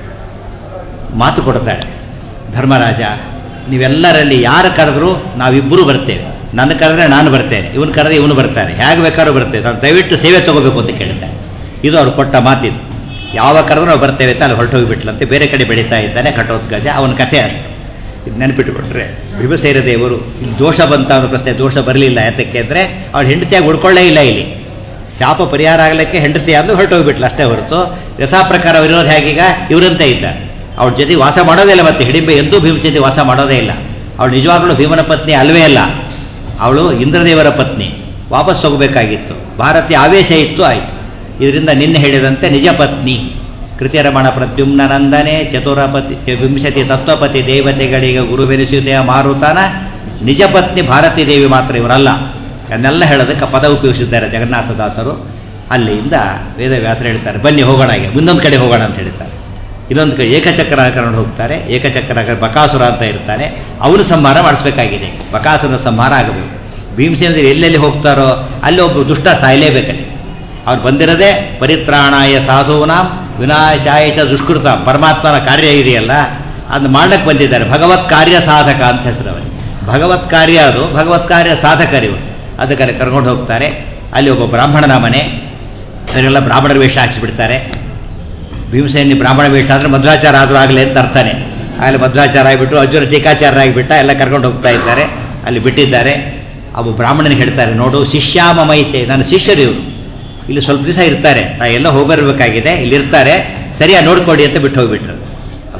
ಮಾತು ಕೊಡ್ತಾಳೆ ಧರ್ಮರಾಜ ನೀವೆಲ್ಲರಲ್ಲಿ ಯಾರು ಕರೆದ್ರು ನಾವಿಬ್ಬರು ಬರ್ತೇವೆ ನನ್ನ ಕರೆದ್ರೆ ನಾನು ಬರ್ತೇನೆ ಇವನು ಕರೆದ್ರೆ ಇವನು ಬರ್ತಾನೆ ಹೇಗೆ ಬೇಕಾದ್ರೂ ಬರ್ತೇವೆ ನಾನು ದಯವಿಟ್ಟು ಸೇವೆ ತಗೋಬೇಕು ಅಂತ ಕೇಳಿದ್ದಾನೆ ಇದು ಅವ್ರು ಕೊಟ್ಟ ಮಾತಿದು ಯಾವ ಕರೆದ್ರೂ ನಾವು ಬರ್ತೇವೆ ಅಂತ ಅಲ್ಲಿ ಹೊರಟು ಹೋಗಿಬಿಟ್ಲಂತೆ ಬೇರೆ ಕಡೆ ಬೆಳೀತಾ ಇದ್ದಾನೆ ಘಟೋತ್ಕಜ ಅವನ ಕಥೆ ಅಷ್ಟು ಇದು ನೆನಪಿಟ್ಟುಬಿಟ್ರೆ ಭೀಮಸೇನ ದೇವರು ಇಲ್ಲಿ ದೋಷ ಬಂತ ಅನ್ನೋ ಪ್ರಶ್ನೆ ದೋಷ ಬರಲಿಲ್ಲ ಯಾತಕ್ಕೆ ಅಂದರೆ ಅವಳು ಹೆಂಡತಿಯಾಗಿ ಉಡ್ಕೊಳ್ಳೇ ಇಲ್ಲ ಇಲ್ಲಿ ಶಾಪ ಪರಿಹಾರ ಆಗಲಿಕ್ಕೆ ಹೆಂಡತಿ ಅಂದು ಹೊರಟು ಹೋಗ್ಬಿಟ್ಲು ಅಷ್ಟೇ ಹೊರತು ಯಥಾ ಪ್ರಕಾರ ವಿರೋಧ ಹೇಗೀಗ ಇವರಂತೆ ಇದ್ದ ಅವಳ ಜೊತೆ ವಾಸ ಮಾಡೋದೇ ಇಲ್ಲ ಮತ್ತೆ ಹಿಡಿಂಬೆ ಎಂದೂ ಭೀಮ ಜೊತೆ ವಾಸ ಮಾಡೋದೇ ಇಲ್ಲ ಅವಳು ನಿಜವಾಗ್ಲೂ ಭೀಮನ ಪತ್ನಿ ಅಲ್ವೇ ಅಲ್ಲ ಅವಳು ಇಂದ್ರದೇವರ ಪತ್ನಿ ವಾಪಸ್ ಹೋಗಬೇಕಾಗಿತ್ತು ಭಾರತೀಯ ಆವೇಶ ಇತ್ತು ಆಯಿತು ಇದರಿಂದ ನಿನ್ನೆ ಹೇಳಿದಂತೆ ನಿಜ ಪತ್ನಿ ಕೃತಿಯರಮಣ ಪ್ರದ್ಯುಮ್ನ ನಂದನೆ ಚತುರಪತಿ ಚ- ವಿಂಶತಿ ತತ್ವಪತಿ ದೇವತೆಗಳಿಗೆ ಗುರುವೆನಿಸುವುದೇ ಮಾರುತಾನ ನಿಜ ಪತ್ನಿ ಭಾರತೀ ದೇವಿ ಮಾತ್ರ ಇವರಲ್ಲ ಅದನ್ನೆಲ್ಲ ಹೇಳೋದಕ್ಕೆ ಪದ ಉಪಯೋಗಿಸಿದ್ದಾರೆ ಜಗನ್ನಾಥದಾಸರು ಅಲ್ಲಿಂದ ವೇದವ್ಯಾಸರು ಹೇಳ್ತಾರೆ ಬನ್ನಿ ಹೋಗೋಣ ಹಾಗೆ ಮುಂದೊಂದು ಕಡೆ ಹೋಗೋಣ ಅಂತ ಹೇಳ್ತಾರೆ ಇನ್ನೊಂದು ಕಡೆ ಏಕಚಕ್ರ ಕರ್ಕೊಂಡು ಹೋಗ್ತಾರೆ ಏಕಚಕ್ರ ಬಕಾಸುರ ಅಂತ ಇರ್ತಾನೆ ಅವನು ಸಂಹಾರ ಮಾಡಿಸ್ಬೇಕಾಗಿದೆ ಬಕಾಸುರನ ಸಂಹಾರ ಆಗಬೇಕು ಭೀಮಸೇನ ಎಲ್ಲೆಲ್ಲಿ ಹೋಗ್ತಾರೋ ಅಲ್ಲಿ ಒಬ್ಬರು ದುಷ್ಟ ಸಾಯಲೇಬೇಕಲ್ಲಿ ಅವ್ರು ಬಂದಿರೋದೇ ಪರಿತ್ರಾಣಾಯ ಸಾಧೂನಾಂ ವಿನಾಶಾಯ ಚ ದುಷ್ಕೃತ ಪರಮಾತ್ಮನ ಕಾರ್ಯ ಇದೆಯಲ್ಲ ಅದನ್ನ ಮಾಡಕ್ಕೆ ಬಂದಿದ್ದಾರೆ ಭಗವತ್ ಕಾರ್ಯ ಸಾಧಕ ಅಂತ ಹೆಸರು ಅವರಿಗೆ ಭಗವತ್ ಕಾರ್ಯ ಅದು ಭಗವತ್ ಕಾರ್ಯ ಸಾಧಕರಿವು ಅದಕ್ಕೆ ಕರ್ಕೊಂಡು ಹೋಗ್ತಾರೆ ಅಲ್ಲಿ ಒಬ್ಬ ಬ್ರಾಹ್ಮಣನ ಮನೆ ಅವರೆಲ್ಲ ಬ್ರಾಹ್ಮಣರ ವೇಷ ಹಾಕಿಸ್ಬಿಡ್ತಾರೆ ಭೀಮಸೇನಿ ಬ್ರಾಹ್ಮಣ ವೇಷ ಅಂದರೆ ಮಧ್ವಾಚಾರ ಆದರೂ ಆಗಲಿ ಅಂತ ಅರ್ಥನೇ ಆಗಲಿ ಮಧ್ವಾಚಾರ ಆಗಿಬಿಟ್ಟು ಅರ್ಜುನ ಟೀಕಾಚಾರ ಆಗಿಬಿಟ್ಟ ಎಲ್ಲ ಕರ್ಕೊಂಡು ಹೋಗ್ತಾ ಇದ್ದಾರೆ ಅಲ್ಲಿ ಬಿಟ್ಟಿದ್ದಾರೆ ಅವು ಬ್ರಾಹ್ಮಣನಿಗೆ ಹೇಳ್ತಾರೆ ನೋಡು ಶಿಷ್ಯಾಮ ಮೈತೆ ನನ್ನ ಶಿಷ್ಯರು ಇವರು ಇಲ್ಲಿ ಸ್ವಲ್ಪ ದಿವಸ ಇರ್ತಾರೆ ನಾ ಎಲ್ಲ ಹೋಗಿರ್ಬೇಕಾಗಿದೆ ಇಲ್ಲಿ ಇರ್ತಾರೆ ಸರಿಯಾಗಿ ನೋಡ್ಕೊಡಿ ಅಂತ ಬಿಟ್ಟು ಹೋಗ್ಬಿಟ್ರು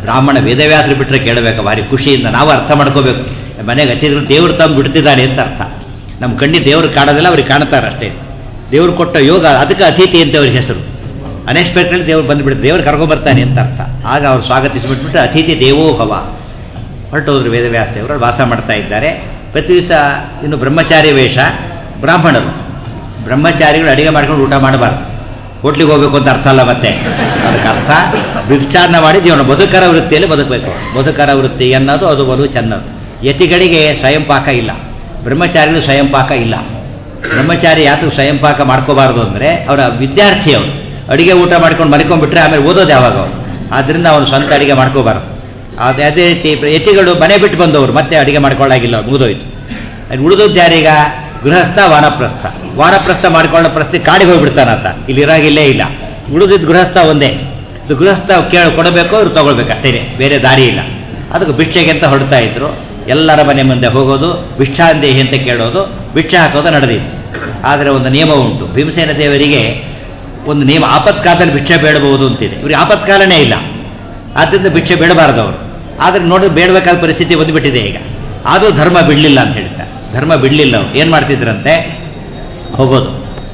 ಬ್ರಾಹ್ಮಣ ವೇದವ್ಯಾಸರು ಬಿಟ್ಟರೆ ಕೇಳಬೇಕು ಭಾರಿ ಖುಷಿಯಿಂದ ನಾವು ಅರ್ಥ ಮಾಡ್ಕೋಬೇಕು ಮನೆಗೆ ಅತಿಥಿಗಳು ದೇವ್ರು ತಂದು ಬಿಡ್ತಿದ್ದಾನೆ ಅಂತ ಅರ್ಥ ನಮ್ಮ ಕಣ್ಣಿ ದೇವ್ರು ಕಾಣೋದಿಲ್ಲ ಅವ್ರಿಗೆ ಕಾಣ್ತಾರೆ ಅಷ್ಟೇ ದೇವ್ರು ಕೊಟ್ಟ ಯೋಗ ಅದಕ್ಕೆ ಅತಿಥಿ ಅಂತ ಅವ್ರಿಗೆ ಹೆಸರು ಅನ್ಎಕ್ಸ್ಪೆಕ್ಟೆಡ್ ದೇವ್ರು ಬಂದುಬಿಡುತ್ತೆ ದೇವ್ರು ಕರ್ಕೊಂಬರ್ತಾನೆ ಅಂತ ಅರ್ಥ ಆಗ ಅವ್ರು ಸ್ವಾಗತಿಸಿಬಿಟ್ಬಿಟ್ಟು ಅತಿಥಿ ದೇವೋಭವ ಹೊರಟೋದ್ರು ವೇದವ್ಯಾಸ ದೇವರು ವಾಸ ಮಾಡ್ತಾ ಇದ್ದಾರೆ ಪ್ರತಿ ದಿವಸ ಇನ್ನು ಬ್ರಹ್ಮಚಾರಿ ವೇಷ ಬ್ರಾಹ್ಮಣರು ಬ್ರಹ್ಮಚಾರಿಗಳು ಅಡಿಗೆ ಮಾಡ್ಕೊಂಡು ಊಟ ಮಾಡಬಾರ್ದು ಹೋಟ್ಲಿಗೆ ಹೋಗ್ಬೇಕು ಅಂತ ಅರ್ಥ ಅಲ್ಲ ಮತ್ತೆ ಅದಕ್ಕೆ ಅರ್ಥ ವಿಚಾರಣೆ ಮಾಡಿ ಜೀವನ ಬದುಕರ ವೃತ್ತಿಯಲ್ಲಿ ಬದುಕಬೇಕು ಬದುಕರ ವೃತ್ತಿ ಅನ್ನೋದು ಅದು ಬಲು ಚೆನ್ನದು ಯತಿಗಳಿಗೆ ಸ್ವಯಂ ಪಾಕ ಇಲ್ಲ ಬ್ರಹ್ಮಚಾರಿಗಳು ಸ್ವಯಂ ಪಾಕ ಇಲ್ಲ ಬ್ರಹ್ಮಚಾರಿ ಯಾತಕ್ಕೆ ಸ್ವಯಂ ಪಾಕ ಮಾಡ್ಕೋಬಾರ್ದು ಅಂದರೆ ಅವರ ವಿದ್ಯಾರ್ಥಿ ಅವರು ಅಡಿಗೆ ಊಟ ಮಾಡ್ಕೊಂಡು ಮಲ್ಕೊಂಡ್ಬಿಟ್ರೆ ಆಮೇಲೆ ಓದೋದು ಯಾವಾಗ ಅವರು ಆದ್ದರಿಂದ ಅವನು ಸ್ವಂತ ಅಡಿಗೆ ಮಾಡ್ಕೋಬಾರ್ದು ಅದೇ ಅದೇ ರೀತಿ ಯತಿಗಳು ಮನೆ ಬಿಟ್ಟು ಬಂದವರು ಮತ್ತೆ ಅಡಿಗೆ ಮಾಡ್ಕೊಳ್ಳಾಗಿಲ್ಲ ಅವ್ರು ಮುಗಿದೋಯ್ತು ಅಲ್ಲಿ ಉಳಿದದ್ದು ಯಾರೀಗ ಗೃಹಸ್ಥ ವಾನಪ್ರಸ್ಥ ವಾನಪ್ರಸ್ಥ ಮಾಡ್ಕೊಳ್ಳೋ ಪ್ರಸ್ತಿ ಕಾಡಿಗೆ ಹೋಗ್ಬಿಡ್ತಾನಂತ ಇಲ್ಲಿ ಇರಾಗಿಲ್ಲೇ ಇಲ್ಲ ಉಳಿದಿದ್ದು ಗೃಹಸ್ಥ ಒಂದೇ ಇದು ಗೃಹಸ್ಥ ಕೇಳ ಕೊಡಬೇಕು ಅವ್ರು ತಗೊಳ್ಬೇಕು ಅಷ್ಟೇ ಬೇರೆ ದಾರಿ ಇಲ್ಲ ಅದಕ್ಕೆ ಭಿಕ್ಷೆಗೆ ಅಂತ ಹೊರಡ್ತಾ ಇದ್ರು ಎಲ್ಲರ ಮನೆ ಮುಂದೆ ಹೋಗೋದು ಭಿಕ್ಷಾಂದೇಹಿ ಅಂತ ಕೇಳೋದು ಭಿಕ್ಷೆ ಹಾಕೋದು ನಡೆದಿತ್ತು ಆದರೆ ಒಂದು ನಿಯಮ ಉಂಟು ಭೀಮಸೇನ ದೇವರಿಗೆ ಒಂದು ನಿಯಮ ಆಪತ್ಕಾಲದಲ್ಲಿ ಭಿಕ್ಷೆ ಬೇಡಬಹುದು ಅಂತಿದೆ ಇವ್ರಿಗೆ ಆಪತ್ಕಾಲನೇ ಇಲ್ಲ ಆದ್ದರಿಂದ ಭಿಕ್ಷೆ ಬೇಡಬಾರದು ಅವರು ಆದರೆ ನೋಡಿ ಬೇಡಬೇಕಾದ ಪರಿಸ್ಥಿತಿ ಬಂದುಬಿಟ್ಟಿದೆ ಈಗ ಆದರೂ ಧರ್ಮ ಬಿಡಲಿಲ್ಲ ಅಂತ ಹೇಳ್ತಾರೆ ಧರ್ಮ ಬಿಡಲಿಲ್ಲ ಅವ್ರು ಏನು ಮಾಡ್ತಿದ್ರಂತೆ ಹೋಗೋದು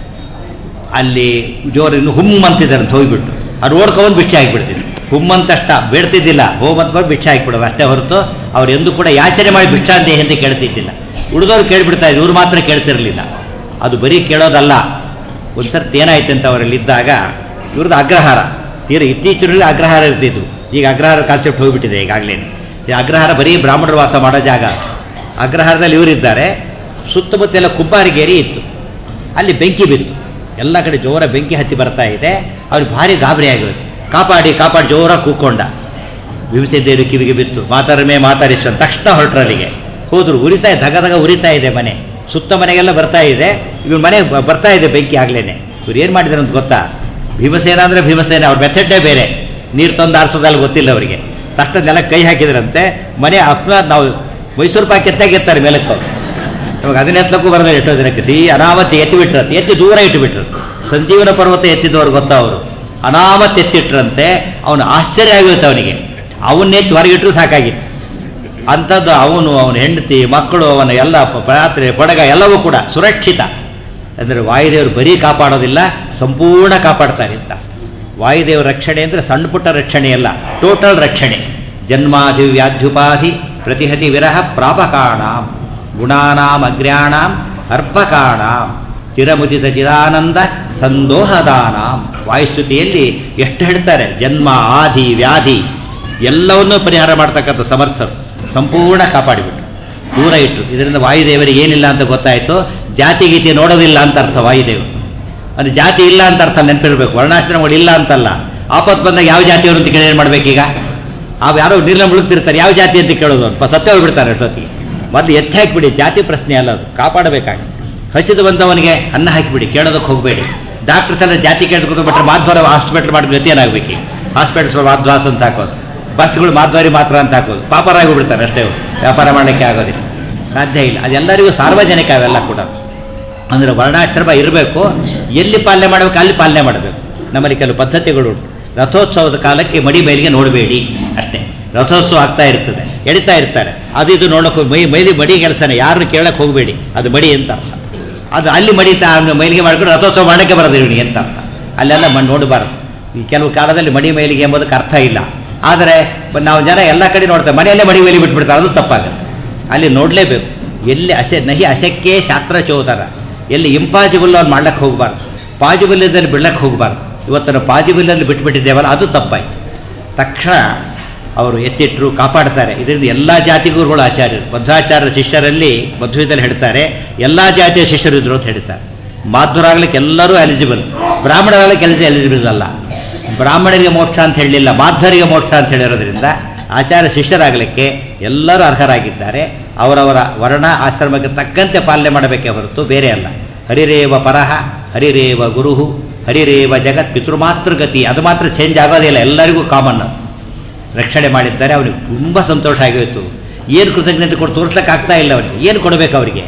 ಅಲ್ಲಿ ಜೋರು ಇನ್ನು ಹುಮ್ ಅಂತಿದ್ದಾರಂತ ಹೋಗ್ಬಿಟ್ಟು ಅವ್ರು ಓಡ್ಕೊಂಡು ಭಿಕ್ಷೆ ಹಾಕಿಬಿಡ್ತಿದ್ರು ಹುಮ್ಮಂತಷ್ಟ ಬೇಡ್ತಿದ್ದಿಲ್ಲ ಹೋಮಂತ ಬಂದು ಭಿಕ್ಷೆ ಹಾಕಿಬಿಡೋದು ಅಷ್ಟೇ ಹೊರತು ಅವ್ರು ಎಂದೂ ಕೂಡ ಯಾಚನೆ ಮಾಡಿ ಭಿಕ್ಷಾಂದೇಹಿ ಅಂತ ಕೇಳ್ತಿದ್ದಿಲ್ಲ ಉಳಿದವ್ರು ಕೇಳ್ಬಿಡ್ತಾ ಇದ್ರು ಇವ್ರು ಮಾತ್ರ ಕೇಳ್ತಿರಲಿಲ್ಲ ಅದು ಬರೀ ಕೇಳೋದಲ್ಲ ಒಂದ್ಸರ್ತಿ ಏನಾಯ್ತು ಅಂತ ಅವರಲ್ಲಿ ಇದ್ದಾಗ ಇವ್ರದ್ದು ಅಗ್ರಹಾರ ತೀರ ಇತ್ತೀಚಿನಲ್ಲಿ ಅಗ್ರಹಾರ ಇರ್ತಿದ್ವು ಈಗ ಅಗ್ರಹಾರ ಕಾನ್ಸೆಪ್ಟ್ ಹೋಗ್ಬಿಟ್ಟಿದೆ ಈಗಾಗಲೇ ಈ ಅಗ್ರಹಾರ ಬರೀ ಬ್ರಾಹ್ಮಣರು ವಾಸ ಮಾಡೋ ಜಾಗ ಅಗ್ರಹಾರದಲ್ಲಿ ಇವರಿದ್ದಾರೆ ಸುತ್ತಮುತ್ತೆಲ್ಲ ಕುಬ್ಬಾರಿಗೇರಿ ಇತ್ತು ಅಲ್ಲಿ ಬೆಂಕಿ ಬಿತ್ತು ಎಲ್ಲ ಕಡೆ ಜೋರ ಬೆಂಕಿ ಹತ್ತಿ ಬರ್ತಾ ಇದೆ ಅವ್ರಿಗೆ ಭಾರಿ ಗಾಬರಿ ಆಗಿರುತ್ತೆ ಕಾಪಾಡಿ ಕಾಪಾಡಿ ಜೋರ ಕೂಕೊಂಡ ವಿಭಸಿದ್ದೇರು ಕಿವಿಗೆ ಬಿತ್ತು ಮಾತಾರಮೇ ಮಾತಾಡಿಸ ತಕ್ಷಣ ಹೊರಟ್ರಲ್ಲಿಗೆ ಹೋದ್ರು ಉರಿತಾ ಧಗ ಧಗ ಉರಿತಾ ಇದೆ ಮನೆ ಸುತ್ತ ಮನೆಗೆಲ್ಲ ಬರ್ತಾ ಇದೆ ಇವ್ರ ಮನೆ ಬ- ಬರ್ತಾ ಇದೆ ಬೆಂಕಿ ಆಗ್ಲೇನೆ ಇವ್ರು ಏನು ಮಾಡಿದ್ರು ಅಂತ ಗೊತ್ತಾ ಭೀಮಸೇನ ಅಂದ್ರೆ ಭೀಮಸೇನ ಅವ್ರ ಮೆಥಡ್ಡೇ ಬೇರೆ ನೀರು ತಂದು ಆರಿಸೋದಲ್ಲ ಗೊತ್ತಿಲ್ಲ ಅವರಿಗೆ ತಕ್ಷಣ ನೆಲ ಕೈ ಹಾಕಿದ್ರಂತೆ ಮನೆ ಅಪ್ನ ನಾವು ಮೈಸೂರು ಪಾಕ್ ಎತ್ತಾಗಿರ್ತಾರೆ ಮೇಲಕ್ಕೆ ಅವ್ರು. ಇವಾಗ ಅದನ್ನ ಎತ್ತಲಕ್ಕೂ ಬರಲ್ಲ ಎಷ್ಟೋ ದಿನಕ್ಕೆ ಸಿ ಅನಾಮತ್ ಎತ್ತಿ ಬಿಟ್ರಂತೆ ಎತ್ತಿ ದೂರ ಇಟ್ಟುಬಿಟ್ರು ಸಂಜೀವನ ಪರ್ವತ ಎತ್ತಿದವ್ರು ಗೊತ್ತಾ ಅವರು ಅನಾಮತ್ ಎತ್ತಿಟ್ರಂತೆ ಅವನು ಆಶ್ಚರ್ಯ ಆಗಿರುತ್ತೆ ಅವನಿಗೆ ಅವನ್ನೆತ್ತಿ ಹೊರಗಿಟ್ರು ಸಾಕಾಗಿತ್ತು ಅಂಥದ್ದು ಅವನು ಅವನ ಹೆಂಡತಿ ಮಕ್ಕಳು ಅವನ ಎಲ್ಲ ಪ- ಪಾತ್ರೆ ಪಡಗ ಎಲ್ಲವೂ ಕೂಡ ಸುರಕ್ಷಿತ ಅಂದರೆ ವಾಯುದೇವರು ಬರೀ ಕಾಪಾಡೋದಿಲ್ಲ ಸಂಪೂರ್ಣ ಕಾಪಾಡ್ತಾರೆ ಅಂತ ವಾಯುದೇವರ ರಕ್ಷಣೆ ಅಂದರೆ ಸಣ್ಣ ಪುಟ್ಟ ರಕ್ಷಣೆ ಅಲ್ಲ ಟೋಟಲ್ ರಕ್ಷಣೆ ಜನ್ಮಾಧಿ ವ್ಯಾಧ್ಯುಪಾಧಿ ಪ್ರತಿಹತಿ ವಿರಹ ಪ್ರಾಪಕಾಣಾಂ ಗುಣಾನಾಂ ಅಗ್ರ್ಯಾಣಾಂ ಅರ್ಪಕಾಣಾಂ ಚಿರಮುದಿತ ಚಿದಾನಂದ ಸಂದೋಹದಾನಾಂ ವಾಯುಸ್ತುತಿಯಲ್ಲಿ ಎಷ್ಟು ಹೇಳ್ತಾರೆ ಜನ್ಮ ಆದಿ ವ್ಯಾಧಿ ಎಲ್ಲವನ್ನೂ ಪರಿಹಾರ ಮಾಡ್ತಕ್ಕಂಥ ಸಮರ್ಥರು ಸಂಪೂರ್ಣ ಕಾಪಾಡಿಬಿಟ್ರು ದೂರ ಇಟ್ಟರು ಇದರಿಂದ ವಾಯುದೇವರಿಗೆ ಏನಿಲ್ಲ ಅಂತ ಗೊತ್ತಾಯಿತು ಜಾತಿ ಗೀತಿ ನೋಡೋದಿಲ್ಲ ಅಂತ ಅರ್ಥ ವಾಯುದೇವರು ಅದು ಜಾತಿ ಇಲ್ಲ ಅಂತ ಅರ್ಥ ನೆನಪಿರ್ಬೇಕು ವರ್ಣಾಶ್ರಮಗಳು ಇಲ್ಲ ಅಂತಲ್ಲ ಆಪತ್ ಬಂದಾಗ ಯಾವ ಜಾತಿಯವರು ಅಂತ ಕೇಳಿ ಏನು ಮಾಡ್ಬೇಕೀಗ ಅವು ಯಾರೋ ನೀರ್ಲ ಮುಳುಗ್ತಿರ್ತಾರೆ ಯಾವ ಜಾತಿ ಅಂತ ಕೇಳೋದು ಅವ್ರು ಸತ್ಯ ಹೋಗ್ಬಿಡ್ತಾರೆ ಅಷ್ಟೊತ್ತಿಗೆ ಮೊದಲು ಎತ್ತಿ ಹಾಕಿಬಿಡಿ ಜಾತಿ ಪ್ರಶ್ನೆ ಅಲ್ಲ ಅದು ಕಾಪಾಡಬೇಕಾಗಿ ಹಸಿದು ಬಂದವನಿಗೆ ಅನ್ನ ಹಾಕಿಬಿಡಿ ಕೇಳೋದಕ್ಕೆ ಹೋಗಬೇಡಿ ಡಾಕ್ಟರ್ಸ್ ಎಲ್ಲ ಜಾತಿ ಕೇಳ್ಕೊಂಡು ಬಿಟ್ರೆ ಮಾಧ್ವರ ಹಾಸ್ಪಿಟಲ್ ಮಾಡಿ ಗತಿ ಏನಾಗಬೇಕು ಹಾಸ್ಪಿಟಲ್ಸ್ ಮಾಧ್ವಾಸ ಅಂತ ಹಾಕೋದು ಬಸ್ಗಳು ಮಾಧ್ವರಿ ಮಾತ್ರ ಅಂತ ಹಾಕೋದು ಪಾಪರಾಗಿ ಬಿಡ್ತಾರೆ ಅಷ್ಟೇ ಅವ್ರು. ವ್ಯಾಪಾರ ಮಾಡಲಿಕ್ಕೆ ಆಗೋದಿಲ್ಲ ಸಾಧ್ಯ ಇಲ್ಲ ಅದೆಲ್ಲರಿಗೂ ಸಾರ್ವಜನಿಕ ಅವೆಲ್ಲ ಕೂಡ ಅಂದರೆ ವರ್ಣಾಶ್ರಮ ಇರಬೇಕು ಎಲ್ಲಿ ಪಾಲನೆ ಮಾಡಬೇಕು ಅಲ್ಲಿ ಪಾಲನೆ ಮಾಡಬೇಕು ನಮ್ಮಲ್ಲಿ ಕೆಲವು ಪದ್ಧತಿಗಳು ಉಂಟು ರಥೋತ್ಸವದ ಕಾಲಕ್ಕೆ ಮಡಿ ಮೈಲಿಗೆ ನೋಡಬೇಡಿ ಅಷ್ಟೇ ರಥೋತ್ಸವ ಆಗ್ತಾ ಇರ್ತದೆ ಎಳಿತಾ ಇರ್ತಾರೆ ಅದು ಇದು ನೋಡೋಕೆ ಮೈ ಮೈಲಿ ಮಡಿ ಕೆಲಸನೇ ಯಾರನ್ನು ಕೇಳಕ್ಕೆ ಹೋಗಬೇಡಿ ಅದು ಮಡಿ ಅಂತ ಅರ್ಥ ಅದು ಅಲ್ಲಿ ಮಡಿತಾ ಮೈಲಿಗೆ ಮಾಡ್ಕೊಂಡು ರಥೋತ್ಸವ ಮಾಡೋಕ್ಕೆ ಬರೋದು ಇವನಿಗೆ ಅಂತ ಅರ್ಥ ಅಲ್ಲೆಲ್ಲ ಮಣ್ಣು ನೋಡಬಾರ್ದು ಈ ಕೆಲವು ಕಾಲದಲ್ಲಿ ಮಡಿ ಮೈಲಿಗೆ ಎಂಬುದಕ್ಕೆ ಅರ್ಥ ಇಲ್ಲ ಆದರೆ ನಾವು ಜನ ಎಲ್ಲ ಕಡೆ ನೋಡ್ತೇವೆ ಮನೆಯಲ್ಲೇ ಮಡಿ ಮೈಲಿ ಬಿಟ್ಬಿಡ್ತಾರೆ ಅದು ತಪ್ಪಾಗುತ್ತೆ ಅಲ್ಲಿ ನೋಡಲೇಬೇಕು ಎಲ್ಲಿ ಅಸೆ ನಹಿ ಅಸಕ್ಕೆ ಶಾಸ್ತ್ರ ಚೋದರ ಎಲ್ಲಿ ಇಂಪಾಸಿಬಲ್ ಅವ್ರು ಮಾಡ್ಲಕ್ಕೆ ಹೋಗಬಾರ್ದು ಪಾಸಿಬಲ್ ಇದ್ದಲ್ಲಿ ಬಿಡ್ಲಕ್ಕೆ ಹೋಗಬಾರ್ದು ಇವತ್ತು ಪಾಸಿಬಲಲ್ಲಿ ಬಿಟ್ಬಿಟ್ಟಿದ್ದೇವಲ್ಲ ಅದು ತಪ್ಪಾಯ್ತು ತಕ್ಷಣ ಅವರು ಎತ್ತಿಟ್ಟರು ಕಾಪಾಡ್ತಾರೆ ಇದರಿಂದ ಎಲ್ಲ ಜಾತಿಗುರುಗಳು ಆಚಾರ್ಯರು ಮಧ್ವಾಚಾರ್ಯ ಶಿಷ್ಯರಲ್ಲಿ ಮಧ್ವದಲ್ಲಿ ಹೇಳ್ತಾರೆ ಎಲ್ಲ ಜಾತಿಯ ಶಿಷ್ಯರು ಇದ್ರು ಅಂತ ಹೇಳ್ತಾರೆ ಮಾಧ್ವರಾಗ್ಲಿಕ್ಕೆ ಎಲ್ಲರೂ ಎಲಿಜಿಬಲ್ ಬ್ರಾಹ್ಮಣರಾಗ್ಲಿಕ್ಕೆ ಕೆಲಸ ಎಲಿಜಿಬಲ್ ಅಲ್ಲ ಬ್ರಾಹ್ಮಣರಿಗೆ ಮೋಕ್ಷ ಅಂತ ಹೇಳಲಿಲ್ಲ ಮಾಧ್ವರಿಗೆ ಮೋಕ್ಷ ಅಂತ ಹೇಳಿರೋದ್ರಿಂದ ಆಚಾರ್ಯ ಶಿಷ್ಯರಾಗಲಿಕ್ಕೆ ಎಲ್ಲರೂ ಅರ್ಹರಾಗಿದ್ದಾರೆ ಅವರವರ ವರ್ಣ ಆಶ್ರಮಕ್ಕೆ ತಕ್ಕಂತೆ ಪಾಲನೆ ಮಾಡಬೇಕೇ ಹೊರತು ಬೇರೆ ಅಲ್ಲ ಹರಿರೇವ ಪರಹ ಹರಿರೇವ ಗುರುಹು ಹರಿರೇವ ಜಗತ್ ಪಿತೃಮಾತೃಗತಿ ಅದು ಮಾತ್ರ ಚೇಂಜ್ ಆಗೋದಿಲ್ಲ ಎಲ್ಲರಿಗೂ ಕಾಮನ್ ಅದು ರಕ್ಷಣೆ ಮಾಡಿದ್ದಾರೆ ಅವನಿಗೆ ತುಂಬ ಸಂತೋಷ ಆಗೋಯ್ತು ಏನು ಕೃತಜ್ಞತೆ ಕೊಟ್ಟು ತೋರಿಸ್ಲಿಕ್ಕೆ ಆಗ್ತಾ ಇಲ್ಲ ಅವನಿಗೆ ಏನು ಕೊಡಬೇಕು ಅವರಿಗೆ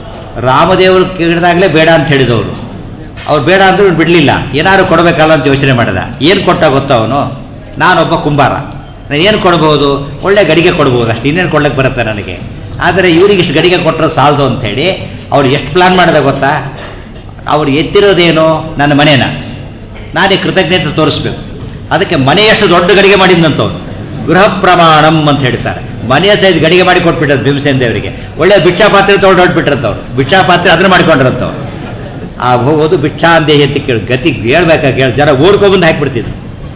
ರಾಮದೇವರು ಕೇಳಿದಾಗಲೇ ಬೇಡ ಅಂತ ಹೇಳಿದವರು ಅವ್ರು ಬೇಡ ಅಂದ್ರೆ ಇವ್ನು ಬಿಡಲಿಲ್ಲ ಏನಾದ್ರು ಕೊಡಬೇಕಲ್ಲ ಅಂತ ಯೋಚನೆ ಮಾಡಿದ ಏನು ಕೊಟ್ಟ ಗೊತ್ತಾ ಅವನು ನಾನೊಬ್ಬ ಕುಂಬಾರ ನಾನು ಏನು ಕೊಡ್ಬೋದು ಒಳ್ಳೆ ಗಡಿಗೆ ಕೊಡ್ಬೋದು ಅಷ್ಟು ಇನ್ನೇನು ಕೊಡ್ಲಿಕ್ಕೆ ಬರುತ್ತೆ ನನಗೆ ಆದರೆ ಇವರಿಗೆ ಇಷ್ಟು ಗಡಿಗೆ ಕೊಟ್ಟರೆ ಸಾಲದು ಅಂಥೇಳಿ ಅವ್ರು ಎಷ್ಟು ಪ್ಲಾನ್ ಮಾಡಿದೆ ಗೊತ್ತಾ ಅವ್ರು ಎತ್ತಿರೋದೇನು ನನ್ನ ಮನೇನ ನಾನೇ ಕೃತಜ್ಞತೆ ತೋರಿಸ್ಬೇಕು ಅದಕ್ಕೆ ಮನೆಯಷ್ಟು ದೊಡ್ಡ ಗಡಿಗೆ ಮಾಡಿದ್ನಂತವ್ರು ಗೃಹ ಪ್ರಮಾಣಂ ಅಂತ ಹೇಳ್ತಾರೆ ಮನೆಯ ಸೈಜ್ ಗಡಿಗೆ ಮಾಡಿ ಕೊಟ್ಬಿಟ್ಟರು ಭೀಮಸೇನ ದೇವರಿಗೆ ಒಳ್ಳೆ ಭಿಕ್ಷಾ ಪಾತ್ರೆ ತೊಗೊಂಡು ಹೊಟ್ಬಿಟ್ರಂತವ್ರು ಭಿಕ್ಷಾ ಪಾತ್ರೆ ಅದನ್ನ ಮಾಡಿಕೊಂಡಿರಂತವ್ರು ಆ ಹೋಗೋದು ಭಿಕ್ಷಾ ಅಂದೇ ಅಂತ ಕೇಳಿ ಗತಿ ಹೇಳ್ಬೇಕಾ ಕೇಳಿ ಜನ ಓಡ್ಕೊಬಂದು ಹಾಕ್ಬಿಡ್ತಿದ್ರು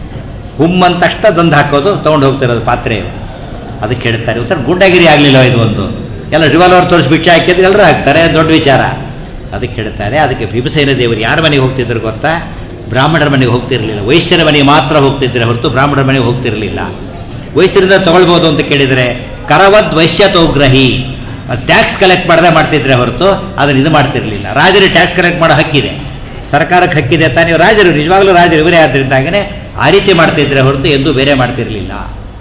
ಹುಮ್ಮಂತಷ್ಟ ತಂದು ಹಾಕೋದು ತೊಗೊಂಡು ಹೋಗ್ತಿರೋದು ಪಾತ್ರೆ ಅದಕ್ಕೆ ಹೇಳ್ತಾರೆ ಸರ್ ಗುಂಡಗಿರಿ ಆಗಲಿಲ್ಲ ಇದು ಒಂದು ಎಲ್ಲ ರಿವಾಲ್ವರ್ ತೋರಿಸಿ ಭಿಕ್ಷೆ ಹಾಕಿದ್ರೆ ಎಲ್ಲರೂ ಹಾಕ್ತಾರೆ ದೊಡ್ಡ ವಿಚಾರ ಅದಕ್ಕೆ ಹೇಳ್ತಾರೆ ಅದಕ್ಕೆ ಭೀಮಸೇನ ದೇವರು ಯಾರ ಮನೆಗೆ ಹೋಗ್ತಿದ್ರು ಗೊತ್ತಾ ಬ್ರಾಹ್ಮಣರ ಮನೆಗೆ ಹೋಗ್ತಿರಲಿಲ್ಲ ವೈಶ್ಯರ ಮನೆಗೆ ಮಾತ್ರ ಹೋಗ್ತಿದ್ರೆ ಹೊರತು ಬ್ರಾಹ್ಮಣರ ಮನೆಗೆ ಹೋಗ್ತಿರಲಿಲ್ಲ ವೈಶ್ಯರಿಂದ ತಗೊಳ್ಬೋದು ಅಂತ ಕೇಳಿದರೆ ಕರವದ್ ವೈಶ್ಯತೋಗ್ರಹಿ ಟ್ಯಾಕ್ಸ್ ಕಲೆಕ್ಟ್ ಮಾಡದೆ ಮಾಡ್ತಿದ್ರೆ ಹೊರತು ಅದನ್ನು ಇದು ಮಾಡ್ತಿರ್ಲಿಲ್ಲ ರಾಜರಿಗೆ ಟ್ಯಾಕ್ಸ್ ಕಲೆಕ್ಟ್ ಮಾಡೋ ಹಕ್ಕಿದೆ ಸರ್ಕಾರಕ್ಕೆ ಹಕ್ಕಿದೆ ತಾನೇ ನೀವು ರಾಜರು ನಿಜವಾಗ್ಲೂ ರಾಜರು ಇವರೇ ಆದ್ರಿಂದಾಗನೇ ಆ ರೀತಿ ಮಾಡ್ತಿದ್ರೆ ಹೊರತು ಎಂದೂ ಬೇರೆ ಮಾಡ್ತಿರ್ಲಿಲ್ಲ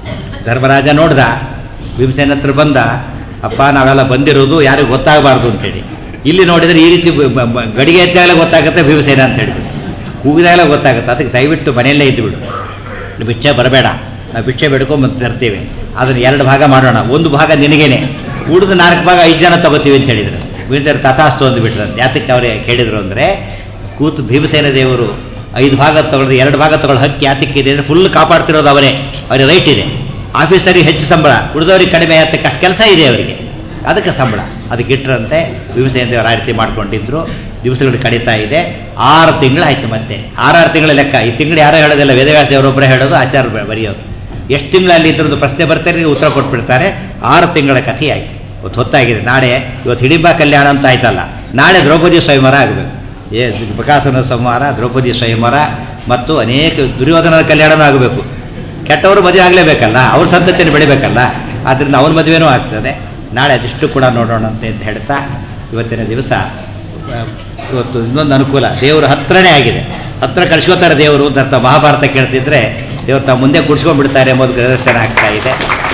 ಧರ್ಮರಾಜ ನೋಡ್ದ ಭೀಮಸೇನ ಹತ್ರ ಬಂದ ಅಪ್ಪ ನಾವೆಲ್ಲ ಬಂದಿರೋದು ಯಾರಿಗೂ ಗೊತ್ತಾಗಬಾರ್ದು ಅಂತೇಳಿ ಇಲ್ಲಿ ನೋಡಿದ್ರೆ ಈ ರೀತಿ ಬ- ಬ- ಬ- ಗಡಿಗೆ ಎತ್ತಾಗಲೇ ಗೊತ್ತಾಗುತ್ತೆ ಭೀಮಸೇನ ಅಂತ ಹೇಳಿಬಿಟ್ಟು ಕೂಗಿದಾಗಲೇ ಗೊತ್ತಾಗುತ್ತೆ ಅದಕ್ಕೆ ದಯವಿಟ್ಟು ಮನೆಯಲ್ಲೇ ಇದ್ದುಬಿಡು ನೀನು ಭಿಕ್ಷೆ ಬರಬೇಡ ನಾವು ಭಿಕ್ಷೆ ಬೇಡ್ಕೊಂಡ್ ತರ್ತೀವಿ ಅದನ್ನು ಎರಡು ಭಾಗ ಮಾಡೋಣ ಒಂದು ಭಾಗ ನಿನಗೇನೆ ಉಳಿದು ನಾಲ್ಕು ಭಾಗ ಐದು ಜನ ತಗೋತೀವಿ ಅಂತ ಹೇಳಿದ್ರು ವೀರರು ತಥಾಸ್ತು ಅಂದ್ಬಿಟ್ರಂತೆ ಯಾತಕ್ಕೆ ಅವರೇ ಕೇಳಿದ್ರು ಅಂದರೆ ಕೂತು ಭೀಮಸೇನ ದೇವರು ಐದು ಭಾಗ ತಗೊಳ್ಳೋದು ಎರಡು ಭಾಗ ತಗೊಳ್ಳೋ ಹಕ್ಕಿ ಯಾತಕ್ಕಿದೆ ಅಂದರೆ ಫುಲ್ ಕಾಪಾಡ್ತಿರೋದು ಅವರೇ ಅವರಿಗೆ ರೈಟ್ ಇದೆ ಆಫೀಸರಿಗೆ ಹೆಚ್ಚು ಸಂಬಳ ಉಳಿದವರಿಗೆ ಕಡಿಮೆ ಯಾತಕ್ಕೆ ಅಷ್ಟು ಕೆಲಸ ಇದೆ ಅವರಿಗೆ ಅದಕ್ಕೆ ಸಂಬಳ ಅದಕ್ಕೆ ಇಟ್ಟರಂತೆ ಭೀಮಸೇನ ದೇವರು ಆ ರೀತಿ ಮಾಡ್ಕೊಂಡಿದ್ರು ದಿವಸಗಳು ಕಡಿತಾ ಇದೆ ಆರು ತಿಂಗಳಾಯ್ತು ಮತ್ತೆ ಆರಾರು ತಿಂಗಳ ಲೆಕ್ಕ ಈ ತಿಂಗಳು ಯಾರೋ ಹೇಳೋದಿಲ್ಲ ವೇದವ್ಯಾಸ ದೇವರೊಬ್ಬರೇ ಹೇಳೋದು ಆಚಾರ ಬರೆಯೋದು ಎಷ್ಟು ತಿಂಗಳು ಅಲ್ಲಿ ಇದ್ರದ್ದು ಪ್ರಶ್ನೆ ಬರ್ತಾರೆ ಉತ್ತರ ಕೊಟ್ಬಿಡ್ತಾರೆ ಆರು ತಿಂಗಳ ಕಥೆ ಆಯ್ತು ಇವತ್ತು ಹೊತ್ತಾಗಿದೆ ನಾಳೆ ಇವತ್ತು ಹಿಡಿಂಬ ಕಲ್ಯಾಣ ಅಂತ ಆಯ್ತಲ್ಲ ನಾಳೆ ದ್ರೌಪದಿ ಸ್ವಯಂವರ ಆಗಬೇಕು ಏ ಬಕಾಸುರನ ಸಂಹಾರ ದ್ರೌಪದಿ ಸ್ವಯಂವರ ಮತ್ತು ಅನೇಕ ದುರ್ಯೋಧನದ ಕಲ್ಯಾಣನೂ ಆಗಬೇಕು ಕೆಟ್ಟವರು ಮದುವೆ ಆಗಲೇಬೇಕಲ್ಲ ಅವ್ರ ಸಂತತಿಯನ್ನು ಬೆಳಿಬೇಕಲ್ಲ ಆದ್ದರಿಂದ ಅವ್ರ ಮದುವೆನೂ ಆಗ್ತದೆ ನಾಳೆ ಅದಿಷ್ಟು ಕೂಡ ನೋಡೋಣ ಅಂತ ಅಂತ ಹೇಳ್ತಾ ಇವತ್ತಿನ ದಿವಸ ಆ, ಇವತ್ತು ಇನ್ನೊಂದು ಅನುಕೂಲ ದೇವರು ಹತ್ರನೇ ಆಗಿದೆ ಹತ್ರ ಕಳ್ಸ್ಕೋತಾರೆ ದೇವರು ಅಂತ ಅರ್ಥ ಮಹಾಭಾರತ ಕೇಳ್ತಿದ್ರೆ ದೇವರು ತಾವು ಮುಂದೆ ಕುಡ್ಸ್ಕೊಂಡ್ಬಿಡ್ತಾರೆ ಎಂಬುದು ಪ್ರದರ್ಶನ ಆಗ್ತಾ ಇದೆ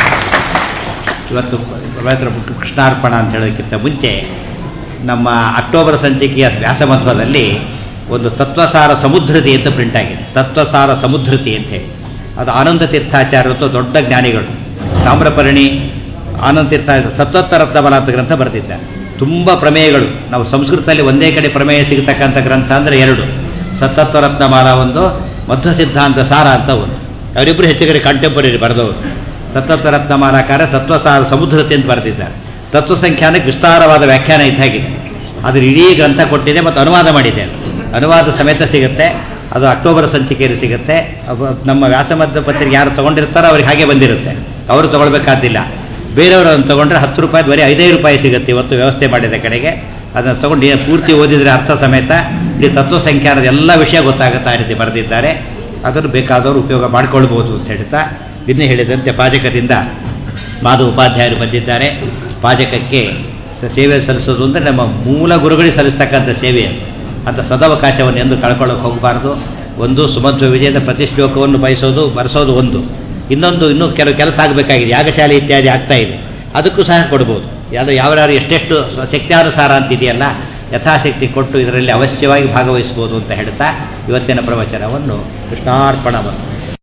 ಇವತ್ತು ಪವಿತ್ರ ಕೃಷ್ಣಾರ್ಪಣ ಅಂತ ಹೇಳೋದಕ್ಕಿಂತ ಮುಂಚೆ ನಮ್ಮ ಅಕ್ಟೋಬರ್ ಸಂಚಿಕೆಯ ವ್ಯಾಸಮಧ್ವದಲ್ಲಿ ಒಂದು ತತ್ವಸಾರ ಸಮುದ್ರತಿ ಅಂತ ಪ್ರಿಂಟ್ ಆಗಿದೆ ತತ್ವಸಾರ ಸಮುದ್ರತಿ ಅಂತ ಹೇಳಿ ಅದು ಆನಂದ ತೀರ್ಥಾಚಾರ್ಯರು ದೊಡ್ಡ ಜ್ಞಾನಿಗಳು ತಾಮ್ರಪರ್ಣಿ ಆನಂದ ತೀರ್ಥ ಸತ್ವತ್ತ ರತ್ನಬಲ ಅಂತ ಗ್ರಂಥ ಬರೆದಿದ್ದಾರೆ ತುಂಬ ಪ್ರಮೇಯಗಳು ನಾವು ಸಂಸ್ಕೃತದಲ್ಲಿ ಒಂದೇ ಕಡೆ ಪ್ರಮೇಯ ಸಿಗತಕ್ಕಂಥ ಗ್ರಂಥ ಅಂದರೆ ಎರಡು ಸತ್ತತ್ವ ರತ್ನಮಾಲ ಒಂದು ಮಧ್ವ ಸಿದ್ಧಾಂತ ಸಾರ ಅಂತ ಒಂದು ಅವರಿಬ್ಬರು ಹೆಚ್ಚುಗಡೆ ಕಾಂಟೆಂಪರರಿ ಬರೆದವರು ಸತ್ತತ್ವ ರತ್ನಮಾಲಾಕಾರ ತತ್ವಸಾರ ಸಮುದ್ರತೆ ಅಂತ ಬರೆದಿದ್ದಾರೆ ತತ್ವ ಸಂಖ್ಯಾನಕ್ಕೆ ವಿಸ್ತಾರವಾದ ವ್ಯಾಖ್ಯಾನ ಇದ್ದಾಗಿದೆ ಅದ್ರ ಇಡೀ ಗ್ರಂಥ ಕೊಟ್ಟಿದೆ ಮತ್ತು ಅನುವಾದ ಮಾಡಿದೆ ಅನುವಾದ ಸಮೇತ ಸಿಗುತ್ತೆ ಅದು ಅಕ್ಟೋಬರ್ ಸಂಚಿಕೆಯಲ್ಲಿ ಸಿಗುತ್ತೆ ಅವ- ನಮ್ಮ ವ್ಯಾಸಮಧ್ಯ ಪತ್ರಿಕೆ ಯಾರು ತಗೊಂಡಿರ್ತಾರೋ ಅವ್ರಿಗೆ ಹಾಗೆ ಬಂದಿರುತ್ತೆ ಅವರು ತಗೊಳ್ಬೇಕಾದಿಲ್ಲ ಬೇರೆಯವರು ಅದನ್ನು ತಗೊಂಡ್ರೆ ಹತ್ತು ರೂಪಾಯಿ ಬರೀ ಐದೈದು ರೂಪಾಯಿ ಸಿಗುತ್ತೆ ಇವತ್ತು ವ್ಯವಸ್ಥೆ ಮಾಡಿದ ಕಡೆಗೆ ಅದನ್ನು ತಗೊಂಡು ಏನು ಪೂರ್ತಿ ಓದಿದರೆ ಅರ್ಥ ಸಮೇತ ಇಡೀ ತತ್ವ ಸಂಖ್ಯಾನದ ಎಲ್ಲ ವಿಷಯ ಗೊತ್ತಾಗುತ್ತೆ ಆ ರೀತಿ ಬರೆದಿದ್ದಾರೆ ಅದನ್ನು ಬೇಕಾದವರು ಉಪಯೋಗ ಮಾಡಿಕೊಳ್ಬೋದು ಅಂತ ಹೇಳ್ತಾ ಇನ್ನೇ ಹೇಳಿದಂತೆ ಪಾಜಕದಿಂದ ಮಾಧವ ಉಪಾಧ್ಯಾಯರು ಬಂದಿದ್ದಾರೆ ಪಾಜಕಕ್ಕೆ ಸ- ಸೇವೆ ಸಲ್ಲಿಸೋದು ಅಂದರೆ ನಮ್ಮ ಮೂಲ ಗುರುಗಳಿಗೆ ಸಲ್ಲಿಸ್ತಕ್ಕಂಥ ಸೇವೆ ಅದು ಅಂತ ಸದವಕಾಶವನ್ನು ಎಂದು ಕಳ್ಕೊಳ್ಳೋಕೆ ಹೋಗಬಾರ್ದು ಒಂದು ಸುಮಧ್ವ ವಿಜಯದ ಪ್ರತಿಶ್ಲೋಕವನ್ನು ಬಯಸೋದು ಬರೆಸೋದು ಒಂದು ಇನ್ನೊಂದು ಇನ್ನೂ ಕೆಲವು ಕೆಲಸ ಆಗಬೇಕಾಗಿದೆ ಯಾಗಶಾಲೆ ಇತ್ಯಾದಿ ಆಗ್ತಾ ಇದೆ ಅದಕ್ಕೂ ಸಹ ಕೊಡ್ಬೋದು ಯಾವುದು ಯಾವ್ಯಾರು ಎಷ್ಟೆಷ್ಟು ಸ್ವ- ಶಕ್ತ್ಯಾನುಸಾರ ಅಂತಿದೆಯಲ್ಲ ಯಥಾಶಕ್ತಿ ಕೊಟ್ಟು ಇದರಲ್ಲಿ ಅವಶ್ಯವಾಗಿ ಭಾಗವಹಿಸ್ಬೋದು ಅಂತ ಹೇಳ್ತಾ ಇವತ್ತಿನ ಪ್ರವಚನವನ್ನು ಕೃಷ್ಣಾರ್ಪಣ